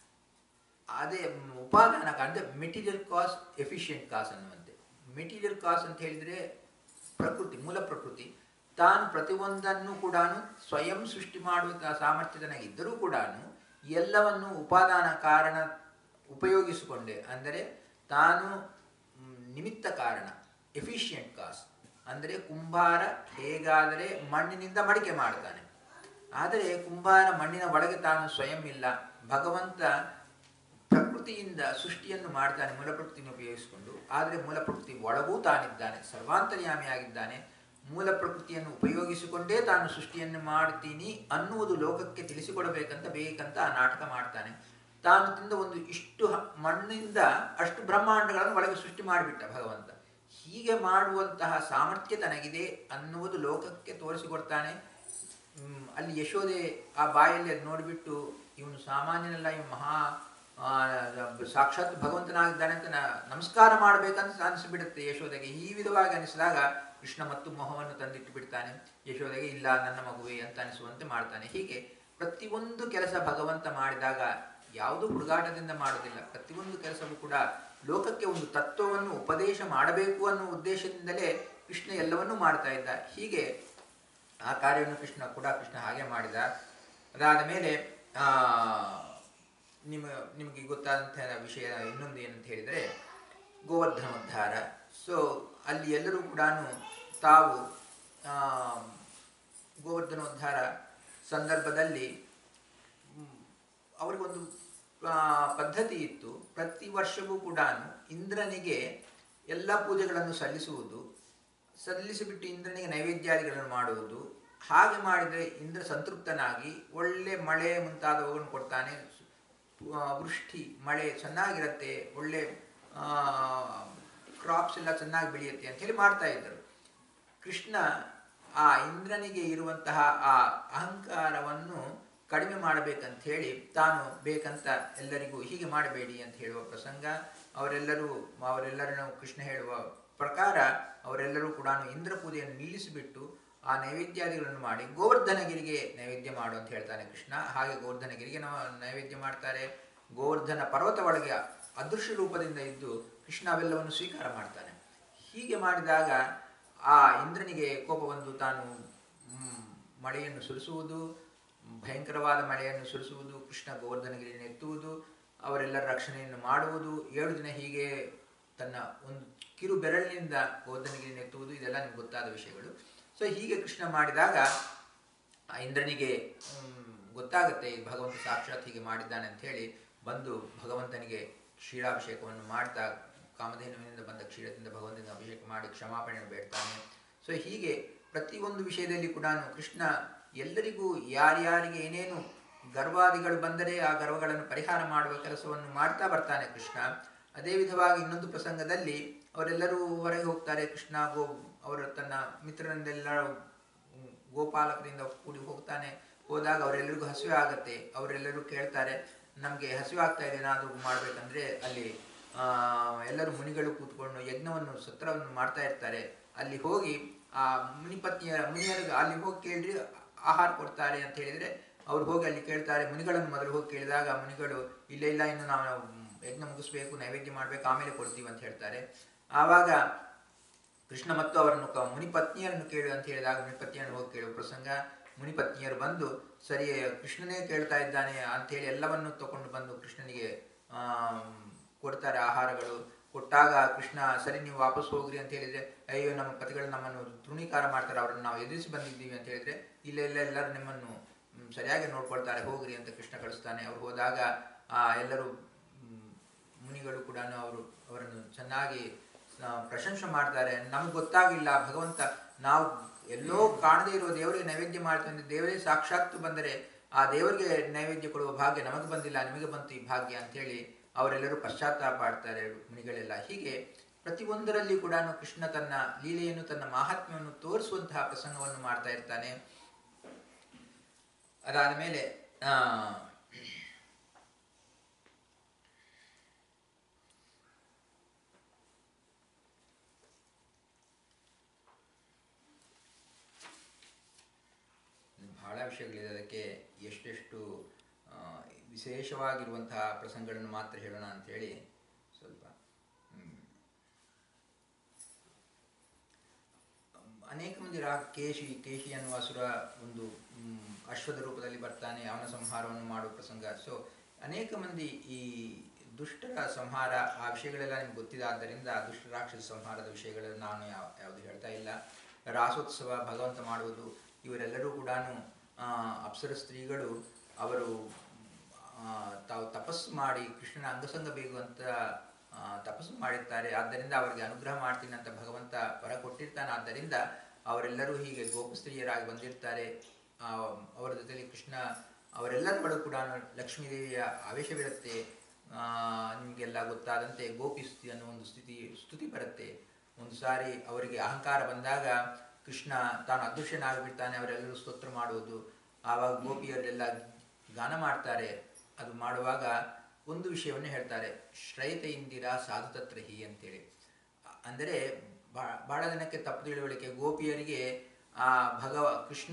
ಅದೇ ಮ್, ಉಪಾದಾನ ಅಂದರೆ ಮೆಟೀರಿಯಲ್ ಕಾಸ್ ಎಫಿಷಿಯೆಂಟ್ ಕಾಸ್ ಅನ್ನುವಂತೆ ಮೆಟೀರಿಯಲ್ ಕಾಸ್ ಅಂತ ಹೇಳಿದರೆ ಪ್ರಕೃತಿ ಮೂಲ ಪ್ರಕೃತಿ ತಾನು ಪ್ರತಿಯೊಂದನ್ನು ಕೂಡ ಸ್ವಯಂ ಸೃಷ್ಟಿ ಮಾಡುವ ಸಾಮರ್ಥ್ಯದನಾಗಿದ್ದರೂ ಕೂಡ ಎಲ್ಲವನ್ನು ಉಪಾದಾನ ಕಾರಣ ಉಪಯೋಗಿಸಿಕೊಂಡೆ ಅಂದರೆ ತಾನು ಮ್, ನಿಮಿತ್ತ ಕಾರಣ ಎಫಿಷಿಯೆಂಟ್ ಕಾಸ್ ಅಂದರೆ ಕುಂಬಾರ ಹೇಗಾದರೆ ಮಣ್ಣಿನಿಂದ ಮಡಿಕೆ ಮಾಡ್ತಾನೆ ಆದರೆ ಕುಂಬಾರ ಮಣ್ಣಿನ ಒಳಗೆ ತಾನು ಸ್ವಯಂ ಇಲ್ಲ ಭಗವಂತ ಪ್ರಕೃತಿಯಿಂದ ಸೃಷ್ಟಿಯನ್ನು ಮಾಡ್ತಾನೆ ಮೂಲ ಪ್ರಕೃತಿಯನ್ನು ಉಪಯೋಗಿಸಿಕೊಂಡು ಆದರೆ ಮೂಲ ಪ್ರಕೃತಿ ಒಳಗೂ ತಾನಿದ್ದಾನೆ ಸರ್ವಾಂತರ್ಯಾಮಿಯಾಗಿದ್ದಾನೆ ಮೂಲ ಪ್ರಕೃತಿಯನ್ನು ಉಪಯೋಗಿಸಿಕೊಂಡೇ ತಾನು ಸೃಷ್ಟಿಯನ್ನು ಮಾಡ್ತೀನಿ ಅನ್ನುವುದು ಲೋಕಕ್ಕೆ ತಿಳಿಸಿಕೊಡಬೇಕಂತ ಬೇಕಂತ ಆ ನಾಟಕ ಮಾಡ್ತಾನೆ ತಾನು ತಿಂದ ಒಂದು ಇಷ್ಟು ಹ- ಮಣ್ಣಿಂದ ಅಷ್ಟು ಬ್ರಹ್ಮಾಂಡಗಳನ್ನು ಒಳಗೆ ಸೃಷ್ಟಿ ಮಾಡಿಬಿಟ್ಟ ಭಗವಂತ ಹೀಗೆ ಮಾಡುವಂತಹ ಸಾಮರ್ಥ್ಯ ತನಗಿದೆ ಅನ್ನುವುದು ಲೋಕಕ್ಕೆ ತೋರಿಸಿಕೊಡ್ತಾನೆ ಹ್ಮ್, ಅಲ್ಲಿ ಯಶೋದೆ ಆ ಬಾಯಲ್ಲಿ ಅದು ನೋಡಿಬಿಟ್ಟು ಇವನು ಸಾಮಾನ್ಯನಲ್ಲ ಇವನು ಮಹಾ ಆ, ಸಾಕ್ಷಾತ್ ಭಗವಂತನಾಗಿದ್ದಾನೆ ಅಂತ ನ- ನಮಸ್ಕಾರ ಮಾಡಬೇಕಂತ ಅನಿಸ್ಬಿಡುತ್ತೆ ಯಶೋದೆಗೆ ಈ ವಿಧವಾಗಿ ಅನಿಸಿದಾಗ ಕೃಷ್ಣ ಮತ್ತು ಮೊಹವನ್ನು ತಂದಿಟ್ಟು ಬಿಡ್ತಾನೆ ಯಶೋದೆಗೆ ಇಲ್ಲ ನನ್ನ ಮಗುವೆ ಅಂತ ಅನಿಸುವಂತೆ ಮಾಡ್ತಾನೆ ಹೀಗೆ ಪ್ರತಿಯೊಂದು ಕೆಲಸ ಭಗವಂತ ಮಾಡಿದಾಗ ಯಾವುದೂ ಹುಡುಗಾಟದಿಂದ ಮಾಡೋದಿಲ್ಲ ಪ್ರತಿಯೊಂದು ಕೆಲಸವೂ ಕೂಡ ಲೋಕಕ್ಕೆ ಒಂದು ತತ್ವವನ್ನು ಉಪದೇಶ ಮಾಡಬೇಕು ಅನ್ನೋ ಉದ್ದೇಶದಿಂದಲೇ ಕೃಷ್ಣ ಎಲ್ಲವನ್ನೂ ಮಾಡ್ತಾ ಇದ್ದ ಹೀಗೆ ಆ ಕಾರ್ಯವನ್ನು ಕೃಷ್ಣ ಕೂಡ ಕೃಷ್ಣ ಹಾಗೆ ಮಾಡಿದ ಅದಾದ ಮೇಲೆ ಆ, ನಿಮ್ಮ ನಿಮಗೆ ಗೊತ್ತಾದಂತಹ ವಿಷಯ ಇನ್ನೊಂದು ಏನಂತ ಹೇಳಿದರೆ ಗೋವರ್ಧನೋದ್ಧಾರ ಸೊ ಅಲ್ಲಿ ಎಲ್ಲರೂ ಕೂಡ ತಾವು ಆ, ಗೋವರ್ಧನೋದ್ಧಾರ ಸಂದರ್ಭದಲ್ಲಿ ಮ್, ಅವ್ರಿಗೊಂದು ಆ, ಪದ್ಧತಿ ಇತ್ತು ಪ್ರತಿ ವರ್ಷವೂ ಕೂಡ ಇಂದ್ರನಿಗೆ ಎಲ್ಲ ಪೂಜೆಗಳನ್ನು ಸಲ್ಲಿಸುವುದು ಸಲ್ಲಿಸಿಬಿಟ್ಟು ಇಂದ್ರನಿಗೆ ನೈವೇದ್ಯಾದಿಗಳನ್ನು ಮಾಡುವುದು ಹಾಗೆ ಮಾಡಿದರೆ ಇಂದ್ರ ಸಂತೃಪ್ತನಾಗಿ ಒಳ್ಳೆ ಮಳೆ ಮುಂತಾದವುಗಳನ್ನು ಕೊಡ್ತಾನೆ ಆ, ವೃಷ್ಟಿ ಮಳೆ ಚೆನ್ನಾಗಿರುತ್ತೆ ಒಳ್ಳೆ ಕ್ರಾಪ್ಸ್ ಎಲ್ಲ ಚೆನ್ನಾಗಿ ಬೆಳೆಯುತ್ತೆ ಅಂತ ಹೇಳಿ ಮಾಡ್ತಾ ಇದ್ದರು ಕೃಷ್ಣ ಆ ಇಂದ್ರನಿಗೆ ಇರುವಂತಹ ಆ ಅಹಂಕಾರವನ್ನು ಕಡಿಮೆ ಮಾಡಬೇಕಂತ ಹೇಳಿ ತಾನು ಬೇಕಂತ ಎಲ್ಲರಿಗೂ ಹೀಗೆ ಮಾಡಬೇಡಿ ಅಂತ ಹೇಳುವ ಪ್ರಸಂಗ ಅವರೆಲ್ಲರೂ ಅವರೆಲ್ಲರನ್ನು ಕೃಷ್ಣ ಹೇಳುವ ಪ್ರಕಾರ ಅವರೆಲ್ಲರೂ ಕೂಡ ಇಂದ್ರ ಪೂಜೆಯನ್ನು ನಿಲ್ಲಿಸಿಬಿಟ್ಟು ಆ ನೈವೇದ್ಯಾದಿಗಳನ್ನು ಮಾಡಿ ಗೋವರ್ಧನಗಿರಿಗೆ ನೈವೇದ್ಯ ಮಾಡು ಅಂತ ಹೇಳ್ತಾನೆ ಕೃಷ್ಣ ಹಾಗೆ ಗೋವರ್ಧನಗಿರಿಗೆ ನಾವು ನೈವೇದ್ಯ ಮಾಡ್ತಾರೆ ಗೋವರ್ಧನ ಪರ್ವತ ಒಳಗೆ ಅದೃಶ್ಯ ರೂಪದಿಂದ ಇದ್ದು ಕೃಷ್ಣ ಅವೆಲ್ಲವನ್ನು ಸ್ವೀಕಾರ ಮಾಡ್ತಾನೆ ಹೀಗೆ ಮಾಡಿದಾಗ ಆ ಇಂದ್ರನಿಗೆ ಕೋಪ ಬಂದು ತಾನು ಮ್, ಮಳೆಯನ್ನು ಸುರಿಸುವುದು ಭಯಂಕರವಾದ ಮಳೆಯನ್ನು ಸುರಿಸುವುದು ಕೃಷ್ಣ ಗೋವರ್ಧನಗಿರಿಯನ್ನು ಎತ್ತುವುದು ಅವರೆಲ್ಲರ ರಕ್ಷಣೆಯನ್ನು ಮಾಡುವುದು ಏಳು ದಿನ ಹೀಗೆ ತನ್ನ ಒಂದು ಕಿರು ಬೆರಳಿನಿಂದ ಗೋವರ್ಧನಗಿರಿಯನ್ನು ಎತ್ತುವುದು ಇದೆಲ್ಲ ನಿಮ್ಗೆ ಗೊತ್ತಾದ ವಿಷಯಗಳು ಸೊ ಹೀಗೆ ಕೃಷ್ಣ ಮಾಡಿದಾಗ ಆ ಇಂದ್ರನಿಗೆ ಮ್, ಗೊತ್ತಾಗುತ್ತೆ ಈ ಭಗವಂತ ಸಾಕ್ಷಾತ್ ಹೀಗೆ ಮಾಡಿದ್ದಾನೆ ಅಂತ ಹೇಳಿ ಬಂದು ಭಗವಂತನಿಗೆ ಕ್ಷೀರಾಭಿಷೇಕವನ್ನು ಮಾಡ್ತಾ ಕಾಮಧೇನುವಿನಿಂದ ಬಂದ ಕ್ಷೀರದಿಂದ ಭಗವಂತನಿಗೆ ಅಭಿಷೇಕ ಮಾಡಿ ಕ್ಷಮಾಪಣೆಯನ್ನು ಬೇಡ್ತಾನೆ ಸೊ ಹೀಗೆ ಪ್ರತಿಯೊಂದು ವಿಷಯದಲ್ಲಿ ಕೂಡ ಕೃಷ್ಣ ಎಲ್ಲರಿಗೂ ಯಾರ್ಯಾರಿಗೆ ಏನೇನು ಗರ್ವಾದಿಗಳು ಬಂದರೆ ಆ ಗರ್ವಗಳನ್ನು ಪರಿಹಾರ ಮಾಡುವ ಕೆಲಸವನ್ನು ಮಾಡ್ತಾ ಬರ್ತಾನೆ ಕೃಷ್ಣ ಅದೇ ವಿಧವಾಗಿ ಇನ್ನೊಂದು ಪ್ರಸಂಗದಲ್ಲಿ ಅವರೆಲ್ಲರೂ ಹೊರಗೆ ಹೋಗ್ತಾರೆ ಕೃಷ್ಣ ಗೋ ಅವರ ತನ್ನ ಮಿತ್ರರನ್ನೆಲ್ಲ ಗೋಪಾಲಕರಿಂದ ಕೂಡಿ ಹೋಗ್ತಾನೆ ಹೋದಾಗ ಅವರೆಲ್ಲರಿಗೂ ಹಸಿವೆ ಆಗತ್ತೆ ಅವರೆಲ್ಲರೂ ಕೇಳ್ತಾರೆ ನಮಗೆ ಹಸಿವೆ ಆಗ್ತಾ ಇದೆ ಏನಾದರೂ ಮಾಡ್ಬೇಕಂದ್ರೆ ಅಲ್ಲಿ ಆ, ಎಲ್ಲರೂ ಮುನಿಗಳು ಕೂತ್ಕೊಂಡು ಯಜ್ಞವನ್ನು ಸತ್ರವನ್ನು ಮಾಡ್ತಾ ಇರ್ತಾರೆ ಅಲ್ಲಿ ಹೋಗಿ ಆ ಮುನಿಪತ್ನಿಯ ಮುನಿಯರಿಗೆ ಅಲ್ಲಿ ಹೋಗಿ ಕೇಳ್ರಿ ಆಹಾರ ಕೊಡ್ತಾರೆ ಅಂತ ಹೇಳಿದ್ರೆ ಅವ್ರು ಹೋಗಿ ಅಲ್ಲಿ ಕೇಳ್ತಾರೆ ಮುನಿಗಳನ್ನು ಮೊದಲು ಹೋಗಿ ಕೇಳಿದಾಗ ಮುನಿಗಳು ಇಲ್ಲ ಇಲ್ಲ ಇನ್ನು ನಾವು ಯಜ್ಞ ಮುಗಿಸ್ಬೇಕು ನೈವೇದ್ಯ ಮಾಡ್ಬೇಕು ಆಮೇಲೆ ಕೊಡ್ತೀವಿ ಅಂತ ಹೇಳ್ತಾರೆ ಆವಾಗ ಕೃಷ್ಣ ಮತ್ತು ಅವರನ್ನು ಕ- ಮುನಿಪತ್ನಿಯರನ್ನು ಕೇಳು ಅಂತ ಹೇಳಿದಾಗ ಮುನಿಪತ್ನಿಯನ್ನು ಹೋಗಿ ಕೇಳುವ ಪ್ರಸಂಗ ಮುನಿಪತ್ನಿಯರು ಬಂದು ಸರಿ ಕೃಷ್ಣನೇ ಕೇಳ್ತಾ ಇದ್ದಾನೆ ಅಂತೇಳಿ ಎಲ್ಲವನ್ನು ತಗೊಂಡು ಬಂದು ಕೃಷ್ಣನಿಗೆ ಆಮ್, ಕೊಡ್ತಾರೆ ಆಹಾರಗಳು ಕೊಟ್ಟಾಗ ಕೃಷ್ಣ ಸರಿ ನೀವು ವಾಪಸ್ ಹೋಗ್ರಿ ಅಂತ ಹೇಳಿದ್ರೆ ಅಯ್ಯೋ ನಮ್ಮ ಪತಿಗಳು ನಮ್ಮನ್ನು ತೃಣೀಕಾರ ಮಾಡ್ತಾರೆ ಅವರನ್ನು ನಾವು ಎದುರಿಸಿ ಬಂದಿದ್ದೀವಿ ಅಂತ ಹೇಳಿದ್ರೆ ಇಲ್ಲ ಇಲ್ಲ ಎಲ್ಲರೂ ನಿಮ್ಮನ್ನು ಮ್, ಸರಿಯಾಗಿ ನೋಡ್ಕೊಳ್ತಾರೆ ಹೋಗ್ರಿ ಅಂತ ಕೃಷ್ಣ ಕಳಿಸ್ತಾನೆ ಅವ್ರು ಹೋದಾಗ ಆ ಎಲ್ಲರೂ ಮ್, ಮುನಿಗಳು ಕೂಡ ಅವರು ಅವರನ್ನು ಚೆನ್ನಾಗಿ ಆ, ಪ್ರಶಂಸೆ ಮಾಡ್ತಾರೆ ನಮ್ಗೆ ಗೊತ್ತಾಗಿಲ್ಲ ಭಗವಂತ ನಾವು ಎಲ್ಲೋ ಕಾಣದೇ ಇರುವ ದೇವರಿಗೆ ನೈವೇದ್ಯ ಮಾಡ್ತೀವಿ ದೇವರೇ ಸಾಕ್ಷಾತ್ ಬಂದರೆ ಆ ದೇವರಿಗೆ ನೈವೇದ್ಯ ಕೊಡುವ ಭಾಗ್ಯ ನಮಗೆ ಬಂದಿಲ್ಲ ನಿಮಗೆ ಬಂತು ಈ ಭಾಗ್ಯ ಅಂತೇಳಿ ಅವರೆಲ್ಲರೂ ಪಶ್ಚಾತ್ತಾಪ ಆಡ್ತಾರೆ ಮುನಿಗಳೆಲ್ಲ ಹೀಗೆ ಪ್ರತಿಯೊಂದರಲ್ಲಿ ಕೂಡ ಕೃಷ್ಣ ತನ್ನ ಲೀಲೆಯನ್ನು ತನ್ನ ಮಾಹಾತ್ಮ್ಯವನ್ನು ತೋರಿಸುವಂತಹ ಪ್ರಸಂಗವನ್ನು ಮಾಡ್ತಾ ಇರ್ತಾನೆ ಅದಾದ ಮೇಲೆ ಆ ಬಹಳ ವಿಷಯಗಳಿದೆ ಅದಕ್ಕೆ ಎಷ್ಟೆಷ್ಟು ಆ, ವಿಶೇಷವಾಗಿರುವಂತಹ ಪ್ರಸಂಗಗಳನ್ನು ಮಾತ್ರ ಹೇಳೋಣ ಅಂತೇಳಿ ಸ್ವಲ್ಪ ಹ್ಮ್. ಅನೇಕ ಮಂದಿ ರಾ ಕೇಶಿ ಕೇಶಿ ಅನ್ನುವ ಅಸುರ ಒಂದು ಮ್, ಅಶ್ವದ ರೂಪದಲ್ಲಿ ಬರ್ತಾನೆ ಅವನ ಸಂಹಾರವನ್ನು ಮಾಡುವ ಪ್ರಸಂಗ ಸೊ ಅನೇಕ ಮಂದಿ ಈ ದುಷ್ಟರ ಸಂಹಾರ ಆ ವಿಷಯಗಳೆಲ್ಲ ನಿಮ್ಗೆ ಗೊತ್ತಿದ್ದಾದ್ದರಿಂದ ದುಷ್ಟ ರಾಕ್ಷಸ ಸಂಹಾರದ ವಿಷಯಗಳನ್ನು ನಾನು ಯಾವ ಯಾವುದು ಹೇಳ್ತಾ ಇಲ್ಲ ರಾಸೋತ್ಸವ ಭಗವಂತ ಮಾಡುವುದು ಇವರೆಲ್ಲರೂ ಕೂಡ ಅಪ್ಸರ ಸ್ತ್ರೀಗಳು ಅವರು ಆ, ತಾವು ತಪಸ್ಸು ಮಾಡಿ ಕೃಷ್ಣನ ಅಂಗಸಂಗ ಬೇಕು ಅಂತ ಆ, ತಪಸ್ಸು ಮಾಡಿರ್ತಾರೆ ಆದ್ದರಿಂದ ಅವರಿಗೆ ಅನುಗ್ರಹ ಮಾಡ್ತೀನಿ ಅಂತ ಭಗವಂತ ವರ ಕೊಟ್ಟಿರ್ತಾನೆ ಆದ್ದರಿಂದ ಅವರೆಲ್ಲರೂ ಹೀಗೆ ಗೋಪಸ್ತ್ರೀಯರಾಗಿ ಬಂದಿರ್ತಾರೆ ಆ, ಅವರ ಜೊತೆಲಿ ಕೃಷ್ಣ ಅವರೆಲ್ಲರೂ ಕೂಡ ಲಕ್ಷ್ಮೀದೇವಿಯ ಆವೇಶವಿರುತ್ತೆ ಆ, ನಿಮಗೆಲ್ಲ ಗೊತ್ತಾದಂತೆ ಗೋಪಿ ಸ್ತುತಿ ಅನ್ನೋ ಒಂದು ಸ್ಥಿತಿ ಸ್ತುತಿ ಬರುತ್ತೆ ಒಂದು ಸಾರಿ ಅವರಿಗೆ ಅಹಂಕಾರ ಬಂದಾಗ ಕೃಷ್ಣ ತಾನು ಅದೃಶ್ಯನಾಗಿಬಿಡ್ತಾನೆ ಅವರೆಲ್ಲರೂ ಸ್ತೋತ್ರ ಮಾಡುವುದು ಆವಾಗ ಗೋಪಿಯರೆಲ್ಲ ಗಾನ ಮಾಡ್ತಾರೆ ಅದು ಮಾಡುವಾಗ ಒಂದು ವಿಷಯವನ್ನು ಹೇಳ್ತಾರೆ ಶ್ರೈತ ಇಂದಿರ ಸಾಧು ತತ್ರಹಿ ಅಂತೇಳಿ ಅ- ಅಂದರೆ ಬಾ- ಬಹಳ ಜನಕ್ಕೆ ತಪ್ಪು ತಿಳುವಳಿಕೆ ಗೋಪಿಯರಿಗೆ ಆ ಭಗವ ಕೃಷ್ಣ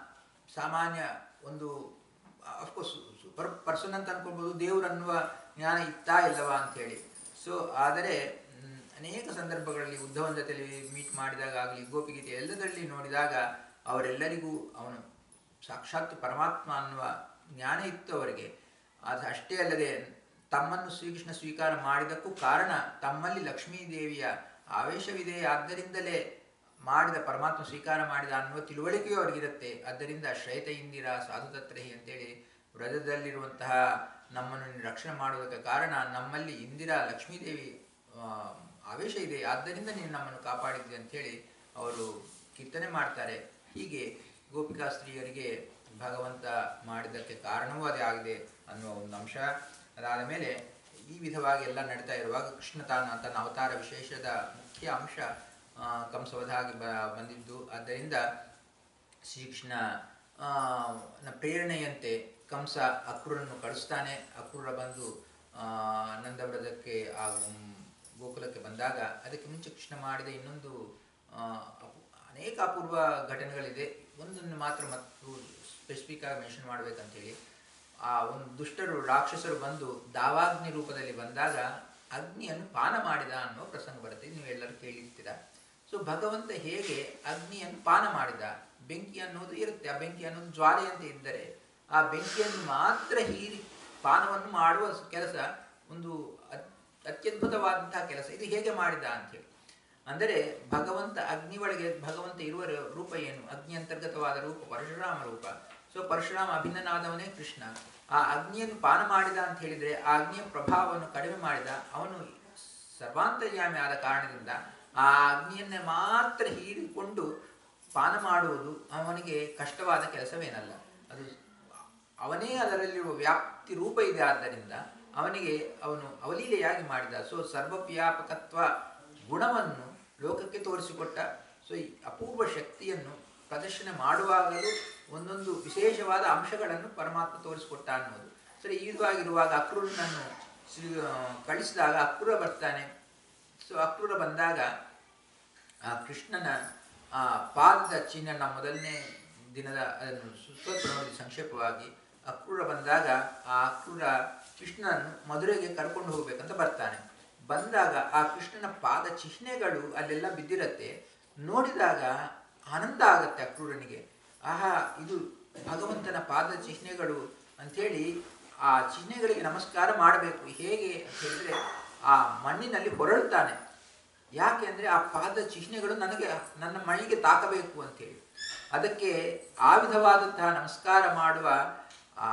ಸಾಮಾನ್ಯ ಒಂದು ಅಫ್ಕೋರ್ಸ್ ಸೂಪರ್ ಪರ್ಸನ್ ಅಂತ ಅನ್ಕೊಳ್ಬೋದು ದೇವ್ರು ಅನ್ನುವ ಜ್ಞಾನ ಇತ್ತಾ ಇಲ್ಲವಾ ಅಂತೇಳಿ ಸೊ ಆದರೆ ಮ್, ಅನೇಕ ಸಂದರ್ಭಗಳಲ್ಲಿ ಉದ್ಧವನ ಜೊತೆಲಿ ಮೀಟ್ ಮಾಡಿದಾಗ ಆಗಲಿ ಗೋಪಿಗೀತೆ ಎಲ್ಲದರಲ್ಲಿ ನೋಡಿದಾಗ ಅವರೆಲ್ಲರಿಗೂ ಅವನು ಸಾಕ್ಷಾತ್ ಪರಮಾತ್ಮ ಅನ್ನುವ ಜ್ಞಾನ ಇತ್ತು ಅವರಿಗೆ ಅದು ಅಷ್ಟೇ ಅಲ್ಲದೆ ತಮ್ಮನ್ನು ಶ್ರೀಕೃಷ್ಣ ಸ್ವೀಕಾರ ಮಾಡಿದಕ್ಕೂ ಕಾರಣ ತಮ್ಮಲ್ಲಿ ಲಕ್ಷ್ಮೀ ದೇವಿಯ ಆವೇಶವಿದೆ ಆದ್ದರಿಂದಲೇ ಮಾಡಿದ ಪರಮಾತ್ಮ ಸ್ವೀಕಾರ ಮಾಡಿದ ಅನ್ನುವ ತಿಳುವಳಿಕೆಯೂ ಅವರಿಗಿರುತ್ತೆ ಆದ್ದರಿಂದ ಶ್ರೈತ ಇಂದಿರ ಸಾಧು ತತ್ರಹಿ ಅಂತೇಳಿ ವ್ರತದಲ್ಲಿರುವಂತಹ ನಮ್ಮನ್ನು ನೀನು ರಕ್ಷಣೆ ಮಾಡುವುದಕ್ಕೆ ಕಾರಣ ನಮ್ಮಲ್ಲಿ ಇಂದಿರಾ ಲಕ್ಷ್ಮೀದೇವಿ ಆ, ಆವೇಶ ಇದೆ ಆದ್ದರಿಂದ ನೀನು ನಮ್ಮನ್ನು ಕಾಪಾಡಿದ್ದೆ ಅಂತೇಳಿ ಅವರು ಕೀರ್ತನೆ ಮಾಡ್ತಾರೆ ಹೀಗೆ ಗೋಪಿಕಾ ಸ್ತ್ರೀಯರಿಗೆ ಭಗವಂತ ಮಾಡಿದ್ದಕ್ಕೆ ಕಾರಣವೂ ಅದೇ ಆಗಿದೆ ಅನ್ನುವ ಒಂದು ಅಂಶ ಅದಾದ ಮೇಲೆ ಈ ವಿಧವಾಗಿ ಎಲ್ಲ ನಡೀತಾ ಇರುವಾಗ ಕೃಷ್ಣ ತಾನು ತನ್ನ ಅವತಾರ ವಿಶೇಷದ ಮುಖ್ಯ ಅಂಶ ಆ, ಕಂಸವಧಾಗಿ ಬ ಬಂದಿದ್ದು ಆದ್ದರಿಂದ ಶ್ರೀಕೃಷ್ಣ ಆ, ನ ಪ್ರೇರಣೆಯಂತೆ ಕಂಸ ಅಕ್ರೂರನ್ನು ಕಳಿಸ್ತಾನೆ ಅಕ್ರೂರ ಬಂದು ಆ, ನಂದವ್ರತಕ್ಕೆ ಆ ಮ್, ಗೋಕುಲಕ್ಕೆ ಬಂದಾಗ ಅದಕ್ಕೆ ಮುಂಚೆ ಕೃಷ್ಣ ಮಾಡಿದ ಇನ್ನೊಂದು ಆ, ಅಪು- ಅನೇಕ ಅಪೂರ್ವ ಘಟನೆಗಳಿದೆ ಒಂದನ್ನು ಮಾತ್ರ ಮತ್ತು ಸ್ಪೆಸಿಫಿಕ್ ಆಗಿ ಮೆನ್ಷನ್ ಮಾಡ್ಬೇಕಂತೇಳಿ ಆ ಒಂದು ದುಷ್ಟರು ರಾಕ್ಷಸರು ಬಂದು ದಾವಾಗ್ನಿ ರೂಪದಲ್ಲಿ ಬಂದಾಗ ಅಗ್ನಿಯನ್ನು ಪಾನ ಮಾಡಿದ ಅನ್ನೋ ಪ್ರಸಂಗ ಬರುತ್ತೆ ನೀವೆಲ್ಲರೂ ಕೇಳಿರ್ತೀರ ಸೊ ಭಗವಂತ ಹೇಗೆ ಅಗ್ನಿಯನ್ನು ಪಾನ ಮಾಡಿದ ಬೆಂಕಿ ಅನ್ನೋದು ಇರುತ್ತೆ ಆ ಬೆಂಕಿ ಅನ್ನೋದು ಜ್ವಾಲೆಯಂತೆ ಇದ್ದರೆ ಆ ಬೆಂಕಿಯನ್ನು ಮಾತ್ರ ಹೀರಿ ಪಾನವನ್ನು ಮಾಡುವ ಕೆಲಸ ಒಂದು ಅತ್- ಅತ್ಯದ್ಭುತವಾದಂತಹ ಕೆಲಸ ಇದು ಹೇಗೆ ಮಾಡಿದ ಅಂತೇಳಿ ಅಂದರೆ ಭಗವಂತ ಅಗ್ನಿ ಒಳಗೆ ಭಗವಂತ ಇರುವ ರ- ರೂಪ ಏನು ಅಗ್ನಿ ಅಂತರ್ಗತವಾದ ರೂಪ ಪರಶುರಾಮ ರೂಪ ಸೊ ಪರಶುರಾಮ ಅಭಿನ್ನನಾದವನೇ ಕೃಷ್ಣ ಆ ಅಗ್ನಿಯನ್ನು ಪಾನ ಮಾಡಿದ ಅಂತ ಹೇಳಿದ್ರೆ ಆ ಅಗ್ನಿಯ ಪ್ರಭಾವವನ್ನು ಕಡಿಮೆ ಮಾಡಿದ ಅವನು ಸರ್ವಾಂತರ್ಯಾಮಿ ಆದ ಕಾರಣದಿಂದ ಆ ಅಗ್ನಿಯನ್ನೇ ಮಾತ್ರ ಹೀರಿಕೊಂಡು ಪಾನ ಮಾಡುವುದು ಅವನಿಗೆ ಕಷ್ಟವಾದ ಕೆಲಸವೇನಲ್ಲ ಅದು ಅವನೇ ಅದರಲ್ಲಿರುವ ವ್ಯಾಪ್ತಿ ರೂಪ ಇದೆ ಆದ್ದರಿಂದ ಅವನಿಗೆ ಅವನು ಅವಲೀಲೆಯಾಗಿ ಮಾಡಿದ ಸೊ ಸರ್ವವ್ಯಾಪಕತ್ವ ಗುಣವನ್ನು ಲೋಕಕ್ಕೆ ತೋರಿಸಿಕೊಟ್ಟ ಸೊ ಈ ಅಪೂರ್ವ ಶಕ್ತಿಯನ್ನು ಪ್ರದರ್ಶನ ಮಾಡುವಾಗಲೂ ಒಂದೊಂದು ವಿಶೇಷವಾದ ಅಂಶಗಳನ್ನು ಪರಮಾತ್ಮ ತೋರಿಸಿಕೊಟ್ಟ ಅನ್ನೋದು ಸರಿ ಈದುವಾಗಿರುವಾಗ ಅಕ್ರೂರನನ್ನು ಶ್ರೀ ಕಳಿಸಿದಾಗ ಅಕ್ರೂರ ಬರ್ತಾನೆ ಸೊ ಅಕ್ರೂರ ಬಂದಾಗ ಆ ಕೃಷ್ಣನ ಆ ಪಾದದ ಚಿಹ್ನ ಮೊದಲನೇ ದಿನದ ಅದನ್ನು ಸ್ವ- ಸ್ವಲ್ಪ ನೋಡಿ ಸಂಕ್ಷೇಪವಾಗಿ ಅಕ್ರೂರ ಬಂದಾಗ ಆ ಅಕ್ರೂರ ಕೃಷ್ಣನನ್ನು ಮಧುರೆಗೆ ಕರ್ಕೊಂಡು ಹೋಗ್ಬೇಕಂತ ಬರ್ತಾನೆ ಬಂದಾಗ ಆ ಕೃಷ್ಣನ ಪಾದ ಚಿಹ್ನೆಗಳು ಅಲ್ಲೆಲ್ಲ ಬಿದ್ದಿರತ್ತೆ ನೋಡಿದಾಗ ಆನಂದ ಆಗತ್ತೆ ಅಕ್ರೂರನಿಗೆ ಆಹಾ ಇದು ಭಗವಂತನ ಪಾದ ಚಿಹ್ನೆಗಳು ಅಂಥೇಳಿ ಆ ಚಿಹ್ನೆಗಳಿಗೆ ನಮಸ್ಕಾರ ಮಾಡಬೇಕು ಹೇಗೆ ಅಂತ ಹೇಳಿದ್ರೆ ಆ ಮಣ್ಣಿನಲ್ಲಿ ಹೊರಳ್ತಾನೆ ಯಾಕೆ ಅಂದರೆ ಆ ಪಾದ ಚಿಹ್ನೆಗಳು ನನಗೆ ನನ್ನ ಮೈಗೆ ತಾಕಬೇಕು ಅಂತೇಳಿ ಅದಕ್ಕೆ ಆ ವಿಧವಾದಂತಹ ನಮಸ್ಕಾರ ಮಾಡುವ ಆ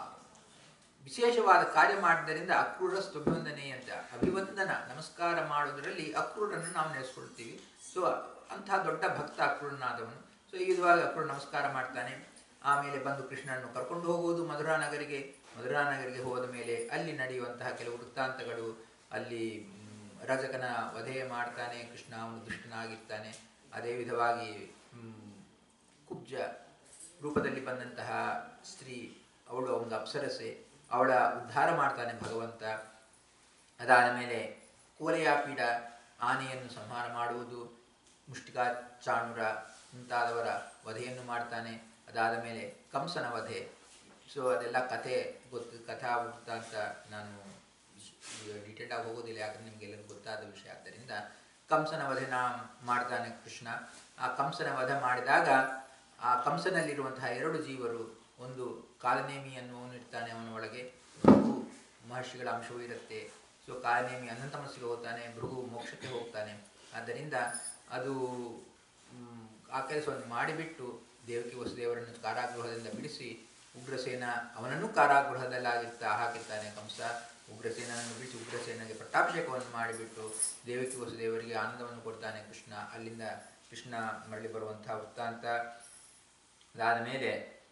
ವಿಶೇಷವಾದ ಕಾರ್ಯ ಮಾಡಿದ್ದರಿಂದ ಅಕ್ರೂರ ಸ್ತುಭವಂದನೆ ಅಂತ ಅಭಿವಂದನ ನಮಸ್ಕಾರ ಮಾಡೋದರಲ್ಲಿ ಅಕ್ರೂರನ್ನು ನಾವು ನೆನೆಸ್ಕೊಳ್ತೀವಿ ಸೊ ಅಂತಹ ದೊಡ್ಡ ಭಕ್ತ ಅಕ್ರೂರನಾದವನು ಸೊ ಈ ವಿಧವಾಗಿ ಅಕ್ರೂರ ನಮಸ್ಕಾರ ಮಾಡ್ತಾನೆ ಆಮೇಲೆ ಬಂದು ಕೃಷ್ಣನನ್ನು ಕರ್ಕೊಂಡು ಹೋಗುವುದು ಮಧುರಾ ನಗರಿಗೆ ಮಧುರಾ ನಗರಿಗೆ ಹೋದ ಮೇಲೆ ಅಲ್ಲಿ ನಡೆಯುವಂತಹ ಕೆಲವು ವೃತ್ತಾಂತಗಳು ಅಲ್ಲಿ ಮ್, ರಜಕನ ವಧೆ ಮಾಡ್ತಾನೆ ಕೃಷ್ಣ ಅವನು ದುಷ್ಟನಾಗಿರ್ತಾನೆ ಅದೇ ವಿಧವಾಗಿ ಮ್, ಕುಬ್ಜ ರೂಪದಲ್ಲಿ ಬಂದಂತಹ ಸ್ತ್ರೀ ಅವಳು ಒಂದು ಅಪ್ಸರಸೆ ಅವಳ ಉದ್ಧಾರ ಮಾಡ್ತಾನೆ ಭಗವಂತ ಅದಾದ ಮೇಲೆ ಕೋಲೆಯಾಪೀಡ ಆನೆಯನ್ನು ಸಂಹಾರ ಮಾಡುವುದು ಮುಷ್ಟಿಕಾ ಚಾಣುರ ಮುಂತಾದವರ ವಧೆಯನ್ನು ಮಾಡ್ತಾನೆ ಅದಾದ ಮೇಲೆ ಕಂಸನ ವಧೆ ಸೊ ಅದೆಲ್ಲ ಕಥೆ ಗೊತ್ತು ಕಥಾ ವೃತ್ತಾಂತ ನಾನು ಡೀಟೇಲ್ ಆಗಿ ಹೋಗೋದಿಲ್ಲ ಯಾಕಂದ್ರೆ ನಿಮಗೆಲ್ಲರಿಗೂ ಗೊತ್ತಾದ ವಿಷಯ ಆದ್ದರಿಂದ ಕಂಸನ ವಧೆನ ಮಾಡ್ತಾನೆ ಕೃಷ್ಣ ಆ ಕಂಸನ ವಧ ಮಾಡಿದಾಗ ಆ ಕಂಸನಲ್ಲಿರುವಂತಹ ಎರಡು ಜೀವರು ಒಂದು ಕಾಲನೇಮಿ ಅನ್ನುವನು ಇರ್ತಾನೆ ಅವನ ಒಳಗೆ ಭೃಗು ಮಹರ್ಷಿಗಳ ಅಂಶವೂ ಇರುತ್ತೆ ಸೊ ಕಾಲನೇಮಿ ಅನಂತ ಮನಸ್ಸಿಗೆ ಹೋಗ್ತಾನೆ ಭೃಗು ಮೋಕ್ಷಕ್ಕೆ ಹೋಗ್ತಾನೆ ಆದ್ದರಿಂದ ಅದು ಮ್, ಆ ಕೆಲಸವನ್ನು ಮಾಡಿಬಿಟ್ಟು ದೇವಕಿ ವಸುದೇವರನ್ನು ಕಾರಾಗೃಹದಿಂದ ಬಿಡಿಸಿ ಉಗ್ರಸೇನ ಅವನನ್ನು ಕಾರಾಗೃಹದಲ್ಲಾಗಿರ್ತಾ ಹಾಕಿರ್ತಾನೆ ಕಂಸ ಉಗ್ರಸೇನನ್ನು ಬಿಡಿಸಿ ಉಗ್ರಸೇನಗೆ ಪಟ್ಟಾಭಿಷೇಕವನ್ನು ಮಾಡಿಬಿಟ್ಟು ದೇವಕಿ ವಸುದೇವರಿಗೆ ಆನಂದವನ್ನು ಕೊಡ್ತಾನೆ ಕೃಷ್ಣ ಅಲ್ಲಿಂದ ಕೃಷ್ಣ ಮರಳಿ ಬರುವಂತಹ ವೃತ್ತಾಂತ ಅದಾದ ಮೇಲೆ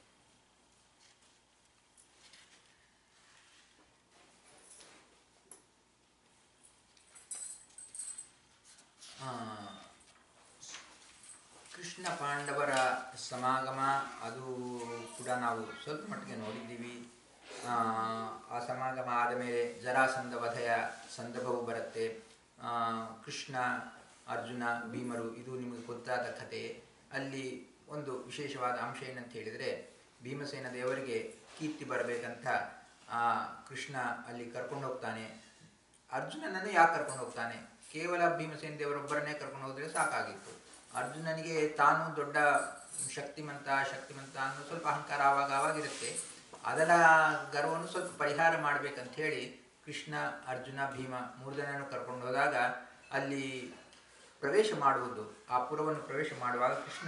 ಆ, ಕೃಷ್ಣ ಪಾಂಡವರ ಸಮಾಗಮ ಅದು ಕೂಡ ನಾವು ಸ್ವಲ್ಪ ಮಟ್ಟಿಗೆ ನೋಡಿದ್ದೀವಿ ಆ, ಆ ಸಮಾಗಮ ಆದ ಮೇಲೆ ಜರಾಸಂಧ ವಧೆಯ ಸಂದರ್ಭವು ಬರುತ್ತೆ ಆ, ಕೃಷ್ಣ ಅರ್ಜುನ ಭೀಮರು ಇದು ನಿಮಗೆ ಗೊತ್ತಾದ ಕಥೆ ಅಲ್ಲಿ ಒಂದು ವಿಶೇಷವಾದ ಅಂಶ ಏನಂತ ಹೇಳಿದರೆ ಭೀಮಸೇನ ದೇವರಿಗೆ ಕೀರ್ತಿ ಬರಬೇಕಂತ ಆ ಕೃಷ್ಣ ಅಲ್ಲಿ ಕರ್ಕೊಂಡು ಹೋಗ್ತಾನೆ ಅರ್ಜುನನನ್ನು ಯಾಕೆ ಕರ್ಕೊಂಡು ಹೋಗ್ತಾನೆ ಕೇವಲ ಭೀಮಸೇನ ದೇವರೊಬ್ಬರನ್ನೇ ಕರ್ಕೊಂಡು ಹೋದ್ರೆ ಸಾಕಾಗಿತ್ತು ಅರ್ಜುನನಿಗೆ ತಾನು ದೊಡ್ಡ ಶಕ್ತಿಮಂತ ಶಕ್ತಿಮಂತ ಅನ್ನೋ ಸ್ವಲ್ಪ ಅಹಂಕಾರ ಆವಾಗ ಆವಾಗಿರುತ್ತೆ ಅದರ ಗರ್ವವನ್ನು ಸ್ವಲ್ಪ ಪರಿಹಾರ ಮಾಡ್ಬೇಕಂತ ಹೇಳಿ ಕೃಷ್ಣ ಅರ್ಜುನ ಭೀಮ ಮೂರು ಜನರನ್ನು ಕರ್ಕೊಂಡು ಹೋದಾಗ ಅಲ್ಲಿ ಪ್ರವೇಶ ಮಾಡುವುದು ಆ ಪುರವನ್ನು ಪ್ರವೇಶ ಮಾಡುವಾಗ ಕೃಷ್ಣ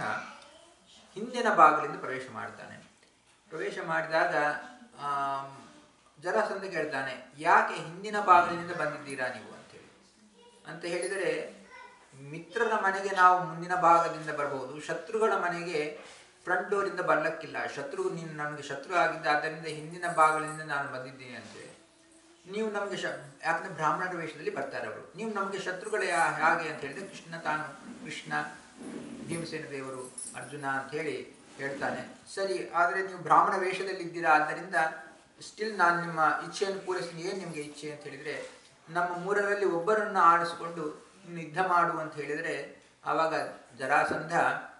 ಹಿಂದಿನ ಬಾಗಿಲಿಂದ ಪ್ರವೇಶ ಮಾಡ್ತಾನೆ ಪ್ರವೇಶ ಮಾಡಿದಾಗ ಆಮ್, ಜರಾಸಂಧ ಕೇಳ್ತಾನೆ ಯಾಕೆ ಹಿಂದಿನ ಬಾಗಿಲಿನಿಂದ ಬಂದಿದ್ದೀರಾ ನೀವು ಅಂತೇಳಿ ಅಂತ ಹೇಳಿದರೆ ಮಿತ್ರರ ಮನೆಗೆ ನಾವು ಮುಂದಿನ ಭಾಗದಿಂದ ಬರಬಹುದು ಶತ್ರುಗಳ ಮನೆಗೆ ಫ್ರಂಟ್ ಡೋರಿಂದ ಬರ್ಲಕ್ಕಿಲ್ಲ ಶತ್ರು ನೀನು ನನಗೆ ಶತ್ರು ಆಗಿದ್ದ ಆದ್ದರಿಂದ ಹಿಂದಿನ ಭಾಗಗಳಿಂದ ನಾನು ಬಂದಿದ್ದೀನಿ ಅಂತೇಳಿ ನೀವು ನಮಗೆ ಶ ಯಾಕಂದ್ರೆ ಬ್ರಾಹ್ಮಣರ ವೇಷದಲ್ಲಿ ಬರ್ತಾರೆ ಅವರು ನೀವು ನಮಗೆ ಶತ್ರುಗಳೇ ಯಾ- ಹೇಗೆ ಅಂತ ಹೇಳಿದ್ರೆ ಕೃಷ್ಣ ತಾನು ಕೃಷ್ಣ ಭೀಮಸೇನ ದೇವರು ಅರ್ಜುನ ಅಂತ ಹೇಳಿ ಹೇಳ್ತಾನೆ ಸರಿ ಆದರೆ ನೀವು ಬ್ರಾಹ್ಮಣ ವೇಷದಲ್ಲಿ ಇದ್ದೀರಾ ಆದ್ದರಿಂದ ಸ್ಟಿಲ್ ನಾನು ನಿಮ್ಮ ಇಚ್ಛೆಯನ್ನು ಪೂರೈಸ್ತೀನಿ ಏನು ನಿಮಗೆ ಇಚ್ಛೆ ಅಂತ ಹೇಳಿದರೆ ನಮ್ಮ ಮೂರರಲ್ಲಿ ಒಬ್ಬರನ್ನು ಆರಿಸಿಕೊಂಡು ನೀನು ಯುದ್ಧ ಮಾಡು ಅಂತ ಹೇಳಿದರೆ ಆವಾಗ ಜರಾಸಂಧ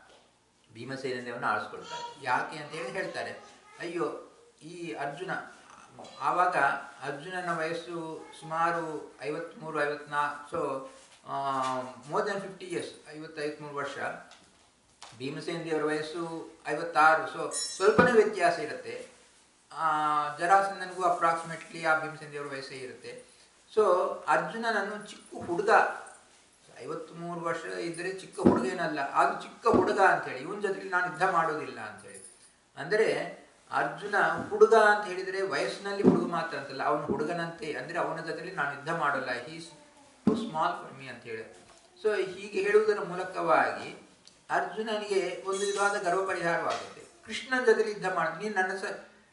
ಭೀಮಸೇನ ದೇವರನ್ನು ಆರಿಸ್ಕೊಳ್ತಾರೆ ಯಾಕೆ ಅಂತ ಹೇಳಿ ಹೇಳ್ತಾರೆ ಅಯ್ಯೋ ಈ ಅರ್ಜುನ ಆವಾಗ ಅರ್ಜುನನ ವಯಸ್ಸು ಸುಮಾರು ಐವತ್ತ್ಮೂರು ಐವತ್ನಾಲ್ಕು so more than fifty years ಐವತ್ತು ಐವತ್ತ್ಮೂರು ವರ್ಷ ಭೀಮಸೇನ ದೇವರ ವಯಸ್ಸು ಐವತ್ತಾರು ಸೊ ಸ್ವಲ್ಪನೇ ವ್ಯತ್ಯಾಸ ಇರುತ್ತೆ ಆ, ಜರಾಸಂಧನಿಗೂ ಅಪ್ರಾಕ್ಸಿಮೇಟ್ಲಿ ಆ ಭೀಮಸೇನ ದೇವರ ವಯಸ್ಸೇ ಇರುತ್ತೆ ಸೊ ಅರ್ಜುನನನ್ನು ಚಿಕ್ಕ ಹುಡುಗ ಐವತ್ತ್ಮೂರು ವರ್ಷ ಇದ್ದರೆ ಚಿಕ್ಕ ಹುಡುಗ ಏನಲ್ಲ ಅದು ಚಿಕ್ಕ ಹುಡುಗ ಅಂತೇಳಿ ಇವನ ಜೊತೆಲಿ ನಾನು ಯುದ್ಧ ಮಾಡೋದಿಲ್ಲ ಅಂತೇಳಿ ಅಂದರೆ ಅರ್ಜುನ ಹುಡುಗ ಅಂತ ಹೇಳಿದರೆ ವಯಸ್ಸಿನಲ್ಲಿ ಹುಡುಗ ಮಾತ್ರ ಅಂತಲ್ಲ ಅವನು ಹುಡುಗನಂತೆ ಅಂದರೆ ಅವನ ಜೊತೆಲಿ ನಾನು ಯುದ್ಧ ಮಾಡೋಲ್ಲ he's too small for me ಅಂತ ಹೇಳಿ ಸೊ ಹೀಗೆ ಹೇಳುವುದರ ಮೂಲಕವಾಗಿ ಅರ್ಜುನನಿಗೆ ಒಂದು ವಿಧವಾದ ಗರ್ವ ಪರಿಹಾರವಾಗುತ್ತೆ ಕೃಷ್ಣನ ಜೊತೆಲಿ ಯುದ್ಧ ಮಾಡ ನೀನು ನನ್ನ ಸ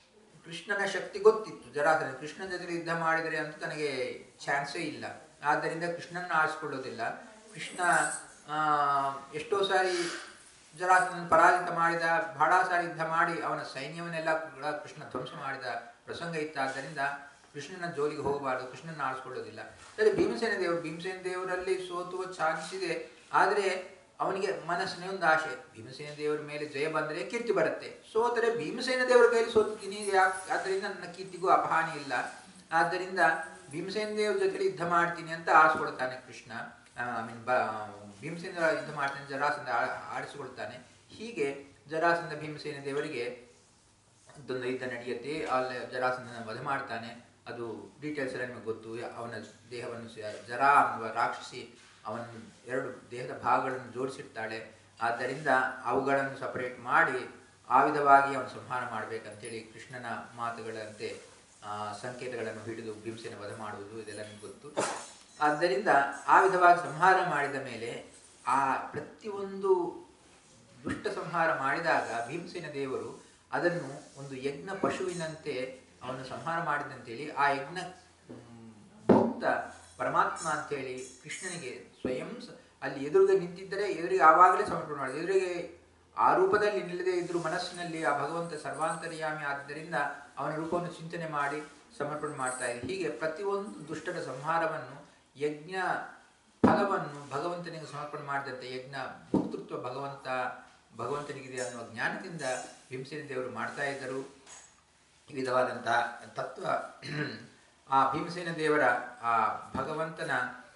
ಕೃಷ್ಣನ ಶಕ್ತಿ ಗೊತ್ತಿತ್ತು ಜರಾಸನ ಕೃಷ್ಣನ ಜೊತೆ ಯುದ್ಧ ಮಾಡಿದರೆ ಅಂತ ತನಗೆ ಚಾನ್ಸೇ ಇಲ್ಲ ಆದ್ದರಿಂದ ಕೃಷ್ಣನ ಆರಿಸ್ಕೊಳ್ಳೋದಿಲ್ಲ ಕೃಷ್ಣ ಆ, ಎಷ್ಟೋ ಸಾರಿ ಜರಾಸನ ಪರಾಜಿತ ಮಾಡಿದ ಬಹಳ ಸಾರಿ ಯುದ್ಧ ಮಾಡಿ ಅವನ ಸೈನ್ಯವನ್ನೆಲ್ಲ ಕೂಡ ಕೃಷ್ಣ ಧ್ವಂಸ ಮಾಡಿದ ಪ್ರಸಂಗ ಇತ್ತಾದ್ದರಿಂದ ಕೃಷ್ಣನ ಜೋಲಿಗೆ ಹೋಗಬಾರದು ಕೃಷ್ಣನ ಆರಿಸ್ಕೊಳ್ಳೋದಿಲ್ಲ ಸರಿ ಭೀಮಸೇನ ದೇವರು ಭೀಮಸೇನ ದೇವರಲ್ಲಿ ಸೋತುವ ಚಾನ್ಸ್ ಇದೆ ಆದರೆ ಅವನಿಗೆ ಮನಸ್ಸಿನ ಒಂದು ಆಸೆ ಭೀಮಸೇನ ದೇವರ ಮೇಲೆ ಜಯ ಬಂದರೆ ಕೀರ್ತಿ ಬರುತ್ತೆ ಸೋತರೆ ಭೀಮಸೇನ ದೇವರ ಕೈಲಿ ಸೋತಿದ್ದೀನಿ ಯಾಕೆ ಆದ್ದರಿಂದ ನನ್ನ ಕೀರ್ತಿಗೂ ಅಪಹಾನಿ ಇಲ್ಲ ಆದ್ದರಿಂದ ಭೀಮಸೇನ ದೇವರ ಜೊತೆ ಯುದ್ಧ ಮಾಡ್ತೀನಿ ಅಂತ ಆರಿಸ್ಕೊಳ್ತಾನೆ ಕೃಷ್ಣ ಐ ಮೀನ್ ಬ ಭೀಮಸೇನ ಯುದ್ಧ ಮಾಡ್ತಾನೆ ಜರಾಸಂದ ಆ- ಆಡಿಸಿಕೊಳ್ತಾನೆ ಹೀಗೆ ಜರಾಸಂದ ಭೀಮಸೇನ ದೇವರಿಗೆ ಒಂದು ಯುದ್ಧ ನಡೆಯುತ್ತೆ ಅಲ್ಲಿ ಜರಾಸಂದನ ವಧ ಮಾಡ್ತಾನೆ ಅದು ಡೀಟೇಲ್ಸ್ ಎಲ್ಲ ನಿಮಗೆ ಗೊತ್ತು ಅವನ ದೇಹವನ್ನು ಸ- ಜರಾ ಅನ್ನುವ ರಾಕ್ಷಸಿ ಅವನ ಎರಡು ದೇಹದ ಭಾಗಗಳನ್ನು ಜೋಡಿಸಿರ್ತಾಳೆ ಆದ್ದರಿಂದ ಅವುಗಳನ್ನು ಸಪರೇಟ್ ಮಾಡಿ ಆ ವಿಧವಾಗಿ ಅವನು ಸಂಹಾರ ಮಾಡಬೇಕಂತೇಳಿ ಕೃಷ್ಣನ ಮಾತುಗಳಂತೆ ಆ, ಸಂಕೇತಗಳನ್ನು ಹಿಡಿದು ಭೀಮಸೇನ ವಧ ಮಾಡುವುದು ಇದೆಲ್ಲ ನಿಮ್ಗೆ ಗೊತ್ತು ಆದ್ದರಿಂದ ಆ ವಿಧವಾಗಿ ಸಂಹಾರ ಮಾಡಿದ ಮೇಲೆ ಆ ಪ್ರತಿಯೊಂದು ದುಷ್ಟ ಸಂಹಾರ ಮಾಡಿದಾಗ ಭೀಮಸೇನ ದೇವರು ಅದನ್ನು ಒಂದು ಯಜ್ಞ ಪಶುವಿನಂತೆ ಅವನು ಸಂಹಾರ ಮಾಡಿದಂತೇಳಿ ಆ ಯಜ್ಞ ಮ್, ಭೋಕ್ತ ಪರಮಾತ್ಮ ಅಂತೇಳಿ ಕೃಷ್ಣನಿಗೆ ಸ್ವಯಂ ಸ- ಅಲ್ಲಿ ಎದುರಿಗೆ ನಿಂತಿದ್ದರೆ ಎದುರಿಗೆ ಆವಾಗಲೇ ಸಮರ್ಪಣೆ ಮಾಡಿದ ಎದುರಿಗೆ ಆ ರೂಪದಲ್ಲಿ ನಿಲ್ಲದೆ ಇದ್ರೂ ಮನಸ್ಸಿನಲ್ಲಿ ಆ ಭಗವಂತ ಸರ್ವಾಂತರ್ಯಾಮಿ ಆದ್ದರಿಂದ ಅವನ ರೂಪವನ್ನು ಚಿಂತನೆ ಮಾಡಿ ಸಮರ್ಪಣೆ ಮಾಡ್ತಾ ಇದೆ ಹೀಗೆ ಪ್ರತಿಯೊಂದು ದುಷ್ಟರ ಸಂಹಾರವನ್ನು ಯಜ್ಞ ಫಲವನ್ನು ಭಗವಂತನಿಗೆ ಸಮರ್ಪಣೆ ಮಾಡಿದಂತೆ ಯಜ್ಞ ಭೋಕ್ತೃತ್ವ ಭಗವಂತ ಭಗವಂತನಿಗಿದೆ ಅನ್ನುವ ಜ್ಞಾನದಿಂದ ಭೀಮಸೇನ ದೇವರು ಮಾಡ್ತಾ ಇದ್ದರು ಈ ವಿಧವಾದಂತಹ ತತ್ವ ಆ ಭೀಮಸೇನ ದೇವರ ಆ ಭಗವಂತನ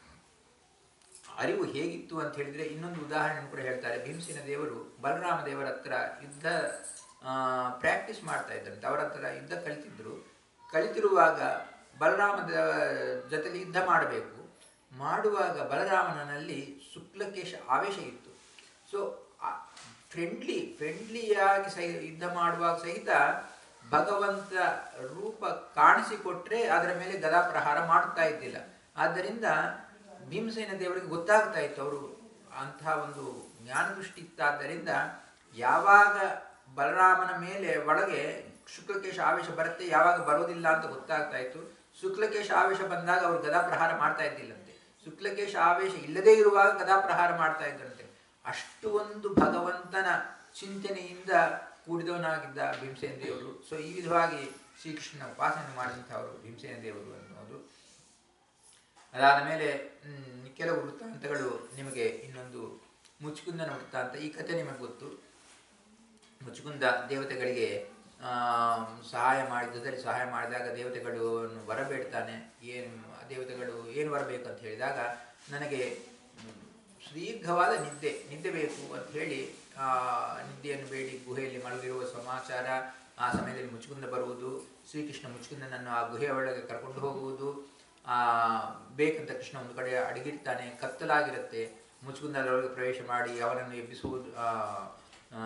ಅರಿವು ಹೇಗಿತ್ತು ಅಂತ ಹೇಳಿದ್ರೆ ಇನ್ನೊಂದು ಉದಾಹರಣೆ ಕೂಡ ಹೇಳ್ತಾರೆ ಭೀಮಸೇನ ದೇವರು ಬಲರಾಮ ದೇವರ ಹತ್ರ ಯುದ್ಧ ಪ್ರಾಕ್ಟೀಸ್ ಮಾಡ್ತಾ ಇದ್ರಂತೆ ಅವರ ಹತ್ರ ಯುದ್ಧ ಕಲಿತಿದ್ರು ಕಲಿತಿರುವಾಗ ಬಲರಾಮದ ಜೊತೆಲಿ ಯುದ್ಧ ಮಾಡಬೇಕು ಮಾಡುವಾಗ ಬಲರಾಮನಲ್ಲಿ ಶುಕ್ಲಕೇಶ ಆವೇಶ ಇತ್ತು ಸೊ ಫ್ರೆಂಡ್ಲಿ ಫ್ರೆಂಡ್ಲಿಯಾಗಿ ಸಹಿ ಯುದ್ಧ ಮಾಡುವಾಗ ಸಹಿತ ಭಗವಂತ ರೂಪ ಕಾಣಿಸಿಕೊಟ್ರೆ ಅದರ ಮೇಲೆ ಗದಾ ಪ್ರಹಾರ ಮಾಡುತ್ತಾ ಇದ್ದಿಲ್ಲ ಆದ್ದರಿಂದ ಭೀಮಸೇನ ದೇವರಿಗೆ ಗೊತ್ತಾಗ್ತಾ ಇತ್ತು ಅವರು ಅಂತಹ ಒಂದು ಜ್ಞಾನ ದೃಷ್ಟಿ ಇತ್ತಾದ್ದರಿಂದ ಯಾವಾಗ ಬಲರಾಮನ ಮೇಲೆ ಒಳಗೆ ಶುಕ್ಲಕೇಶ ಆವೇಶ ಬರುತ್ತೆ ಯಾವಾಗ ಬರೋದಿಲ್ಲ ಅಂತ ಗೊತ್ತಾಗ್ತಾ ಇತ್ತು ಶುಕ್ಲಕೇಶ ಆವೇಶ ಬಂದಾಗ ಅವರು ಗದಾ ಪ್ರಹಾರ ಮಾಡ್ತಾ ಇದ್ದಿಲ್ಲಂತೆ ಶುಕ್ಲಕೇಶ ಆವೇಶ ಇಲ್ಲದೇ ಇರುವಾಗ ಗದಾ ಪ್ರಹಾರ ಮಾಡ್ತಾ ಇದ್ದಂತೆ ಅಷ್ಟು ಒಂದು ಭಗವಂತನ ಚಿಂತನೆಯಿಂದ ಕೂಡಿದವನಾಗಿದ್ದ ಭೀಮಸೇನ ದೇವರು ಸೊ ಈ ವಿಧವಾಗಿ ಶ್ರೀಕೃಷ್ಣನ ಉಪಾಸನೆ ಮಾಡಿದಂಥವರು ಭೀಮಸೇನ ದೇವರು ಅನ್ನೋದು ಅದಾದ ಮೇಲೆ ಮ್, ಕೆಲವು ವೃತ್ತಾಂತಗಳು ನಿಮಗೆ ಇನ್ನೊಂದು ಮುಚುಕುಂದನ ವೃತ್ತಾಂತ ಈ ಕಥೆ ನಿಮಗೆ ಗೊತ್ತು ಮುಚುಕುಂದ ದೇವತೆಗಳಿಗೆ ಆ, ಸಹಾಯ ಮಾಡಿದ್ದದಲ್ಲಿ ಸಹಾಯ ಮಾಡಿದಾಗ ದೇವತೆಗಳು ವರ ಬೇಡ್ತಾನೆ ಏನು ದೇವತೆಗಳು ಏನು ವರ ಬೇಕು ಅಂತ ಹೇಳಿದಾಗ ನನಗೆ ಮ್, ಸುದೀರ್ಘವಾದ ನಿದ್ದೆ ನಿದ್ದೆ ಬೇಕು ಅಂತ ಹೇಳಿ ಆ, ನಿದ್ದೆಯನ್ನು ಬೇಡಿ ಗುಹೆಯಲ್ಲಿ ಮಲಗಿರುವ ಸಮಾಚಾರ ಆ ಸಮಯದಲ್ಲಿ ಮುಚುಕುಂದ ಬರುವುದು ಶ್ರೀಕೃಷ್ಣ ಮುಚುಕುಂದನನ್ನು ಆ ಗುಹೆಯ ಒಳಗೆ ಕರ್ಕೊಂಡು ಹೋಗುವುದು ಆ ಬೇಕಂತ ಕೃಷ್ಣ ಒಂದು ಕಡೆ ಅಡಗಿರ್ತಾನೆ ಕತ್ತಲಾಗಿರುತ್ತೆ ಮುಚುಕುಂದ ಅದರೊಳಗೆ ಪ್ರವೇಶ ಮಾಡಿ ಅವನನ್ನು ಎಬ್ಬಿಸುವುದು ಆ, ಆ,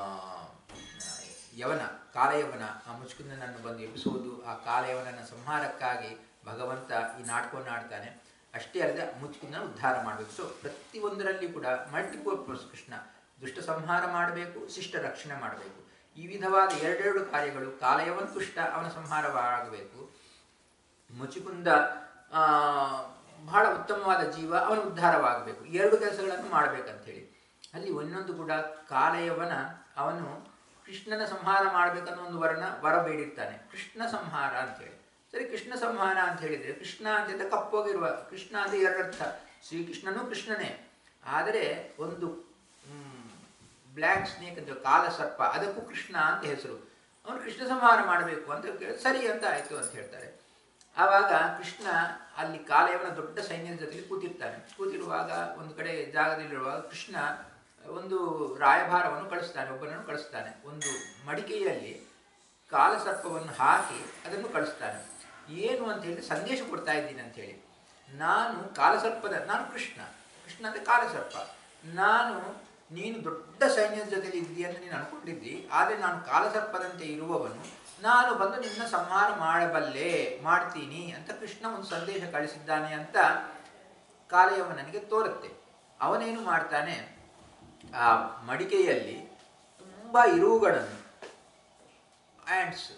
ಯವನ ಕಾಲಯವನ ಆ ಮುಚುಕುಂದನನ್ನು ಬಂದು ಎಬ್ಬಿಸುವುದು ಆ ಕಾಲಯವನನ ಸಂಹಾರಕ್ಕಾಗಿ ಭಗವಂತ ಈ ನಾಟಕವನ್ನು ಆಡ್ತಾನೆ ಅಷ್ಟೇ ಅಲ್ಲದೆ ಮುಚುಕುಂದನ ಉದ್ಧಾರ ಮಾಡಬೇಕು ಸೊ ಪ್ರತಿಯೊಂದರಲ್ಲಿ ಕೂಡ ಮಲ್ಟಿಪರ್ಪಸ್ ಕೃಷ್ಣ ದುಷ್ಟ ಸಂಹಾರ ಮಾಡಬೇಕು ಶಿಷ್ಟ ರಕ್ಷಣೆ ಮಾಡಬೇಕು ಈ ವಿಧವಾದ ಎರಡೆರಡು ಕಾರ್ಯಗಳು ಕಾಲಯವನ್ ತುಷ್ಟ ಅವನ ಸಂಹಾರವಾಗಬೇಕು ಮುಚುಕುಂದ ಆ, ಬಹಳ ಉತ್ತಮವಾದ ಜೀವ ಅವನ ಉದ್ಧಾರವಾಗಬೇಕು ಎರಡು ಕೆಲಸಗಳನ್ನು ಮಾಡಬೇಕಂತೇಳಿ ಅಲ್ಲಿ ಇನ್ನೊಂದು ಕೂಡ ಕಾಲಯವನ ಅವನು ಕೃಷ್ಣನ ಸಂಹಾರ ಮಾಡಬೇಕನ್ನೋ ಒಂದು ವರನ ವರ ಬೇಡಿರ್ತಾನೆ ಕೃಷ್ಣ ಸಂಹಾರ ಅಂತೇಳಿ ಸರಿ ಕೃಷ್ಣ ಸಂಹಾರ ಅಂತ ಹೇಳಿದ್ರೆ ಕೃಷ್ಣ ಅಂತ ಕಪ್ಪೋಗಿರುವ ಕೃಷ್ಣ ಅಂತ ಎರಡರ್ಥ ಶ್ರೀಕೃಷ್ಣನೂ ಕೃಷ್ಣನೇ ಆದರೆ ಒಂದು ಬ್ಲ್ಯಾಕ್ ಸ್ನೇಕ್ ಅಂತ ಕಾಲ ಸರ್ಪ ಅದಕ್ಕೂ ಕೃಷ್ಣ ಅಂತ ಹೆಸರು ಅವನು ಕೃಷ್ಣ ಸಂಹಾರ ಮಾಡಬೇಕು ಅಂತ ಕೇಳಿ ಸರಿ ಅಂತ ಆಯ್ತು ಅಂತ ಹೇಳ್ತಾರೆ ಆವಾಗ ಕೃಷ್ಣ ಅಲ್ಲಿ ಕಾಲಯವನ ದೊಡ್ಡ ಸೈನ್ಯದ ಜೊತೆಲಿ ಕೂತಿರ್ತಾನೆ ಕೂತಿರುವಾಗ ಒಂದು ಕಡೆ ಜಾಗದಲ್ಲಿರುವಾಗ ಕೃಷ್ಣ ಒಂದು ರಾಯಭಾರವನ್ನು ಕಳಿಸ್ತಾನೆ ಒಬ್ಬನನ್ನು ಕಳಿಸ್ತಾನೆ ಒಂದು ಮಡಿಕೆಯಲ್ಲಿ ಕಾಲಸರ್ಪವನ್ನು ಹಾಕಿ ಅದನ್ನು ಕಳಿಸ್ತಾನೆ ಏನು ಅಂತ ಹೇಳಿ ಸಂದೇಶ ಕೊಡ್ತಾ ಇದ್ದೀನಿ ಅಂತೇಳಿ ನಾನು ಕಾಲಸರ್ಪದ ನಾನು ಕೃಷ್ಣ ಕೃಷ್ಣ ಅಂದರೆ ಕಾಲಸರ್ಪ ನಾನು ನೀನು ದೊಡ್ಡ ಸೈನ್ಯದ ಜೊತೆಲಿ ಇದ್ದೀಯ ಅಂತ ನೀನು ಅನ್ಕೊಂಡಿದ್ದಿ ಆದರೆ ನಾನು ಕಾಲಸರ್ಪದಂತೆ ಇರುವವನು ನಾನು ಬಂದು ನಿನ್ನ ಸಂಹಾರ ಮಾಡಬಲ್ಲೆ ಮಾಡ್ತೀನಿ ಅಂತ ಕೃಷ್ಣ ಒಂದು ಸಂದೇಶ ಕಳಿಸಿದ್ದಾನೆ ಅಂತ ಕಾಲಯವ ನನಗೆ ತೋರುತ್ತೆ ಅವನೇನು ಮಾಡ್ತಾನೆ ಆ ಮಡಿಕೆಯಲ್ಲಿ ತುಂಬ ಇರುವುಗಳನ್ನು ಆ್ಯಂಡ್ಸ್ ತುಂಬ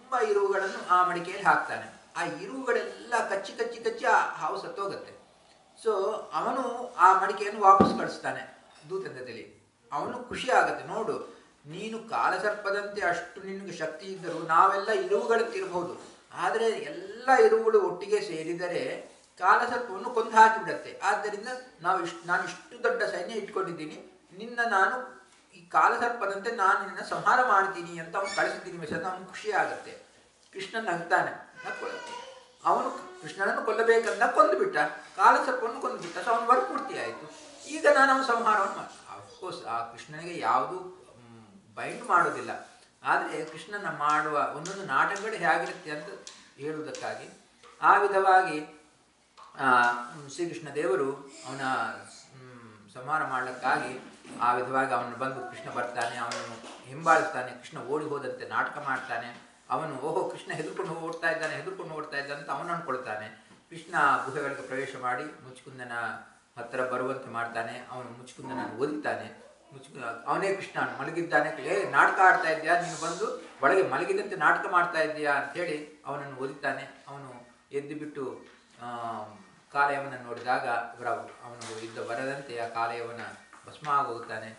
ತುಂಬ ಇರುವುಗಳನ್ನು ಆ ಮಡಿಕೆಯಲ್ಲಿ ಹಾಕ್ತಾನೆ ಆ ಇರುವುಗಳೆಲ್ಲ ಕಚ್ಚಿ ಕಚ್ಚಿ ಕಚ್ಚಿ ಆ ಹಾವು ಸತ್ತೋಗುತ್ತೆ ಸೊ ಅವನು ಆ ಮಡಿಕೆಯನ್ನು ವಾಪಸ್ ಕಳಿಸ್ತಾನೆ ದೂತಂದದಲ್ಲಿ ಅವನು ಖುಷಿ ಆಗತ್ತೆ ನೋಡು ನೀನು ಕಾಲಸರ್ಪದಂತೆ ಅಷ್ಟು ನಿನಗೆ ಶಕ್ತಿ ಇದ್ದರೂ ನಾವೆಲ್ಲ ಇರುವುಗಳಂತಿರಬಹುದು ಆದರೆ ಎಲ್ಲ ಇರುವುಗಳು ಒಟ್ಟಿಗೆ ಸೇರಿದರೆ ಕಾಲಸರ್ಪವನ್ನು ಕೊಂದು ಹಾಕಿಬಿಡತ್ತೆ ಆದ್ದರಿಂದ ನಾವು ಇಷ್ಟು ನಾನು ಇಷ್ಟು ದೊಡ್ಡ ಸೈನ್ಯ ಇಟ್ಕೊಂಡಿದ್ದೀನಿ ನಿನ್ನ ನಾನು ಈ ಕಾಲಸರ್ಪದಂತೆ ನಾನು ನಿನ್ನ ಸಂಹಾರ ಮಾಡ್ತೀನಿ ಅಂತ ಅವನು ಕಳಿಸಿದ್ದೀನಿ ಮೆಸೇಜ್ ಅವನು ಖುಷಿ ಆಗುತ್ತೆ ಕೃಷ್ಣನ್ ನಗ್ತಾನೆ ನಕ್ಕೊಳ್ಳುತ್ತೆ ಅವನು ಕೃಷ್ಣನನ್ನು ಕೊಲ್ಲಬೇಕಂದ ಕೊಂದುಬಿಟ್ಟ ಕಾಲಸರ್ಪವನ್ನು ಕೊಂದುಬಿಟ್ಟ ಸೊ ಅವನು ವರ್ಕ್ ಪೂರ್ತಿ ಆಯಿತು ಈಗ ನಾನು ಅವನ ಸಂಹಾರವನ್ನು ಮಾಡಿ ಅಫ್ಕೋರ್ಸ್ ಆ ಕೃಷ್ಣನಿಗೆ ಯಾವುದು ಬೈಂಡ್ ಮಾಡೋದಿಲ್ಲ ಆದರೆ ಕೃಷ್ಣನ ಮಾಡುವ ಒಂದೊಂದು ನಾಟಕಗಳು ಹೇಗಿರುತ್ತೆ ಅಂತ ಹೇಳುವುದಕ್ಕಾಗಿ ಆ ವಿಧವಾಗಿ ಆ, ಶ್ರೀಕೃಷ್ಣ ದೇವರು ಅವನ ಮ್, ಸಂಹಾರ ಮಾಡಲಿಕ್ಕಾಗಿ ಆ ವಿಧವಾಗಿ ಅವನು ಬಂದು ಕೃಷ್ಣ ಬರ್ತಾನೆ ಅವನನ್ನು ಹಿಂಬಾಲಿಸ್ತಾನೆ ಕೃಷ್ಣ ಓಡಿ ಹೋದಂತೆ ನಾಟಕ ಮಾಡ್ತಾನೆ ಅವನು ಓಹೋ ಕೃಷ್ಣ ಹೆದರ್ಕೊಂಡು ಓಡ್ತಾ ಇದ್ದಾನೆ ಹೆದರ್ಕೊಂಡು ಓಡ್ತಾ ಇದ್ದಾನೆ ಅಂತ ಅವನು ಅನ್ಕೊಳ್ತಾನೆ ಕೃಷ್ಣ ಗುಹೆಗಳಿಗೆ ಪ್ರವೇಶ ಮಾಡಿ ಮುಚ್ಕುಂದನ ಹತ್ತಿರ ಬರುವಂತೆ ಮಾಡ್ತಾನೆ ಅವನು ಮುಚ್ಕುಂದನ ಓದಿತಾನೆ ಮುಚ್ಕು ಅವನೇ ಕೃಷ್ಣ ಮಲಗಿದ್ದಾನೆ ಏ ನಾಟಕ ಆಡ್ತಾ ಇದ್ಯಾ ನೀನು ಬಂದು ಒಳಗೆ ಮಲಗಿದಂತೆ ನಾಟಕ ಮಾಡ್ತಾ ಇದ್ದೀಯಾ ಅಂತೇಳಿ ಅವನನ್ನು ಓದಿತಾನೆ ಅವನು ಎದ್ದು ಬಿಟ್ಟು ಆ, ಕಾಲಯವನ ನೋಡಿದಾಗ ಅವರ ಅವನು ಇದ್ದ ವರದಂತೆ ಆ ಕಾಲಯವನ ಭಸ್ಮ ಆಗೋಗುತ್ತಾನೆ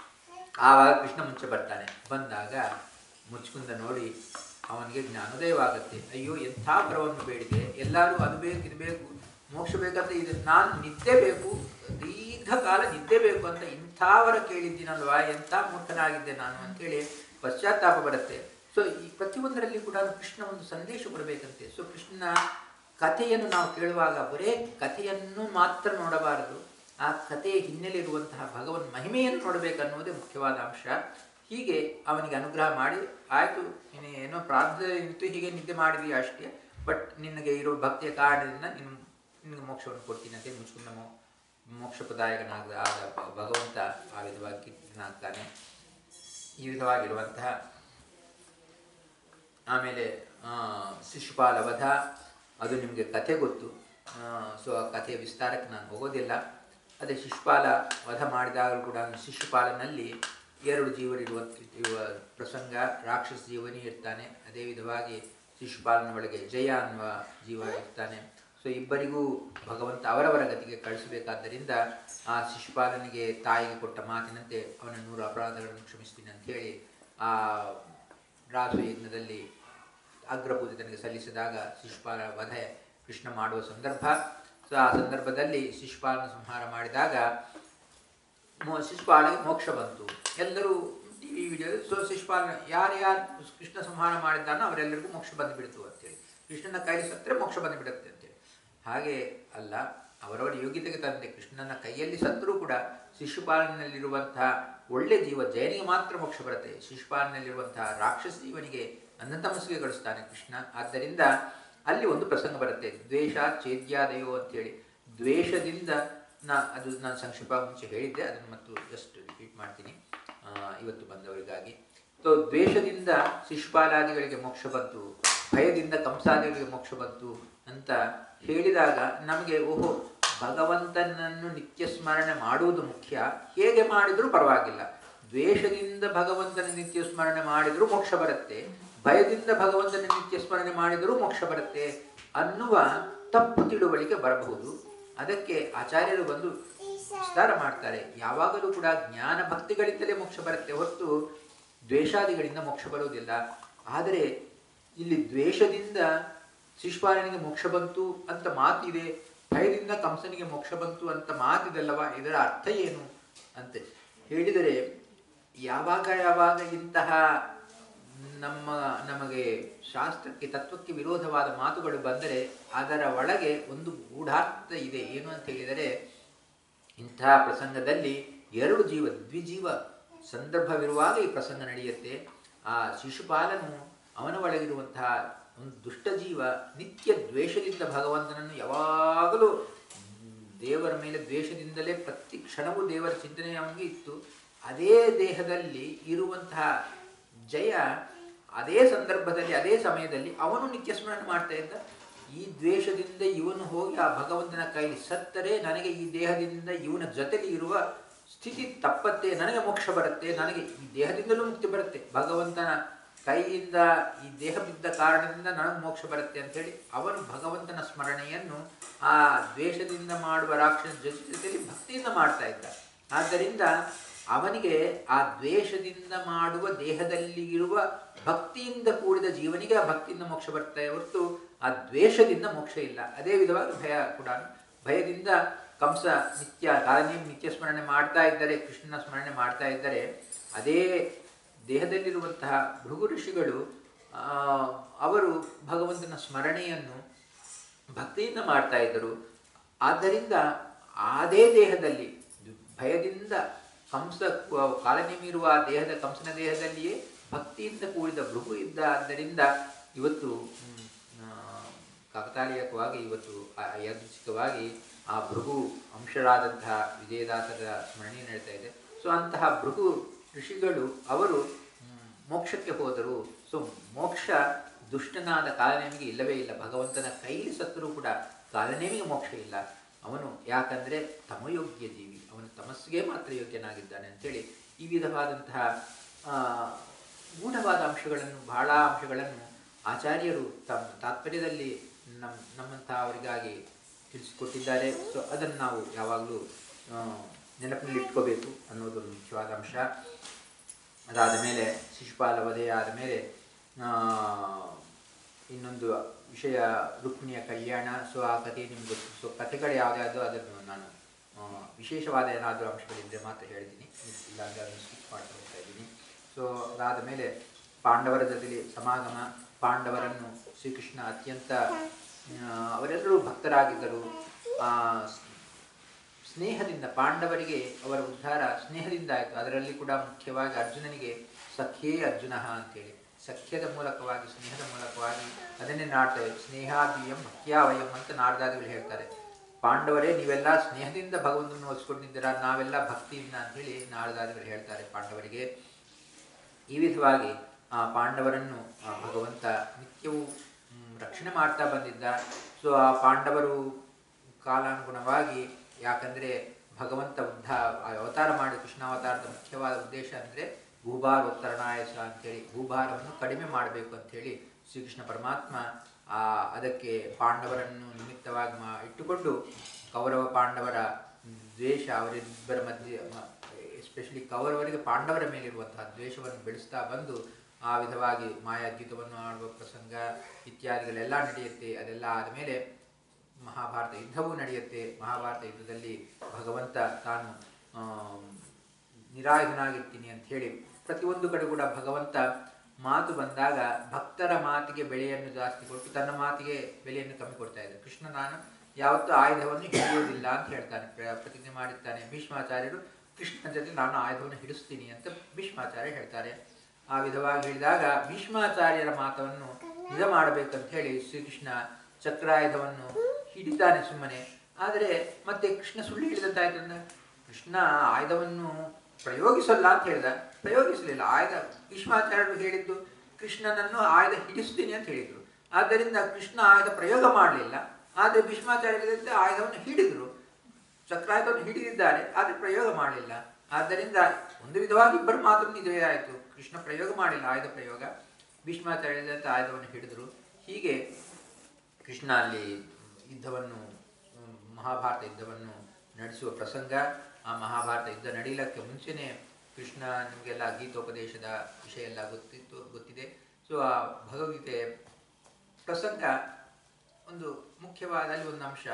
ಆವಾಗ ಕೃಷ್ಣ ಮುಂಚೆ ಬರ್ತಾನೆ ಬಂದಾಗ ಮುಚ್ಕುಂದ ನೋಡಿ ಅವನಿಗೆ ಜ್ಞಾನೋದಯವಾಗುತ್ತೆ ಅಯ್ಯೋ ಎಂಥ ವರವನ್ನು ಬೇಡಿದೆ ಎಲ್ಲರೂ ಅದು ಬೇಕು ಇದು ಬೇಕು ಮೋಕ್ಷ ಬೇಕಂತ ಇದು ನಾನು ನಿದ್ದೆ ಬೇಕು ದೀರ್ಘಕಾಲ ನಿದ್ದೆ ಬೇಕು ಅಂತ ಇಂಥ ವರ ಕೇಳಿದ್ದೀನಲ್ವಾ ಎಂಥ ಮೂರ್ಖನಾಗಿದ್ದೆ ನಾನು ಅಂತೇಳಿ ಪಶ್ಚಾತ್ತಾಪ ಬರುತ್ತೆ ಸೊ ಈ ಪ್ರತಿಯೊಂದರಲ್ಲಿ ಕೂಡ ಕೃಷ್ಣ ಒಂದು ಸಂದೇಶ ಕೊಡಬೇಕಂತೆ ಸೊ ಕೃಷ್ಣನ ಕಥೆಯನ್ನು ನಾವು ಕೇಳುವಾಗ ಬರೇ ಕಥೆಯನ್ನು ಮಾತ್ರ ನೋಡಬಾರದು ಆ ಕಥೆಯ ಹಿನ್ನೆಲೆ ಇರುವಂತಹ ಭಗವನ್ ಮಹಿಮೆಯನ್ನು ನೋಡಬೇಕನ್ನುವುದೇ ಮುಖ್ಯವಾದ ಅಂಶ ಹೀಗೆ ಅವನಿಗೆ ಅನುಗ್ರಹ ಮಾಡಿ ಆಯಿತು ನೀನು ಏನೋ ಪ್ರಾರ್ಥನೆ ಇತ್ತು ಹೀಗೆ ನಿದ್ದೆ ಮಾಡಿದೀಯ ಅಷ್ಟೇ ಬಟ್ ನಿನಗೆ ಇರೋ ಭಕ್ತಿಯ ಕಾರಣದಿಂದ ನೀನು ನಿನಗೆ ಮೋಕ್ಷವನ್ನು ಕೊಡ್ತೀನಿ ಅಂತ ಮುಚ್ಕೊಂಡ ಮೋ ಮೋಕ್ಷಪ್ರದಾಯಕನಾದ ಆದ ಭ- ಭಗವಂತ ಆ ವಿಧವಾಗಿ ಕೀರ್ತನಾಗ್ತಾನೆ ಈ ವಿಧವಾಗಿರುವಂತಹ ಆಮೇಲೆ ಆ, ಶಿಶುಪಾಲ ವಧ ಅದು ನಿಮಗೆ ಕಥೆ ಗೊತ್ತು ಸೊ ಆ ಕಥೆಯ ವಿಸ್ತಾರಕ್ಕೆ ನಾನು ಹೋಗೋದಿಲ್ಲ ಅದೇ ಶಿಶುಪಾಲ ವಧ ಮಾಡಿದಾಗಲೂ ಕೂಡ ಶಿಶುಪಾಲನಲ್ಲಿ ಎರಡು ಜೀವರಿರುವ ಇರುವ ಪ್ರಸಂಗ ರಾಕ್ಷಸ ಜೀವನಿ ಇರ್ತಾನೆ ಅದೇ ವಿಧವಾಗಿ ಶಿಶುಪಾಲನ ಒಳಗೆ ಜಯ ಅನ್ನುವ ಜೀವ ಇರ್ತಾನೆ ಸೊ ಇಬ್ಬರಿಗೂ ಭಗವಂತ ಅವರವರ ಗತಿಗೆ ಕಳಿಸಬೇಕಾದ್ದರಿಂದ ಆ ಶಿಶುಪಾಲನಿಗೆ ತಾಯಿಗೆ ಕೊಟ್ಟ ಮಾತಿನಂತೆ ಅವನ ನೂರು ಅಪರಾಧಗಳನ್ನು ಕ್ಷಮಿಸ್ತೀನಿ ಅಂತ ಹೇಳಿ ಆ ರಾಸು ಯಜ್ಞದಲ್ಲಿ ಅಗ್ರಪೂಜಿತನಿಗೆ ಸಲ್ಲಿಸಿದಾಗ ಶಿಶುಪಾಲ ವಧೆ ಕೃಷ್ಣ ಮಾಡುವ ಸಂದರ್ಭ ಸೊ ಆ ಸಂದರ್ಭದಲ್ಲಿ ಶಿಶುಪಾಲನ ಸಂಹಾರ ಮಾಡಿದಾಗ ಮೋ ಶಿಶುಪಾಲಗೆ ಮೋಕ್ಷ ಬಂತು ಎಲ್ಲರೂ ಟಿ ವಿ ವಿಡಿಯೋ ಸೊ ಶಿಶುಪಾಲನ ಯಾರು ಯಾರು ಕೃಷ್ಣ ಸಂಹಾರ ಮಾಡಿದ್ದಾನೋ ಅವರೆಲ್ಲರಿಗೂ ಮೋಕ್ಷ ಬಂದುಬಿಡ್ತು ಅಂತೇಳಿ ಕೃಷ್ಣನ ಕೈಲಿ ಸತ್ತರೆ ಮೋಕ್ಷ ಬಂದುಬಿಡುತ್ತೆ ಅಂತೇಳಿ ಹಾಗೆ ಅಲ್ಲ ಅವರವರ ಯೋಗ್ಯತೆಗೆ ತಂದೆ ಕೃಷ್ಣನ ಕೈಯಲ್ಲಿ ಸತ್ತರೂ ಕೂಡ ಶಿಶುಪಾಲನಲ್ಲಿರುವಂತಹ ಒಳ್ಳೆ ಜೀವ ಜಯನಿಗೆ ಮಾತ್ರ ಮೋಕ್ಷ ಬರುತ್ತೆ ಶಿಶುಪಾಲನಲ್ಲಿರುವಂತಹ ರಾಕ್ಷಸ ಜೀವನಿಗೆ ಅನಂತಮಸಿಗೆ ಗಳಿಸ್ತಾನೆ ಕೃಷ್ಣ ಆದ್ದರಿಂದ ಅಲ್ಲಿ ಒಂದು ಪ್ರಸಂಗ ಬರುತ್ತೆ ದ್ವೇಷ ಚೇದ್ಯಾದಯೋ ಅಂತೇಳಿ ದ್ವೇಷದಿಂದ ನಾ ಅದು ನಾನು ಸಂಕ್ಷೇಪ ಮುಂಚೆ ಹೇಳಿದ್ದೆ ಅದನ್ನು ಮತ್ತು ಜಸ್ಟ್ ರಿಪೀಟ್ ಮಾಡ್ತೀನಿ ಆ, ಇವತ್ತು ಬಂದವರಿಗಾಗಿ ಸೊ ದ್ವೇಷದಿಂದ ಶಿಶುಪಾಲಾದಿಗಳಿಗೆ ಮೋಕ್ಷ ಬಂತು ಭಯದಿಂದ ಕಂಸಾದಿಗಳಿಗೆ ಮೋಕ್ಷ ಬಂತು ಅಂತ ಹೇಳಿದಾಗ ನಮಗೆ ಓಹೋ ಭಗವಂತನನ್ನು ನಿತ್ಯ ಸ್ಮರಣೆ ಮಾಡುವುದು ಮುಖ್ಯ ಹೇಗೆ ಮಾಡಿದರೂ ಪರವಾಗಿಲ್ಲ ದ್ವೇಷದಿಂದ ಭಗವಂತನ ನಿತ್ಯ ಸ್ಮರಣೆ ಮಾಡಿದರೂ ಮೋಕ್ಷ ಬರುತ್ತೆ ಭಯದಿಂದ ಭಗವಂತನ ನಿತ್ಯ ಸ್ಮರಣೆ ಮಾಡಿದರೂ ಮೋಕ್ಷ ಬರುತ್ತೆ ಅನ್ನುವ ತಪ್ಪು ತಿಳುವಳಿಕೆ ಬರಬಹುದು ಅದಕ್ಕೆ ಆಚಾರ್ಯರು ಬಂದು ವಿಸ್ತಾರ ಮಾಡ್ತಾರೆ ಯಾವಾಗಲೂ ಕೂಡ ಜ್ಞಾನ ಭಕ್ತಿಗಳಿಂದಲೇ ಮೋಕ್ಷ ಬರುತ್ತೆ ಹೊರತು ದ್ವೇಷಾದಿಗಳಿಂದ ಮೋಕ್ಷ ಬರುವುದಿಲ್ಲ ಆದರೆ ಇಲ್ಲಿ ದ್ವೇಷದಿಂದ ಶಿಶುಪಾಲನಿಗೆ ಮೋಕ್ಷ ಬಂತು ಅಂತ ಮಾತಿದೆ ಭಯದಿಂದ ಕಂಸನಿಗೆ ಮೋಕ್ಷ ಬಂತು ಅಂತ ಮಾತಿದಲ್ಲವ ಇದರ ಅರ್ಥ ಏನು ಅಂತ ಹೇಳಿದರೆ ಯಾವಾಗ ಯಾವಾಗ ಇಂತಹ ನಮ್ಮ ನಮಗೆ ಶಾಸ್ತ್ರಕ್ಕೆ ತತ್ವಕ್ಕೆ ವಿರೋಧವಾದ ಮಾತುಗಳು ಬಂದರೆ ಅದರ ಒಳಗೆ ಒಂದು ಗೂಢಾರ್ಥ ಇದೆ ಏನು ಅಂತ ಹೇಳಿದರೆ ಇಂತಹ ಪ್ರಸಂಗದಲ್ಲಿ ಎರಡು ಜೀವ ದ್ವಿಜೀವ ಸಂದರ್ಭವಿರುವಾಗ ಈ ಪ್ರಸಂಗ ನಡೆಯುತ್ತೆ ಆ ಶಿಶುಪಾಲನು ಅವನ ಒಳಗಿರುವಂತಹ ಒಂದು ದುಷ್ಟ ಜೀವ ನಿತ್ಯ ದ್ವೇಷದಿಂದ ಭಗವಂತನನ್ನು ಯಾವಾಗಲೂ ದೇವರ ಮೇಲೆ ದ್ವೇಷದಿಂದಲೇ ಪ್ರತಿ ಕ್ಷಣವೂ ದೇವರ ಚಿಂತನೆ ಅವನಿಗೆ ಇತ್ತು ಅದೇ ದೇಹದಲ್ಲಿ ಇರುವಂತಹ ಜಯ ಅದೇ ಸಂದರ್ಭದಲ್ಲಿ ಅದೇ ಸಮಯದಲ್ಲಿ ಅವನು ನಿತ್ಯ ಸ್ಮರಣೆ ಮಾಡ್ತಾ ಇದ್ದ ಈ ದ್ವೇಷದಿಂದ ಇವನು ಹೋಗಿ ಆ ಭಗವಂತನ ಕೈಲಿ ಸತ್ತರೆ ನನಗೆ ಈ ದೇಹದಿಂದ ಇವನ ಜೊತೆಲಿ ಇರುವ ಸ್ಥಿತಿ ತಪ್ಪತ್ತೆ ನನಗೆ ಮೋಕ್ಷ ಬರುತ್ತೆ ನನಗೆ ಈ ದೇಹದಿಂದಲೂ ಮುಕ್ತಿ ಬರುತ್ತೆ ಭಗವಂತನ ಕೈಯಿಂದ ಈ ದೇಹ ಬಿದ್ದ ಕಾರಣದಿಂದ ನನಗೆ ಮೋಕ್ಷ ಬರುತ್ತೆ ಅಂತೇಳಿ ಅವನು ಭಗವಂತನ ಸ್ಮರಣೆಯನ್ನು ಆ ದ್ವೇಷದಿಂದ ಮಾಡುವ ರಾಕ್ಷಸ ಜೊತೆ ಜೊತೆಯಲ್ಲಿ ಭಕ್ತಿಯಿಂದ ಮಾಡ್ತಾ ಇದ್ದ ಆದ್ದರಿಂದ ಅವನಿಗೆ ಆ ದ್ವೇಷದಿಂದ ಮಾಡುವ ದೇಹದಲ್ಲಿ ಇರುವ ಭಕ್ತಿಯಿಂದ ಕೂಡಿದ ಜೀವನಿಗೆ ಆ ಭಕ್ತಿಯಿಂದ ಮೋಕ್ಷ ಬರ್ತಾ ಹೊರತು ಆ ದ್ವೇಷದಿಂದ ಮೋಕ್ಷ ಇಲ್ಲ ಅದೇ ವಿಧವಾಗಿ ಭಯ ಕೂಡ ಭಯದಿಂದ ಕಂಸ ನಿತ್ಯ ಕಾಲನೇ ನಿತ್ಯ ಸ್ಮರಣೆ ಮಾಡ್ತಾ ಇದ್ದರೆ ಕೃಷ್ಣನ ಸ್ಮರಣೆ ಮಾಡ್ತಾ ಇದ್ದರೆ ಅದೇ ದೇಹದಲ್ಲಿರುವಂತಹ ಭೃಗು ಋಷಿಗಳು ಆ, ಅವರು ಭಗವಂತನ ಸ್ಮರಣೆಯನ್ನು ಭಕ್ತಿಯಿಂದ ಮಾಡ್ತಾ ಇದ್ದರು ಆದ್ದರಿಂದ ಅದೇ ದೇಹದಲ್ಲಿ ಭಯದಿಂದ ಕಂಸ ಕಾಲನೆ ಮೀರುವ ಆ ದೇಹದ ಕಂಸನ ದೇಹದಲ್ಲಿಯೇ ಭಕ್ತಿಯಿಂದ ಕೂಡಿದ ಭೃಗು ಇದ್ದ ಆದ್ದರಿಂದ ಇವತ್ತು ಹ್ಮ್, ಆ, ಕಾಕತಾಳೀಯಕವಾಗಿ ಇವತ್ತು ಆ- ಯಾದೃಚ್ಛಿಕವಾಗಿ ಆ ಭೃಗು ಅಂಶರಾದಂತಹ ವಿಜಯದಾಸರ ಸ್ಮರಣೆ ನಡೀತಾ ಇದೆ ಸೊ ಅಂತಹ ಭೃಗು ಋಷಿಗಳು ಅವರು ಮ್, ಮೋಕ್ಷಕ್ಕೆ ಹೋದರು ಸೊ ಮೋಕ್ಷ ದುಷ್ಟನಾದ ಕಾಲನೇಮಿಗೆ ಇಲ್ಲವೇ ಇಲ್ಲ ಭಗವಂತನ ಕೈಲಿ ಸತ್ತರೂ ಕೂಡ ಕಾಲನೇಮಿಗೆ ಮೋಕ್ಷ ಇಲ್ಲ ಅವನು ಯಾಕಂದರೆ ತಮಯೋಗ್ಯ ಜೀವಿ ಅವನು ತಮಸ್ಸಿಗೆ ಮಾತ್ರ ಯೋಗ್ಯನಾಗಿದ್ದಾನೆ ಅಂಥೇಳಿ ಈ ವಿಧವಾದಂತಹ ಆ, ಗೂಢವಾದ ಅಂಶಗಳನ್ನು ಬಹಳ ಅಂಶಗಳನ್ನು ಆಚಾರ್ಯರು ತಮ್ಮ ತಾತ್ಪರ್ಯದಲ್ಲಿ ನಮ್ಮ ನಮ್ಮಂತಹ ಅವರಿಗಾಗಿ ತಿಳಿಸಿಕೊಟ್ಟಿದ್ದಾರೆ ಸೊ ಅದನ್ನು ನಾವು ಯಾವಾಗಲೂ ನೆನಪಿನಲ್ಲಿ ಇಟ್ಕೋಬೇಕು ಅನ್ನೋದು ಒಂದು ಮುಖ್ಯವಾದ ಅಂಶ ಅದಾದ ಮೇಲೆ ಶಿಶುಪಾಲ ವಧೆ ಆದ ಮೇಲೆ ಆ, ಇನ್ನೊಂದು ವಿಷಯ ರುಕ್ಮಿಣಿಯ ಕಲ್ಯಾಣ ಸೊ ಆ ಕಥೆ ನಿಮ್ಗೆ ಗೊತ್ತು ಸೊ ಕಥೆಗಳು ಯಾವುದ್ಯಾವುದೋ ಅದನ್ನು ನಾನು ಆ, ವಿಶೇಷವಾದ ಏನಾದರೂ ಅಂಶಗಳಿದ್ದರೆ ಮಾತ್ರ ಹೇಳ್ತೀನಿ ಇಲ್ಲಾಂದರೆ ಅದನ್ನು ಸ್ಕಿಪ್ ಮಾಡ್ತಾ ಹೋಗ್ತಾ ಇದ್ದೀನಿ ಸೊ ಅದಾದ ಮೇಲೆ ಪಾಂಡವರ ಜೊತೆಲಿ ಸಮಾಗಮ ಪಾಂಡವರನ್ನು ಶ್ರೀಕೃಷ್ಣ ಅತ್ಯಂತ ಆ, ಅವರೆಲ್ಲರೂ ಭಕ್ತರಾಗಿದ್ದರು ಆ, ಸ್- ಸ್ನೇಹದಿಂದ ಪಾಂಡವರಿಗೆ ಅವರ ಉದ್ಧಾರ ಸ್ನೇಹದಿಂದ ಆಯಿತು ಅದರಲ್ಲಿ ಕೂಡ ಮುಖ್ಯವಾಗಿ ಅರ್ಜುನನಿಗೆ ಸಖ್ಯೇ ಅರ್ಜುನ ಅಂತೇಳಿ ಸಖ್ಯದ ಮೂಲಕವಾಗಿ ಸ್ನೇಹದ ಮೂಲಕವಾಗಿ ಅದನ್ನೇ ನಾಡ್ತೇವೆ ಸ್ನೇಹಾದಿಯಂ ಭಕ್ತ್ಯಾವಯಂ ಅಂತ ನಾರದಾದಿಗಳು ಹೇಳ್ತಾರೆ ಪಾಂಡವರೇ ನೀವೆಲ್ಲ ಸ್ನೇಹದಿಂದ ಭಗವಂತನ ಒಲಿಸ್ಕೊಂಡಿದ್ದೀರಾ ನಾವೆಲ್ಲ ಭಕ್ತಿಯಿಂದ ಅಂತೇಳಿ ನಾರದಾದಿಗಳು ಹೇಳ್ತಾರೆ ಪಾಂಡವರಿಗೆ ಈ ವಿಧವಾಗಿ ಆ ಪಾಂಡವರನ್ನು ಆ ಭಗವಂತ ನಿತ್ಯವೂ ಮ್, ರಕ್ಷಣೆ ಮಾಡ್ತಾ ಬಂದಿದ್ದ ಸೊ ಆ ಪಾಂಡವರು ಕಾಲಾನುಗುಣವಾಗಿ ಯಾಕಂದರೆ ಭಗವಂತ ಉದ್ಧ ಆ ಅವತಾರ ಮಾಡಿ ಕೃಷ್ಣಾವತಾರದ ಮುಖ್ಯವಾದ ಉದ್ದೇಶ ಅಂದರೆ ಭೂಭಾರ ಉತ್ತರಣಾಯಸ ಅಂತೇಳಿ ಭೂಭಾರವನ್ನು ಕಡಿಮೆ ಮಾಡಬೇಕು ಅಂಥೇಳಿ ಶ್ರೀಕೃಷ್ಣ ಪರಮಾತ್ಮ ಆ ಅದಕ್ಕೆ ಪಾಂಡವರನ್ನು ನಿಮಿತ್ತವಾಗಿ ಮಾ ಇಟ್ಟುಕೊಂಡು ಕೌರವ ಪಾಂಡವರ ದ್ವೇಷ ಅವರಿಬ್ಬರ ಮಧ್ಯೆ ಎಸ್ಪೆಷಲಿ ಕೌರವರಿಗೆ ಪಾಂಡವರ ಮೇಲಿರುವಂತಹ ದ್ವೇಷವನ್ನು ಬೆಳೆಸ್ತಾ ಬಂದು ಆ ವಿಧವಾಗಿ ಮಾಯಾದ್ಯುತವನ್ನು ಆಡುವ ಪ್ರಸಂಗ ಇತ್ಯಾದಿಗಳೆಲ್ಲ ನಡೆಯುತ್ತೆ ಅದೆಲ್ಲ ಆದಮೇಲೆ ಮಹಾಭಾರತ ಯುದ್ಧವೂ ನಡೆಯುತ್ತೆ ಮಹಾಭಾರತ ಯುದ್ಧದಲ್ಲಿ ಭಗವಂತ ತಾನು ಆಮ್, ನಿರಾಯುಧನಾಗಿರ್ತೀನಿ ಅಂತ ಹೇಳಿ ಪ್ರತಿಯೊಂದು ಕಡೆ ಕೂಡ ಭಗವಂತ ಮಾತು ಬಂದಾಗ ಭಕ್ತರ ಮಾತಿಗೆ ಬೆಲೆಯನ್ನು ಜಾಸ್ತಿ ಕೊಟ್ಟು ತನ್ನ ಮಾತಿಗೆ ಬೆಲೆಯನ್ನು ಕಮ್ಮಿ ಕೊಡ್ತಾ ಇದ್ದ ಕೃಷ್ಣ ನಾನು ಯಾವತ್ತೂ ಆಯುಧವನ್ನು ಹಿಡಿಯೋದಿಲ್ಲ ಅಂತ ಹೇಳ್ತಾನೆ ಪ್ರ- ಪ್ರತಿಜ್ಞೆ ಮಾಡಿರ್ತಾನೆ ಭೀಷ್ಮಾಚಾರ್ಯರು ಕೃಷ್ಣನ ಜೊತೆ ನಾನು ಆಯುಧವನ್ನು ಹಿಡಿಸ್ತೀನಿ ಅಂತ ಭೀಷ್ಮಾಚಾರ್ಯ ಹೇಳ್ತಾರೆ ಆ ವಿಧವಾಗಿ ಹೇಳಿದಾಗ ಭೀಷ್ಮಾಚಾರ್ಯರ ಮಾತನ್ನು ನಿಜ ಮಾಡಬೇಕಂತ ಹೇಳಿ ಶ್ರೀಕೃಷ್ಣ ಚಕ್ರಾಯುಧವನ್ನು ಹಿಡಿತಾನೆ ಸುಮ್ಮನೆ ಆದರೆ ಮತ್ತೆ ಕೃಷ್ಣ ಸುಳ್ಳು ಹೇಳಿದಂತಾಯ್ತು ಅಂದ್ರೆ ಕೃಷ್ಣ ಆಯುಧವನ್ನು ಪ್ರಯೋಗಿಸಲ್ಲ ಅಂತ ಹೇಳಿದ ಪ್ರಯೋಗಿಸಲಿಲ್ಲ ಆಯುಧ ಭೀಷ್ಮಾಚಾರ್ಯರು ಹೇಳಿದ್ದು ಕೃಷ್ಣನನ್ನು ಆಯುಧ ಹಿಡಿಸ್ತೀನಿ ಅಂತ ಹೇಳಿದ್ರು ಆದ್ದರಿಂದ ಕೃಷ್ಣ ಆಯುಧ ಪ್ರಯೋಗ ಮಾಡಲಿಲ್ಲ ಆದರೆ ಭೀಷ್ಮಾಚಾರ್ಯರಿಂದ ಆಯುಧವನ್ನು ಹಿಡಿದ್ರು ಚಕ್ರಾಯುಧವನ್ನು ಹಿಡಿದಿದ್ದಾರೆ ಆದರೆ ಪ್ರಯೋಗ ಮಾಡಲಿಲ್ಲ ಆದ್ದರಿಂದ ಒಂದು ವಿಧವಾಗಿ ಇಬ್ಬರು ಮಾತ್ರ ನಿಜವೇ ಆಯಿತು ಕೃಷ್ಣ ಪ್ರಯೋಗ ಮಾಡಿಲ್ಲ ಆಯುಧ ಪ್ರಯೋಗ ಭೀಷ್ಮಾಚಾರ್ಯದಂತೆ ಆಯುಧವನ್ನು ಹಿಡಿದ್ರು ಹೀಗೆ ಕೃಷ್ಣ ಅಲ್ಲಿ ಯುದ್ಧವನ್ನು ಹ್ಮ್, ಮಹಾಭಾರತ ಯುದ್ಧವನ್ನು ನಡೆಸುವ ಪ್ರಸಂಗ ಆ ಮಹಾಭಾರತ ಯುದ್ಧ ನಡೀಲಕ್ಕೆ ಮುಂಚೆನೇ ಕೃಷ್ಣ ನಿಮಗೆಲ್ಲ ಗೀತೋಪದೇಶದ ವಿಷಯ ಎಲ್ಲ ಗೊತ್ತಿತ್ತು ಗೊತ್ತಿದೆ ಸೊ ಆ ಭಗವದ್ಗೀತೆ ಪ್ರಸಂಗ ಒಂದು ಮುಖ್ಯವಾದ ಅಲ್ಲಿ ಒಂದು ಅಂಶ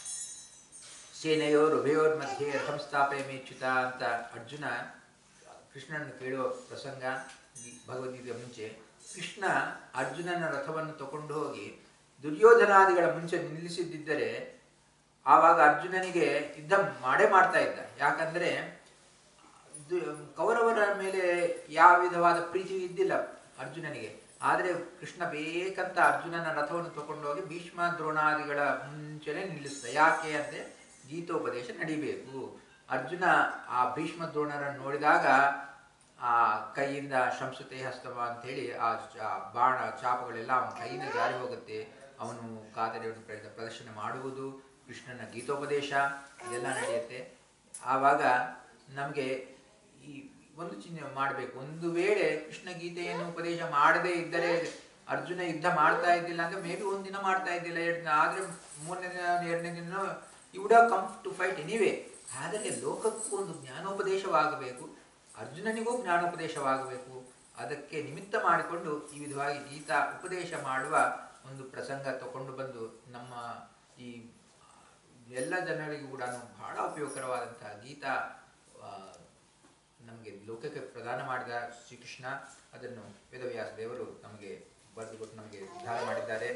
ಸೇನೆಯೋರ್ ಉಭಯೋರ್ ಮಧ್ಯೆ ರಥಂ ಸ್ಥಾಪಯಮೇಚ್ಯುತ ಅಂತ ಅರ್ಜುನ ಕೃಷ್ಣನನ್ನು ಕೇಳುವ ಪ್ರಸಂಗ ಈ ಭಗವದ್ಗೀತೆಯ ಮುಂಚೆ ಕೃಷ್ಣ ಅರ್ಜುನನ ರಥವನ್ನು ತಗೊಂಡು ಹೋಗಿ ದುರ್ಯೋಧನಾದಿಗಳ ಮುಂಚೆ ನಿಲ್ಲಿಸಿದ್ದರೆ ಆವಾಗ ಅರ್ಜುನನಿಗೆ ಯುದ್ಧ ಮಾಡೇ ಮಾಡ್ತಾ ಇದ್ದ ಯಾಕಂದ್ರೆ ದು- ಕೌರವರ ಮೇಲೆ ಯಾವ ವಿಧವಾದ ಪ್ರೀತಿ ಇದ್ದಿಲ್ಲ ಅರ್ಜುನನಿಗೆ ಆದರೆ ಕೃಷ್ಣ ಬೇಕಂತ ಅರ್ಜುನನ ರಥವನ್ನು ತಗೊಂಡೋಗಿ ಭೀಷ್ಮ ದ್ರೋಣಾದಿಗಳ ಮುಂಚೆನೆ ನಿಲ್ಲಿಸ್ದ ಯಾಕೆ ಅಂದರೆ ಗೀತೋಪದೇಶ ನಡಿಬೇಕು ಅರ್ಜುನ ಆ ಭೀಷ್ಮ ದ್ರೋಣರನ್ನು ನೋಡಿದಾಗ ಆ ಕೈಯಿಂದ ಶಂಸುತೆ ಹಸ್ತವ ಅಂತೇಳಿ ಆ ಚ- ಬಾಣ ಚಾಪಗಳೆಲ್ಲ ಅವನ ಕೈಯಿಂದ ಜಾರಿ ಹೋಗುತ್ತೆ ಅವನು ಕಾತರಿಯನ್ನು ಪ್ರ- ಪ್ರದರ್ಶನ ಮಾಡುವುದು ಕೃಷ್ಣನ ಗೀತೋಪದೇಶ ಇದೆಲ್ಲ ನಡೆಯುತ್ತೆ ಆವಾಗ ನಮಗೆ ಈ ಒಂದು ಚಿಹ್ನೆ ಮಾಡಬೇಕು ಒಂದು ವೇಳೆ ಕೃಷ್ಣ ಗೀತೆಯನ್ನು ಉಪದೇಶ ಮಾಡದೇ ಇದ್ದರೆ ಅರ್ಜುನ ಯುದ್ಧ ಮಾಡ್ತಾ ಇದ್ದಿಲ್ಲ ಅಂದ್ರೆ ಮೇ ಬಿ ಒಂದಿನ ಮಾಡ್ತಾ ಇದ್ದಿಲ್ಲ ಎರಡು ದಿನ ಆದರೆ ಮೂರನೇ ದಿನ ಎರಡನೇ ದಿನ would have come to fight anyway ಆದರೆ ಲೋಕಕ್ಕೂ ಒಂದು ಜ್ಞಾನೋಪದೇಶವಾಗಬೇಕು ಅರ್ಜುನನಿಗೂ ಜ್ಞಾನೋಪದೇಶವಾಗಬೇಕು ಅದಕ್ಕೆ ನಿಮಿತ್ತ ಮಾಡಿಕೊಂಡು ಈ ವಿಧವಾಗಿ ಗೀತಾ ಉಪದೇಶ ಮಾಡುವ ಒಂದು ಪ್ರಸಂಗ ತಗೊಂಡು ಬಂದು ನಮ್ಮ ಈ ಎಲ್ಲ ಜನರಿಗೂ ಕೂಡ ಬಹಳ ಉಪಯೋಗಕರವಾದಂತಹ ಗೀತಾ ಆ, ನಮಗೆ ಲೋಕಕ್ಕೆ ಪ್ರದಾನ ಮಾಡಿದ ಶ್ರೀಕೃಷ್ಣ ಅದನ್ನು ವೇದವ್ಯಾಸ ದೇವರು ನಮಗೆ ಬರೆದು ಕೊಟ್ಟು ನಮಗೆ ಉದ್ಧಾರ ಮಾಡಿದ್ದಾರೆ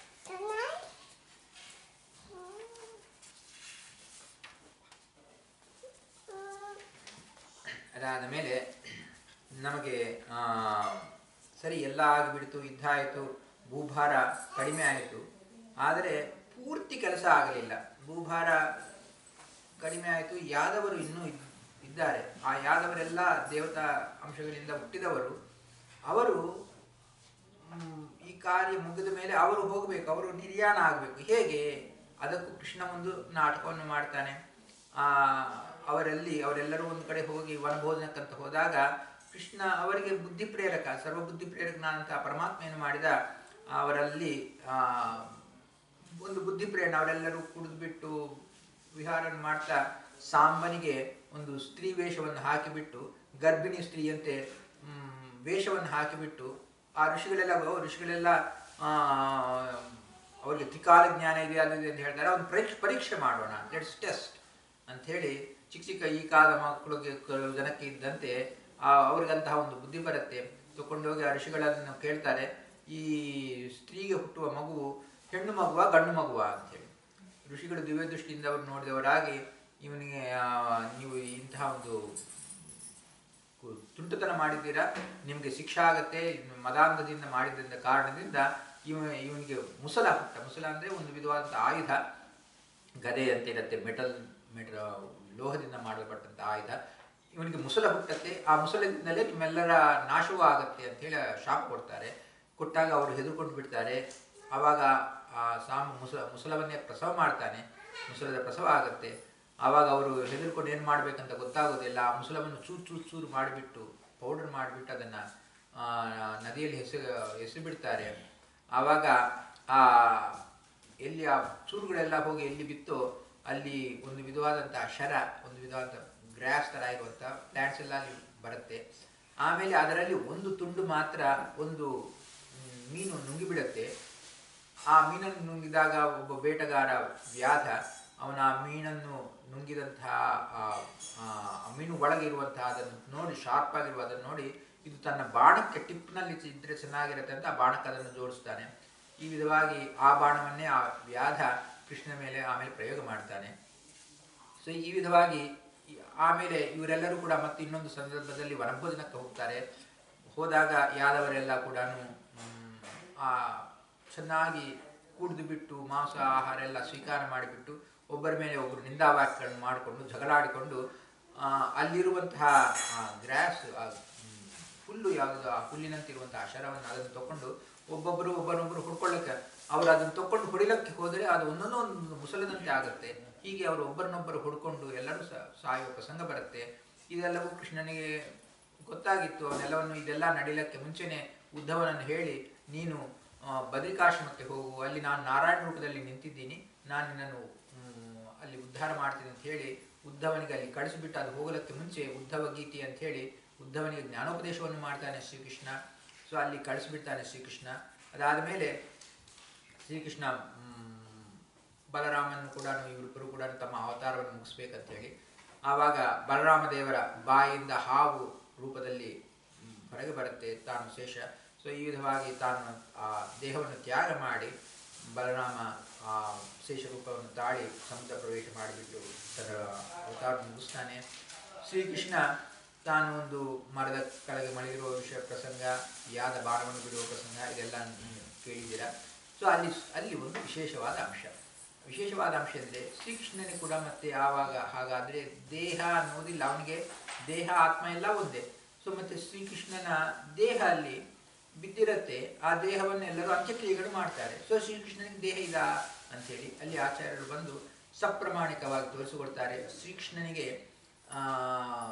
ಅದಾದ ಮೇಲೆ ನಮಗೆ ಆ, ಸರಿ ಎಲ್ಲ ಆಗಿಬಿಡ್ತು ಯುದ್ಧ ಆಯಿತು ಭೂಭಾರ ಕಡಿಮೆ ಆಯಿತು ಆದರೆ ಪೂರ್ತಿ ಕೆಲಸ ಆಗಲಿಲ್ಲ ಭೂಭಾರ ಕಡಿಮೆ ಆಯಿತು ಯಾದವರು ಇನ್ನೂ ಇದ್- ಇದ್ದಾರೆ ಆ ಯಾದವರೆಲ್ಲ ದೇವತಾ ಅಂಶಗಳಿಂದ ಹುಟ್ಟಿದವರು ಅವರು ಮ್, ಈ ಕಾರ್ಯ ಮುಗಿದ ಮೇಲೆ ಅವರು ಹೋಗಬೇಕು ಅವರು ನಿರ್ಯಾಣ ಆಗಬೇಕು ಹೇಗೆ ಅದಕ್ಕೂ ಕೃಷ್ಣ ಒಂದು ನಾಟಕವನ್ನು ಮಾಡ್ತಾನೆ ಆ, ಅವರಲ್ಲಿ ಅವರೆಲ್ಲರೂ ಒಂದು ಕಡೆ ಹೋಗಿ ವನಭೋಜನಕ್ಕಂತ ಹೋದಾಗ ಕೃಷ್ಣ ಅವರಿಗೆ ಬುದ್ಧಿ ಪ್ರೇರಕ ಸರ್ವ ಬುದ್ಧಿ ಪ್ರೇರಕನಾದಂತಹ ಪರಮಾತ್ಮ ಏನು ಮಾಡಿದ ಅವರಲ್ಲಿ ಆ, ಒಂದು ಬುದ್ಧಿ ಪ್ರೇರಣೆ ಅವರೆಲ್ಲರೂ ಕುಡಿದು ಬಿಟ್ಟು ವಿಹಾರ ಮಾಡ್ತಾ ಸಾಂಬನಿಗೆ ಒಂದು ಸ್ತ್ರೀ ವೇಷವನ್ನು ಹಾಕಿಬಿಟ್ಟು ಗರ್ಭಿಣಿ ಸ್ತ್ರೀಯಂತೆ ಮ್, ವೇಷವನ್ನು ಹಾಕಿಬಿಟ್ಟು ಆ ಋಷಿಗಳೆಲ್ಲ ಓ, ಋಷಿಗಳೆಲ್ಲ ಆ, ಅವರಿಗೆ ತ್ರಿಕಾಲ ಜ್ಞಾನ ಇದೆ ಅದು ಇದೆ ಅಂತ ಹೇಳ್ತಾರೆ ಒಂದು ಪರೀಕ್ಷೆ ಪರೀಕ್ಷೆ ಮಾಡೋಣ ಲೆಟ್ಸ್ ಟೆಸ್ಟ್ ಅಂತ ಹೇಳಿ ಚಿಕ್ಕ ಚಿಕ್ಕ ಈ ಕಾಲದ ಮಕ್ಕಳಿಗೆ ಕೆಲವು ಜನಕ್ಕೆ ಇದ್ದಂತೆ ಆ ಅವ್ರಿಗಂತಹ ಒಂದು ಬುದ್ಧಿ ಬರುತ್ತೆ ತಗೊಂಡೋಗಿ ಆ ಋಷಿಗಳನ್ನು ಕೇಳ್ತಾರೆ ಈ ಸ್ತ್ರೀಗೆ ಹುಟ್ಟುವ ಮಗು ಹೆಣ್ಣು ಮಗುವ ಗಂಡು ಮಗುವ ಅಂತೇಳಿ ಋಷಿಗಳು ದಿವ್ಯ ದೃಷ್ಟಿಯಿಂದ ಅವರು ನೋಡಿದವರಾಗಿ ಇವನಿಗೆ ಆ, ನೀವು ಇಂತಹ ಒಂದು ಕು- ತುಂಟತನ ಮಾಡಿದ್ದೀರಾ ನಿಮಗೆ ಶಿಕ್ಷೆ ಆಗತ್ತೆ ಇನ್ನು ಮದಾಂಧದಿಂದ ಮಾಡಿದ್ರಿಂದ ಕಾರಣದಿಂದ ಇವ ಇವನಿಗೆ ಮುಸಲ ಹುಟ್ಟ ಮುಸಲ ಅಂದರೆ ಒಂದು ವಿಧವಾದಂಥ ಆಯುಧ ಗದೆ ಅಂತ ಇರುತ್ತೆ ಮೆಟಲ್ ಮೆಟಲ್ ಲೋಹದಿಂದ ಮಾಡಲ್ಪಟ್ಟಂಥ ಆಯುಧ ಇವನಿಗೆ ಮುಸಲ ಹುಟ್ಟತ್ತೆ ಆ ಮುಸಲದಿಂದಲೇ ನಿಮ್ಮೆಲ್ಲರ ನಾಶವೂ ಆಗತ್ತೆ ಅಂತ ಹೇಳಿ ಶಾಪ್ ಕೊಡ್ತಾರೆ ಕೊಟ್ಟಾಗ ಅವರು ಹೆದರ್ಕೊಂಡು ಬಿಡ್ತಾರೆ ಆವಾಗ ಆ ಸಾಮ್ ಮುಸ ಮುಸಲವನ್ನೇ ಪ್ರಸವ ಮಾಡ್ತಾನೆ ಮುಸಲದ ಪ್ರಸವ ಆಗುತ್ತೆ ಆವಾಗ ಅವರು ಹೆದರ್ಕೊಂಡು ಏನು ಮಾಡಬೇಕಂತ ಗೊತ್ತಾಗೋದಿಲ್ಲ ಆ ಮುಸಲವನ್ನು ಚೂರು ಚೂರು ಚೂರು ಮಾಡಿಬಿಟ್ಟು ಪೌಡರ್ ಮಾಡಿಬಿಟ್ಟು ಅದನ್ನು ನದಿಯಲ್ಲಿ ಹೆಸರು ಎಸೆದು ಬಿಡ್ತಾರೆ ಆವಾಗ ಆ ಎಲ್ಲಿ ಆ ಚೂರುಗಳೆಲ್ಲ ಹೋಗಿ ಎಲ್ಲಿ ಬಿತ್ತೋ ಅಲ್ಲಿ ಒಂದು ವಿಧವಾದಂಥ ಶರ ಒಂದು ವಿಧವಾದ ಗ್ರಾಸ್ ಥರ ಇರುವಂಥ ಪ್ಲ್ಯಾಂಟ್ಸ್ ಎಲ್ಲ ಅಲ್ಲಿ ಬರುತ್ತೆ ಆಮೇಲೆ ಅದರಲ್ಲಿ ಒಂದು ತುಂಡು ಮಾತ್ರ ಒಂದು ಮ್, ಮೀನು ನುಂಗಿಬಿಡುತ್ತೆ ಆ ಮೀನನ್ನು ನುಂಗಿದಾಗ ಒಬ್ಬ ಬೇಟಗಾರ ವ್ಯಾಧ ಅವನ ಆ ಮೀನನ್ನು ನುಂಗಿದಂತಹ ಆ ಆ ಮೀನು ಒಳಗಿರುವಂತಹ ಅದನ್ನು ನೋಡಿ ಶಾರ್ಪ್ ಆಗಿರುವ ಅದನ್ನು ನೋಡಿ ಇದು ತನ್ನ ಬಾಣಕ್ಕೆ ಟಿಪ್ನಲ್ಲಿ ಇದ್ರೆ ಚೆನ್ನಾಗಿರುತ್ತೆ ಅಂತ ಆ ಬಾಣಕ್ಕೆ ಅದನ್ನು ಜೋಡಿಸ್ತಾನೆ ಈ ವಿಧವಾಗಿ ಆ ಬಾಣವನ್ನೇ ಆ ವ್ಯಾಧ ಕೃಷ್ಣ ಮೇಲೆ ಆಮೇಲೆ ಪ್ರಯೋಗ ಮಾಡ್ತಾನೆ ಸೊ ಈ ವಿಧವಾಗಿ ಈ- ಆಮೇಲೆ ಇವರೆಲ್ಲರೂ ಕೂಡ ಮತ್ತೆ ಇನ್ನೊಂದು ಸಂದರ್ಭದಲ್ಲಿ ವನಭೋಜನಕ್ಕೆ ಹೋಗ್ತಾರೆ ಹೋದಾಗ ಯಾದವರೆಲ್ಲ ಕೂಡ ಆ ಚೆನ್ನಾಗಿ ಕುಡಿದು ಬಿಟ್ಟು ಮಾಂಸ ಆಹಾರ ಎಲ್ಲ ಸ್ವೀಕಾರ ಮಾಡಿಬಿಟ್ಟು ಒಬ್ಬರ ಮೇಲೆ ಒಬ್ಬರು ನಿಂದಾವಾಕ್ಯಗಳನ್ನು ಮಾಡಿಕೊಂಡು ಜಗಳಾಡಿಕೊಂಡು ಆ, ಅಲ್ಲಿರುವಂತಹ ಗ್ರಾಸ್ ಹುಲ್ಲು ಯಾವುದು ಆ ಹುಲ್ಲಿನಂತಿರುವಂತಹ ಶರವನ್ನು ಅದನ್ನು ತಗೊಂಡು ಒಬ್ಬೊಬ್ಬರು ಒಬ್ಬರೊಬ್ಬರು ಹುಡ್ಕೊಳ್ಳಕ್ಕೆ ಅವರು ಅದನ್ನು ತಗೊಂಡು ಹೊಡಿಲಕ್ಕೆ ಹೋದರೆ ಅದು ಒಂದೊಂದು ಒಂದು ಮುಸಲದಂತೆ ಆಗುತ್ತೆ ಹೀಗೆ ಅವರು ಒಬ್ಬರನ್ನೊಬ್ಬರು ಹುಡ್ಕೊಂಡು ಎಲ್ಲರೂ ಸಹ ಸಾಯುವ ಪ್ರಸಂಗ ಬರುತ್ತೆ ಇದೆಲ್ಲವೂ ಕೃಷ್ಣನಿಗೆ ಗೊತ್ತಾಗಿತ್ತು ಅವನ್ನೆಲ್ಲವನ್ನು ಇದೆಲ್ಲ ನಡೀಲಕ್ಕೆ ಮುಂಚೆನೆ ಉದ್ಧವನನ್ನು ಹೇಳಿ ನೀನು ಆ, ಬದರಿಕಾಶ್ರಮಕ್ಕೆ ಹೋಗು ಅಲ್ಲಿ ನಾನು ನಾರಾಯಣ ರೂಪದಲ್ಲಿ ನಿಂತಿದ್ದೀನಿ ನಾನು ನಿನ್ನನ್ನು ಮ್, ಅಲ್ಲಿ ಉದ್ಧಾರ ಮಾಡ್ತೀನಿ ಅಂತ ಹೇಳಿ ಉದ್ಧವನಿಗೆ ಅಲ್ಲಿ ಕಳಿಸಿಬಿಟ್ಟು ಅದು ಹೋಗಲಕ್ಕೆ ಮುಂಚೆ ಉದ್ಧವ ಗೀತೆ ಅಂತ ಹೇಳಿ ಉದ್ಧವನಿಗೆ ಜ್ಞಾನೋಪದೇಶವನ್ನು ಮಾಡ್ತಾನೆ ಶ್ರೀಕೃಷ್ಣ ಸೊ ಅಲ್ಲಿ ಕಳಿಸ್ಬಿಡ್ತಾನೆ ಶ್ರೀಕೃಷ್ಣ ಅದಾದ ಮೇಲೆ ಶ್ರೀಕೃಷ್ಣ ಮ್, ಬಲರಾಮನ್ನು ಕೂಡ ಇವರಿಬ್ಬರು ಕೂಡ ತಮ್ಮ ಅವತಾರವನ್ನು ಮುಗಿಸ್ಬೇಕಂತ ಹೇಳಿ ಆವಾಗ ಬಲರಾಮ ದೇವರ ಬಾಯಿಂದ ಹಾವು ರೂಪದಲ್ಲಿ ಮ್, ಹೊರಗೆ ಬರುತ್ತೆ ತಾನು ಶೇಷ ಸೊ ಈ ವಿಧವಾಗಿ ತಾನು ಆ ದೇಹವನ್ನು ತ್ಯಾಗ ಮಾಡಿ ಬಲರಾಮ ಆ ಶೇಷ ರೂಪವನ್ನು ತಾಳಿ ಸಮುದ್ರ ಪ್ರವೇಶ ಮಾಡಿಬಿಟ್ಟು ತನ್ನ ಅವತಾರವನ್ನು ಮುಗಿಸ್ತಾನೆ ಶ್ರೀಕೃಷ್ಣ ತಾನು ಒಂದು ಮರದ ಕೆಳಗೆ ಮಲಗಿರುವ ವಿಷಯ ಪ್ರಸಂಗ ಯಾದ ಬಾಣವನ್ನು ಬಿಡುವ ಪ್ರಸಂಗ ಇದೆಲ್ಲ ನೀವು ಕೇಳಿದ್ದೀರಾ ಸೊ ಅಲ್ಲಿ ಅಲ್ಲಿ ಒಂದು ವಿಶೇಷವಾದ ಅಂಶ ವಿಶೇಷವಾದ ಅಂಶ ಅಂದರೆ ಶ್ರೀಕೃಷ್ಣನಿಗೆ ಕೂಡ ಮತ್ತೆ ಆವಾಗ ಹಾಗಾದರೆ ದೇಹ ಅನ್ನೋದಿಲ್ಲ ಅವನಿಗೆ ದೇಹ ಆತ್ಮ ಎಲ್ಲ ಒಂದೇ ಸೊ ಮತ್ತೆ ಶ್ರೀಕೃಷ್ಣನ ದೇಹ ಅಲ್ಲಿ ಬಿದ್ದಿರತ್ತೆ ಆ ದೇಹವನ್ನು ಎಲ್ಲರೂ ಅಂತ್ಯಕ್ರಿಯೆಗಳು ಮಾಡ್ತಾರೆ ಸೊ ಶ್ರೀಕೃಷ್ಣನಿಗೆ ದೇಹ ಇದಾ ಅಂಥೇಳಿ ಅಲ್ಲಿ ಆಚಾರ್ಯರು ಬಂದು ಸಪ್ರಮಾಣಿಕವಾಗಿ ತೋರಿಸಿಕೊಡ್ತಾರೆ ಶ್ರೀಕೃಷ್ಣನಿಗೆ ಆ,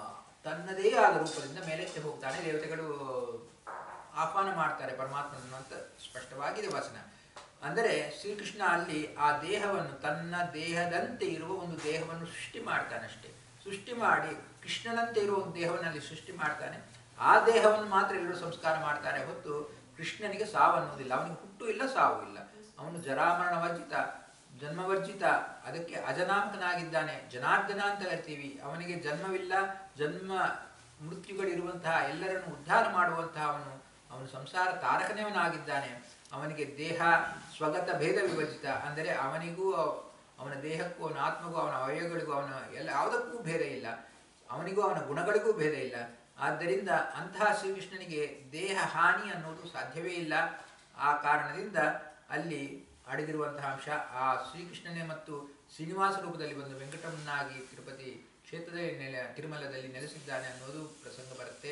ತನ್ನದೇ ಆದ ರೂಪದಿಂದ ಮೇಲೆಕ್ಕೆ ಹೋಗ್ತಾನೆ ದೇವತೆಗಳು ಆಹ್ವಾನ ಮಾಡ್ತಾರೆ ಪರಮಾತ್ಮನನ್ನು ಅಂತ ಸ್ಪಷ್ಟವಾಗಿದೆ ವಚನ ಅಂದರೆ ಶ್ರೀಕೃಷ್ಣ ಅಲ್ಲಿ ಆ ದೇಹವನ್ನು ತನ್ನ ದೇಹದಂತೆ ಇರುವ ಒಂದು ದೇಹವನ್ನು ಸೃಷ್ಟಿ ಮಾಡ್ತಾನೆ ಅಷ್ಟೇ ಸೃಷ್ಟಿ ಮಾಡಿ ಕೃಷ್ಣನಂತೆ ಇರುವ ಒಂದು ದೇಹವನ್ನು ಅಲ್ಲಿ ಸೃಷ್ಟಿ ಮಾಡ್ತಾನೆ ಆ ದೇಹವನ್ನು ಮಾತ್ರ ಎಲ್ಲರೂ ಸಂಸ್ಕಾರ ಮಾಡ್ತಾರೆ ಹೊತ್ತು ಕೃಷ್ಣನಿಗೆ ಸಾವು ಅನ್ನೋದಿಲ್ಲ ಅವನಿಗೆ ಹುಟ್ಟು ಇಲ್ಲ ಸಾವು ಇಲ್ಲ ಅವನು ಜರಾಮರಣ ವರ್ಜಿತ ಜನ್ಮವರ್ಜಿತ ಅದಕ್ಕೆ ಅಜನಾಂಕನಾಗಿದ್ದಾನೆ ಜನಾರ್ದನ ಅಂತ ಕರಿತೀವಿ ಅವನಿಗೆ ಜನ್ಮವಿಲ್ಲ ಜನ್ಮ ಮೃತ್ಯುಗಳಿರುವಂತಹ ಎಲ್ಲರನ್ನು ಉದ್ಧಾರ ಮಾಡುವಂತಹ ಅವನು ಅವನು ಸಂಸಾರ ತಾರಕನೇವನಾಗಿದ್ದಾನೆ ಅವನಿಗೆ ದೇಹ ಸ್ವಗತ ಭೇದ ವಿಭಜಿತ ಅಂದರೆ ಅವನಿಗೂ ಅವನ ದೇಹಕ್ಕೂ ಅವನ ಆತ್ಮಗೂ ಅವನ ಅವಯವಗಳಿಗೂ ಅವನ ಎಲ್ಲ ಯಾವುದಕ್ಕೂ ಭೇದ ಇಲ್ಲ ಅವನಿಗೂ ಅವನ ಗುಣಗಳಿಗೂ ಭೇದ ಇಲ್ಲ ಆದ್ದರಿಂದ ಅಂತಹ ಶ್ರೀಕೃಷ್ಣನಿಗೆ ದೇಹ ಹಾನಿ ಅನ್ನೋದು ಸಾಧ್ಯವೇ ಇಲ್ಲ ಆ ಕಾರಣದಿಂದ ಅಲ್ಲಿ ಅಡಗಿರುವಂತಹ ಅಂಶ ಆ ಶ್ರೀಕೃಷ್ಣನೇ ಮತ್ತು ಶ್ರೀನಿವಾಸ ರೂಪದಲ್ಲಿ ಬಂದು ವೆಂಕಟಮ್ಮನಾಗಿ ತಿರುಪತಿ ಕ್ಷೇತ್ರದಲ್ಲಿ ನೆಲೆ ತಿರುಮಲದಲ್ಲಿ ನೆಲೆಸಿದ್ದಾನೆ ಅನ್ನೋದು ಪ್ರಸಂಗ ಬರುತ್ತೆ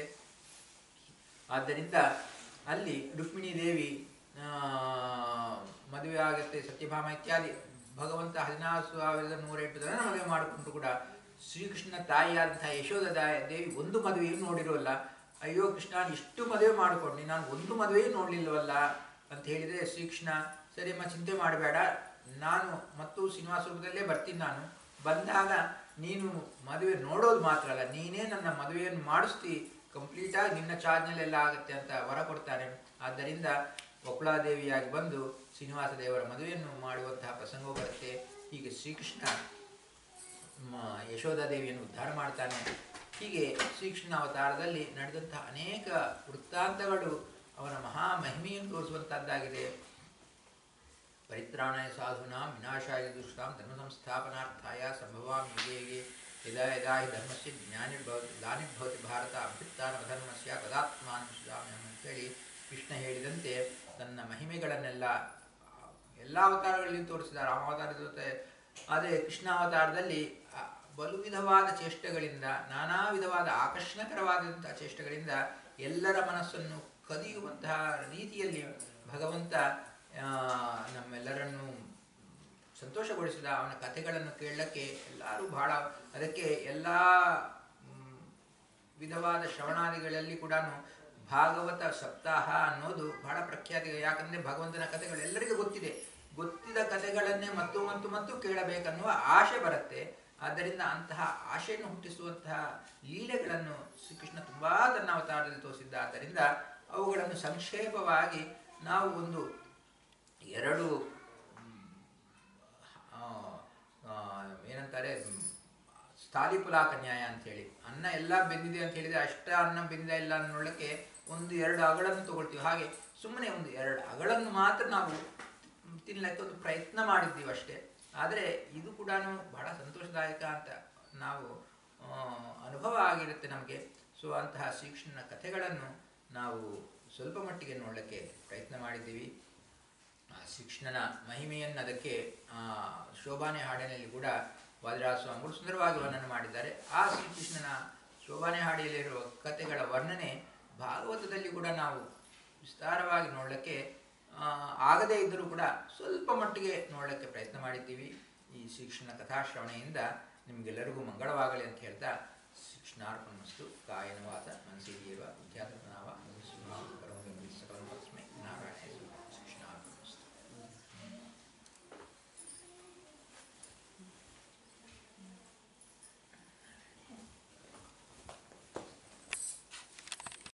ಆದ್ದರಿಂದ ಅಲ್ಲಿ ರುಕ್ಮಿಣಿ ದೇವಿ ಆ, ಮದುವೆ ಆಗುತ್ತೆ ಸತ್ಯಭಾಮ ಇತ್ಯಾದಿ ಭಗವಂತ ಹದಿನಾರು ಸಾವಿರದ ನೂರ ಎಂಟು ಜನ ಮದುವೆ ಮಾಡಿಕೊಂಡು ಕೂಡ ಶ್ರೀಕೃಷ್ಣನ ತಾಯಿಯಾದಂತಹ ಯಶೋಧ ದಾಯ- ದೇವಿ ಒಂದು ಮದುವೆಯೂ ನೋಡಿರೋಲ್ಲ ಅಯ್ಯೋ ಕೃಷ್ಣ ನಾನು ಇಷ್ಟು ಮದುವೆ ಮಾಡಿಕೊಂಡು ನಾನು ಒಂದು ಮದುವೆಯೂ ನೋಡಲಿಲ್ಲವಲ್ಲ ಅಂತ ಹೇಳಿದರೆ ಶ್ರೀಕೃಷ್ಣ ಸರಿ ಅಮ್ಮ ಚಿಂತೆ ಮಾಡಬೇಡ ನಾನು ಮತ್ತು ಶ್ರೀನಿವಾಸ ರೂಪದಲ್ಲೇ ಬರ್ತೀನಿ ನಾನು ಬಂದಾಗ ನೀನು ಮದುವೆ ನೋಡೋದು ಮಾತ್ರ ಅಲ್ಲ ನೀನೇ ನನ್ನ ಮದುವೆಯನ್ನು ಮಾಡಿಸ್ತಿ ಕಂಪ್ಲೀಟಾಗಿ ನಿನ್ನ ಚಾರ್ಜ್ನಲ್ಲೆಲ್ಲ ಆಗುತ್ತೆ ಅಂತ ವರ ಕೊಡ್ತಾನೆ ಆದ್ದರಿಂದ ಒಕ್ಕಳಾದೇವಿಯಾಗಿ ಬಂದು ಶ್ರೀನಿವಾಸ ದೇವರ ಮದುವೆಯನ್ನು ಮಾಡುವಂತಹ ಪ್ರಸಂಗವು ಬರುತ್ತೆ ಹೀಗೆ ಶ್ರೀಕೃಷ್ಣ ಮ- ಯಶೋಧ ದೇವಿಯನ್ನು ಉದ್ಧಾರ ಮಾಡ್ತಾನೆ ಹೀಗೆ ಶ್ರೀಕೃಷ್ಣ ಅವತಾರದಲ್ಲಿ ನಡೆದಂತಹ ಅನೇಕ ವೃತ್ತಾಂತಗಳು ಅವನ ಮಹಾ ಮಹಿಮೆಯನ್ನು ತೋರಿಸುವಂತಹದ್ದಾಗಿದೆ ಪರಿತ್ರಾಣಾಯ ಸಾಧೂನಾಂ ವಿನಾಶಾಯ ದುಷ್ಟಾಂ ಧರ್ಮ ಸಂಸ್ಥಾಪನಾರ್ಥಾಯ ಸಂಭವಾಮಿ ಯುಗೆ ಯುಗೆ ಯದಾ ಯದಾ ಹಿ ಧರ್ಮಸ್ಯ ಜ್ಞಾನಿರ್ಭವತಿ ಗ್ಲಾನಿರ್ಭವತಿ ಭಾರತ ಅಭ್ಯುತ್ಥಾನ ಧರ್ಮಸ್ಯ ತದಾತ್ಮಾನ ಸುಧಾಮ್ಯಂ ಅಂತೇಳಿ ಕೃಷ್ಣ ಹೇಳಿದಂತೆ ತನ್ನ ಮಹಿಮೆಗಳನ್ನೆಲ್ಲ ಎಲ್ಲ ಅವತಾರಗಳಲ್ಲಿ ತೋರಿಸಿದ ರಾಮಾವತಾರದ ಜೊತೆ ಆದರೆ ಕೃಷ್ಣ ಅವತಾರದಲ್ಲಿ ಆ, ಬಲು ವಿಧವಾದ ಚೇಷ್ಟೆಗಳಿಂದ ನಾನಾ ವಿಧವಾದ ಆಕರ್ಷಣಕರವಾದಂತಹ ಚೇಷ್ಟೆಗಳಿಂದ ಎಲ್ಲರ ಮನಸ್ಸನ್ನು ಕದಿಯುವಂತಹ ರೀತಿಯಲ್ಲಿ ಭಗವಂತ ಆ, ನಮ್ಮೆಲ್ಲರನ್ನು ಸಂತೋಷಗೊಳಿಸಿದ ಅವನ ಕಥೆಗಳನ್ನು ಕೇಳಲಿಕ್ಕೆ ಎಲ್ಲರೂ ಬಹಳ ಅದಕ್ಕೆ ಎಲ್ಲ ಮ್, ವಿಧವಾದ ಶ್ರವಣಾದಿಗಳಲ್ಲಿ ಕೂಡ ಭಾಗವತ ಸಪ್ತಾಹ ಅನ್ನೋದು ಬಹಳ ಪ್ರಖ್ಯಾತಿ ಯಾಕಂದ್ರೆ ಭಗವಂತನ ಕಥೆಗಳು ಎಲ್ಲರಿಗೂ ಗೊತ್ತಿದೆ ಗೊತ್ತಿದ ಕಥೆಗಳನ್ನೇ ಮತ್ತು ಮತ್ತು ಮತ್ತು ಕೇಳಬೇಕನ್ನುವ ಆಶೆ ಬರುತ್ತೆ ಆದ್ದರಿಂದ ಅಂತಹ ಆಶೆಯನ್ನು ಹುಟ್ಟಿಸುವಂತಹ ಲೀಲೆಗಳನ್ನು ಶ್ರೀಕೃಷ್ಣ ತುಂಬಾ ತನ್ನ ಅವತಾರದಲ್ಲಿ ತೋರಿಸಿದ್ದ ಆದ್ದರಿಂದ ಅವುಗಳನ್ನು ಸಂಕ್ಷೇಪವಾಗಿ ನಾವು ಒಂದು ಎರಡು ಆ, ಆ, ಏನಂತಾರೆ ಮ್, ಸ್ಥಾಲಿಪುಲಾಕ ನ್ಯಾಯ ಅಂತೇಳಿ ಅನ್ನ ಎಲ್ಲ ಬೆಂದಿದೆ ಅಂತ ಹೇಳಿದ್ರೆ ಅಷ್ಟ ಅನ್ನ ಬೆಂದಿದೆ ಇಲ್ಲ ಅನ್ನೋಳಕ್ಕೆ ಒಂದು ಎರಡು ಅಗಳನ್ನು ತಗೊಳ್ತೀವಿ ಹಾಗೆ ಸುಮ್ಮನೆ ಒಂದು ಎರಡು ಅಗಳನ್ನು ಮಾತ್ರ ನಾವು ತಿನ್ನಲಿಕ್ಕೆ ಒಂದು ಪ್ರಯತ್ನ ಮಾಡಿದ್ದೀವಿ ಅಷ್ಟೇ ಆದರೆ ಇದು ಕೂಡ ಬಹಳ ಸಂತೋಷದಾಯಕ ಅಂತ ನಾವು ಆ, ಅನುಭವ ಆಗಿರುತ್ತೆ ನಮಗೆ ಸೊ ಅಂತಹ ಶ್ರೀಕೃಷ್ಣನ ಕಥೆಗಳನ್ನು ನಾವು ಸ್ವಲ್ಪ ಮಟ್ಟಿಗೆ ನೋಡಲಿಕ್ಕೆ ಪ್ರಯತ್ನ ಮಾಡಿದ್ದೀವಿ ಆ ಶ್ರೀಕೃಷ್ಣನ ಮಹಿಮೆಯನ್ನು ಅದಕ್ಕೆ ಆ, ಶೋಭಾನೆ ಹಾಡಿನಲ್ಲಿ ಕೂಡ ವಾದಿರಾಜ ಸ್ವಾಮಿಗಳು ಸುಂದರವಾಗಿ ವರ್ಣನೆ ಮಾಡಿದ್ದಾರೆ ಆ ಶ್ರೀಕೃಷ್ಣನ ಶೋಭಾನೆ ಹಾಡಿಯಲ್ಲಿರುವ ಕಥೆಗಳ ವರ್ಣನೆ ಭಾಗವತದಲ್ಲಿ ಕೂಡ ನಾವು ವಿಸ್ತಾರವಾಗಿ ನೋಡಲಿಕ್ಕೆ ಆ, ಆಗದೇ ಇದ್ದರೂ ಕೂಡ ಸ್ವಲ್ಪ ಮಟ್ಟಿಗೆ ನೋಡಲಿಕ್ಕೆ ಪ್ರಯತ್ನ ಮಾಡಿದ್ದೀವಿ ಈ ಶ್ರೀಕೃಷ್ಣನ ಕಥಾಶ್ರವಣೆಯಿಂದ ನಿಮಗೆಲ್ಲರಿಗೂ ಮಂಗಳವಾಗಲಿ ಅಂತ ಹೇಳ್ತಾ ಶ್ರೀಕೃಷ್ಣಾರ್ಪಣಮಸ್ತು ಕಾಯನವಾದ ಮನಸ್ಸಿದೆಯವ ವಿದ್ಯಾರ್ಥನಾವ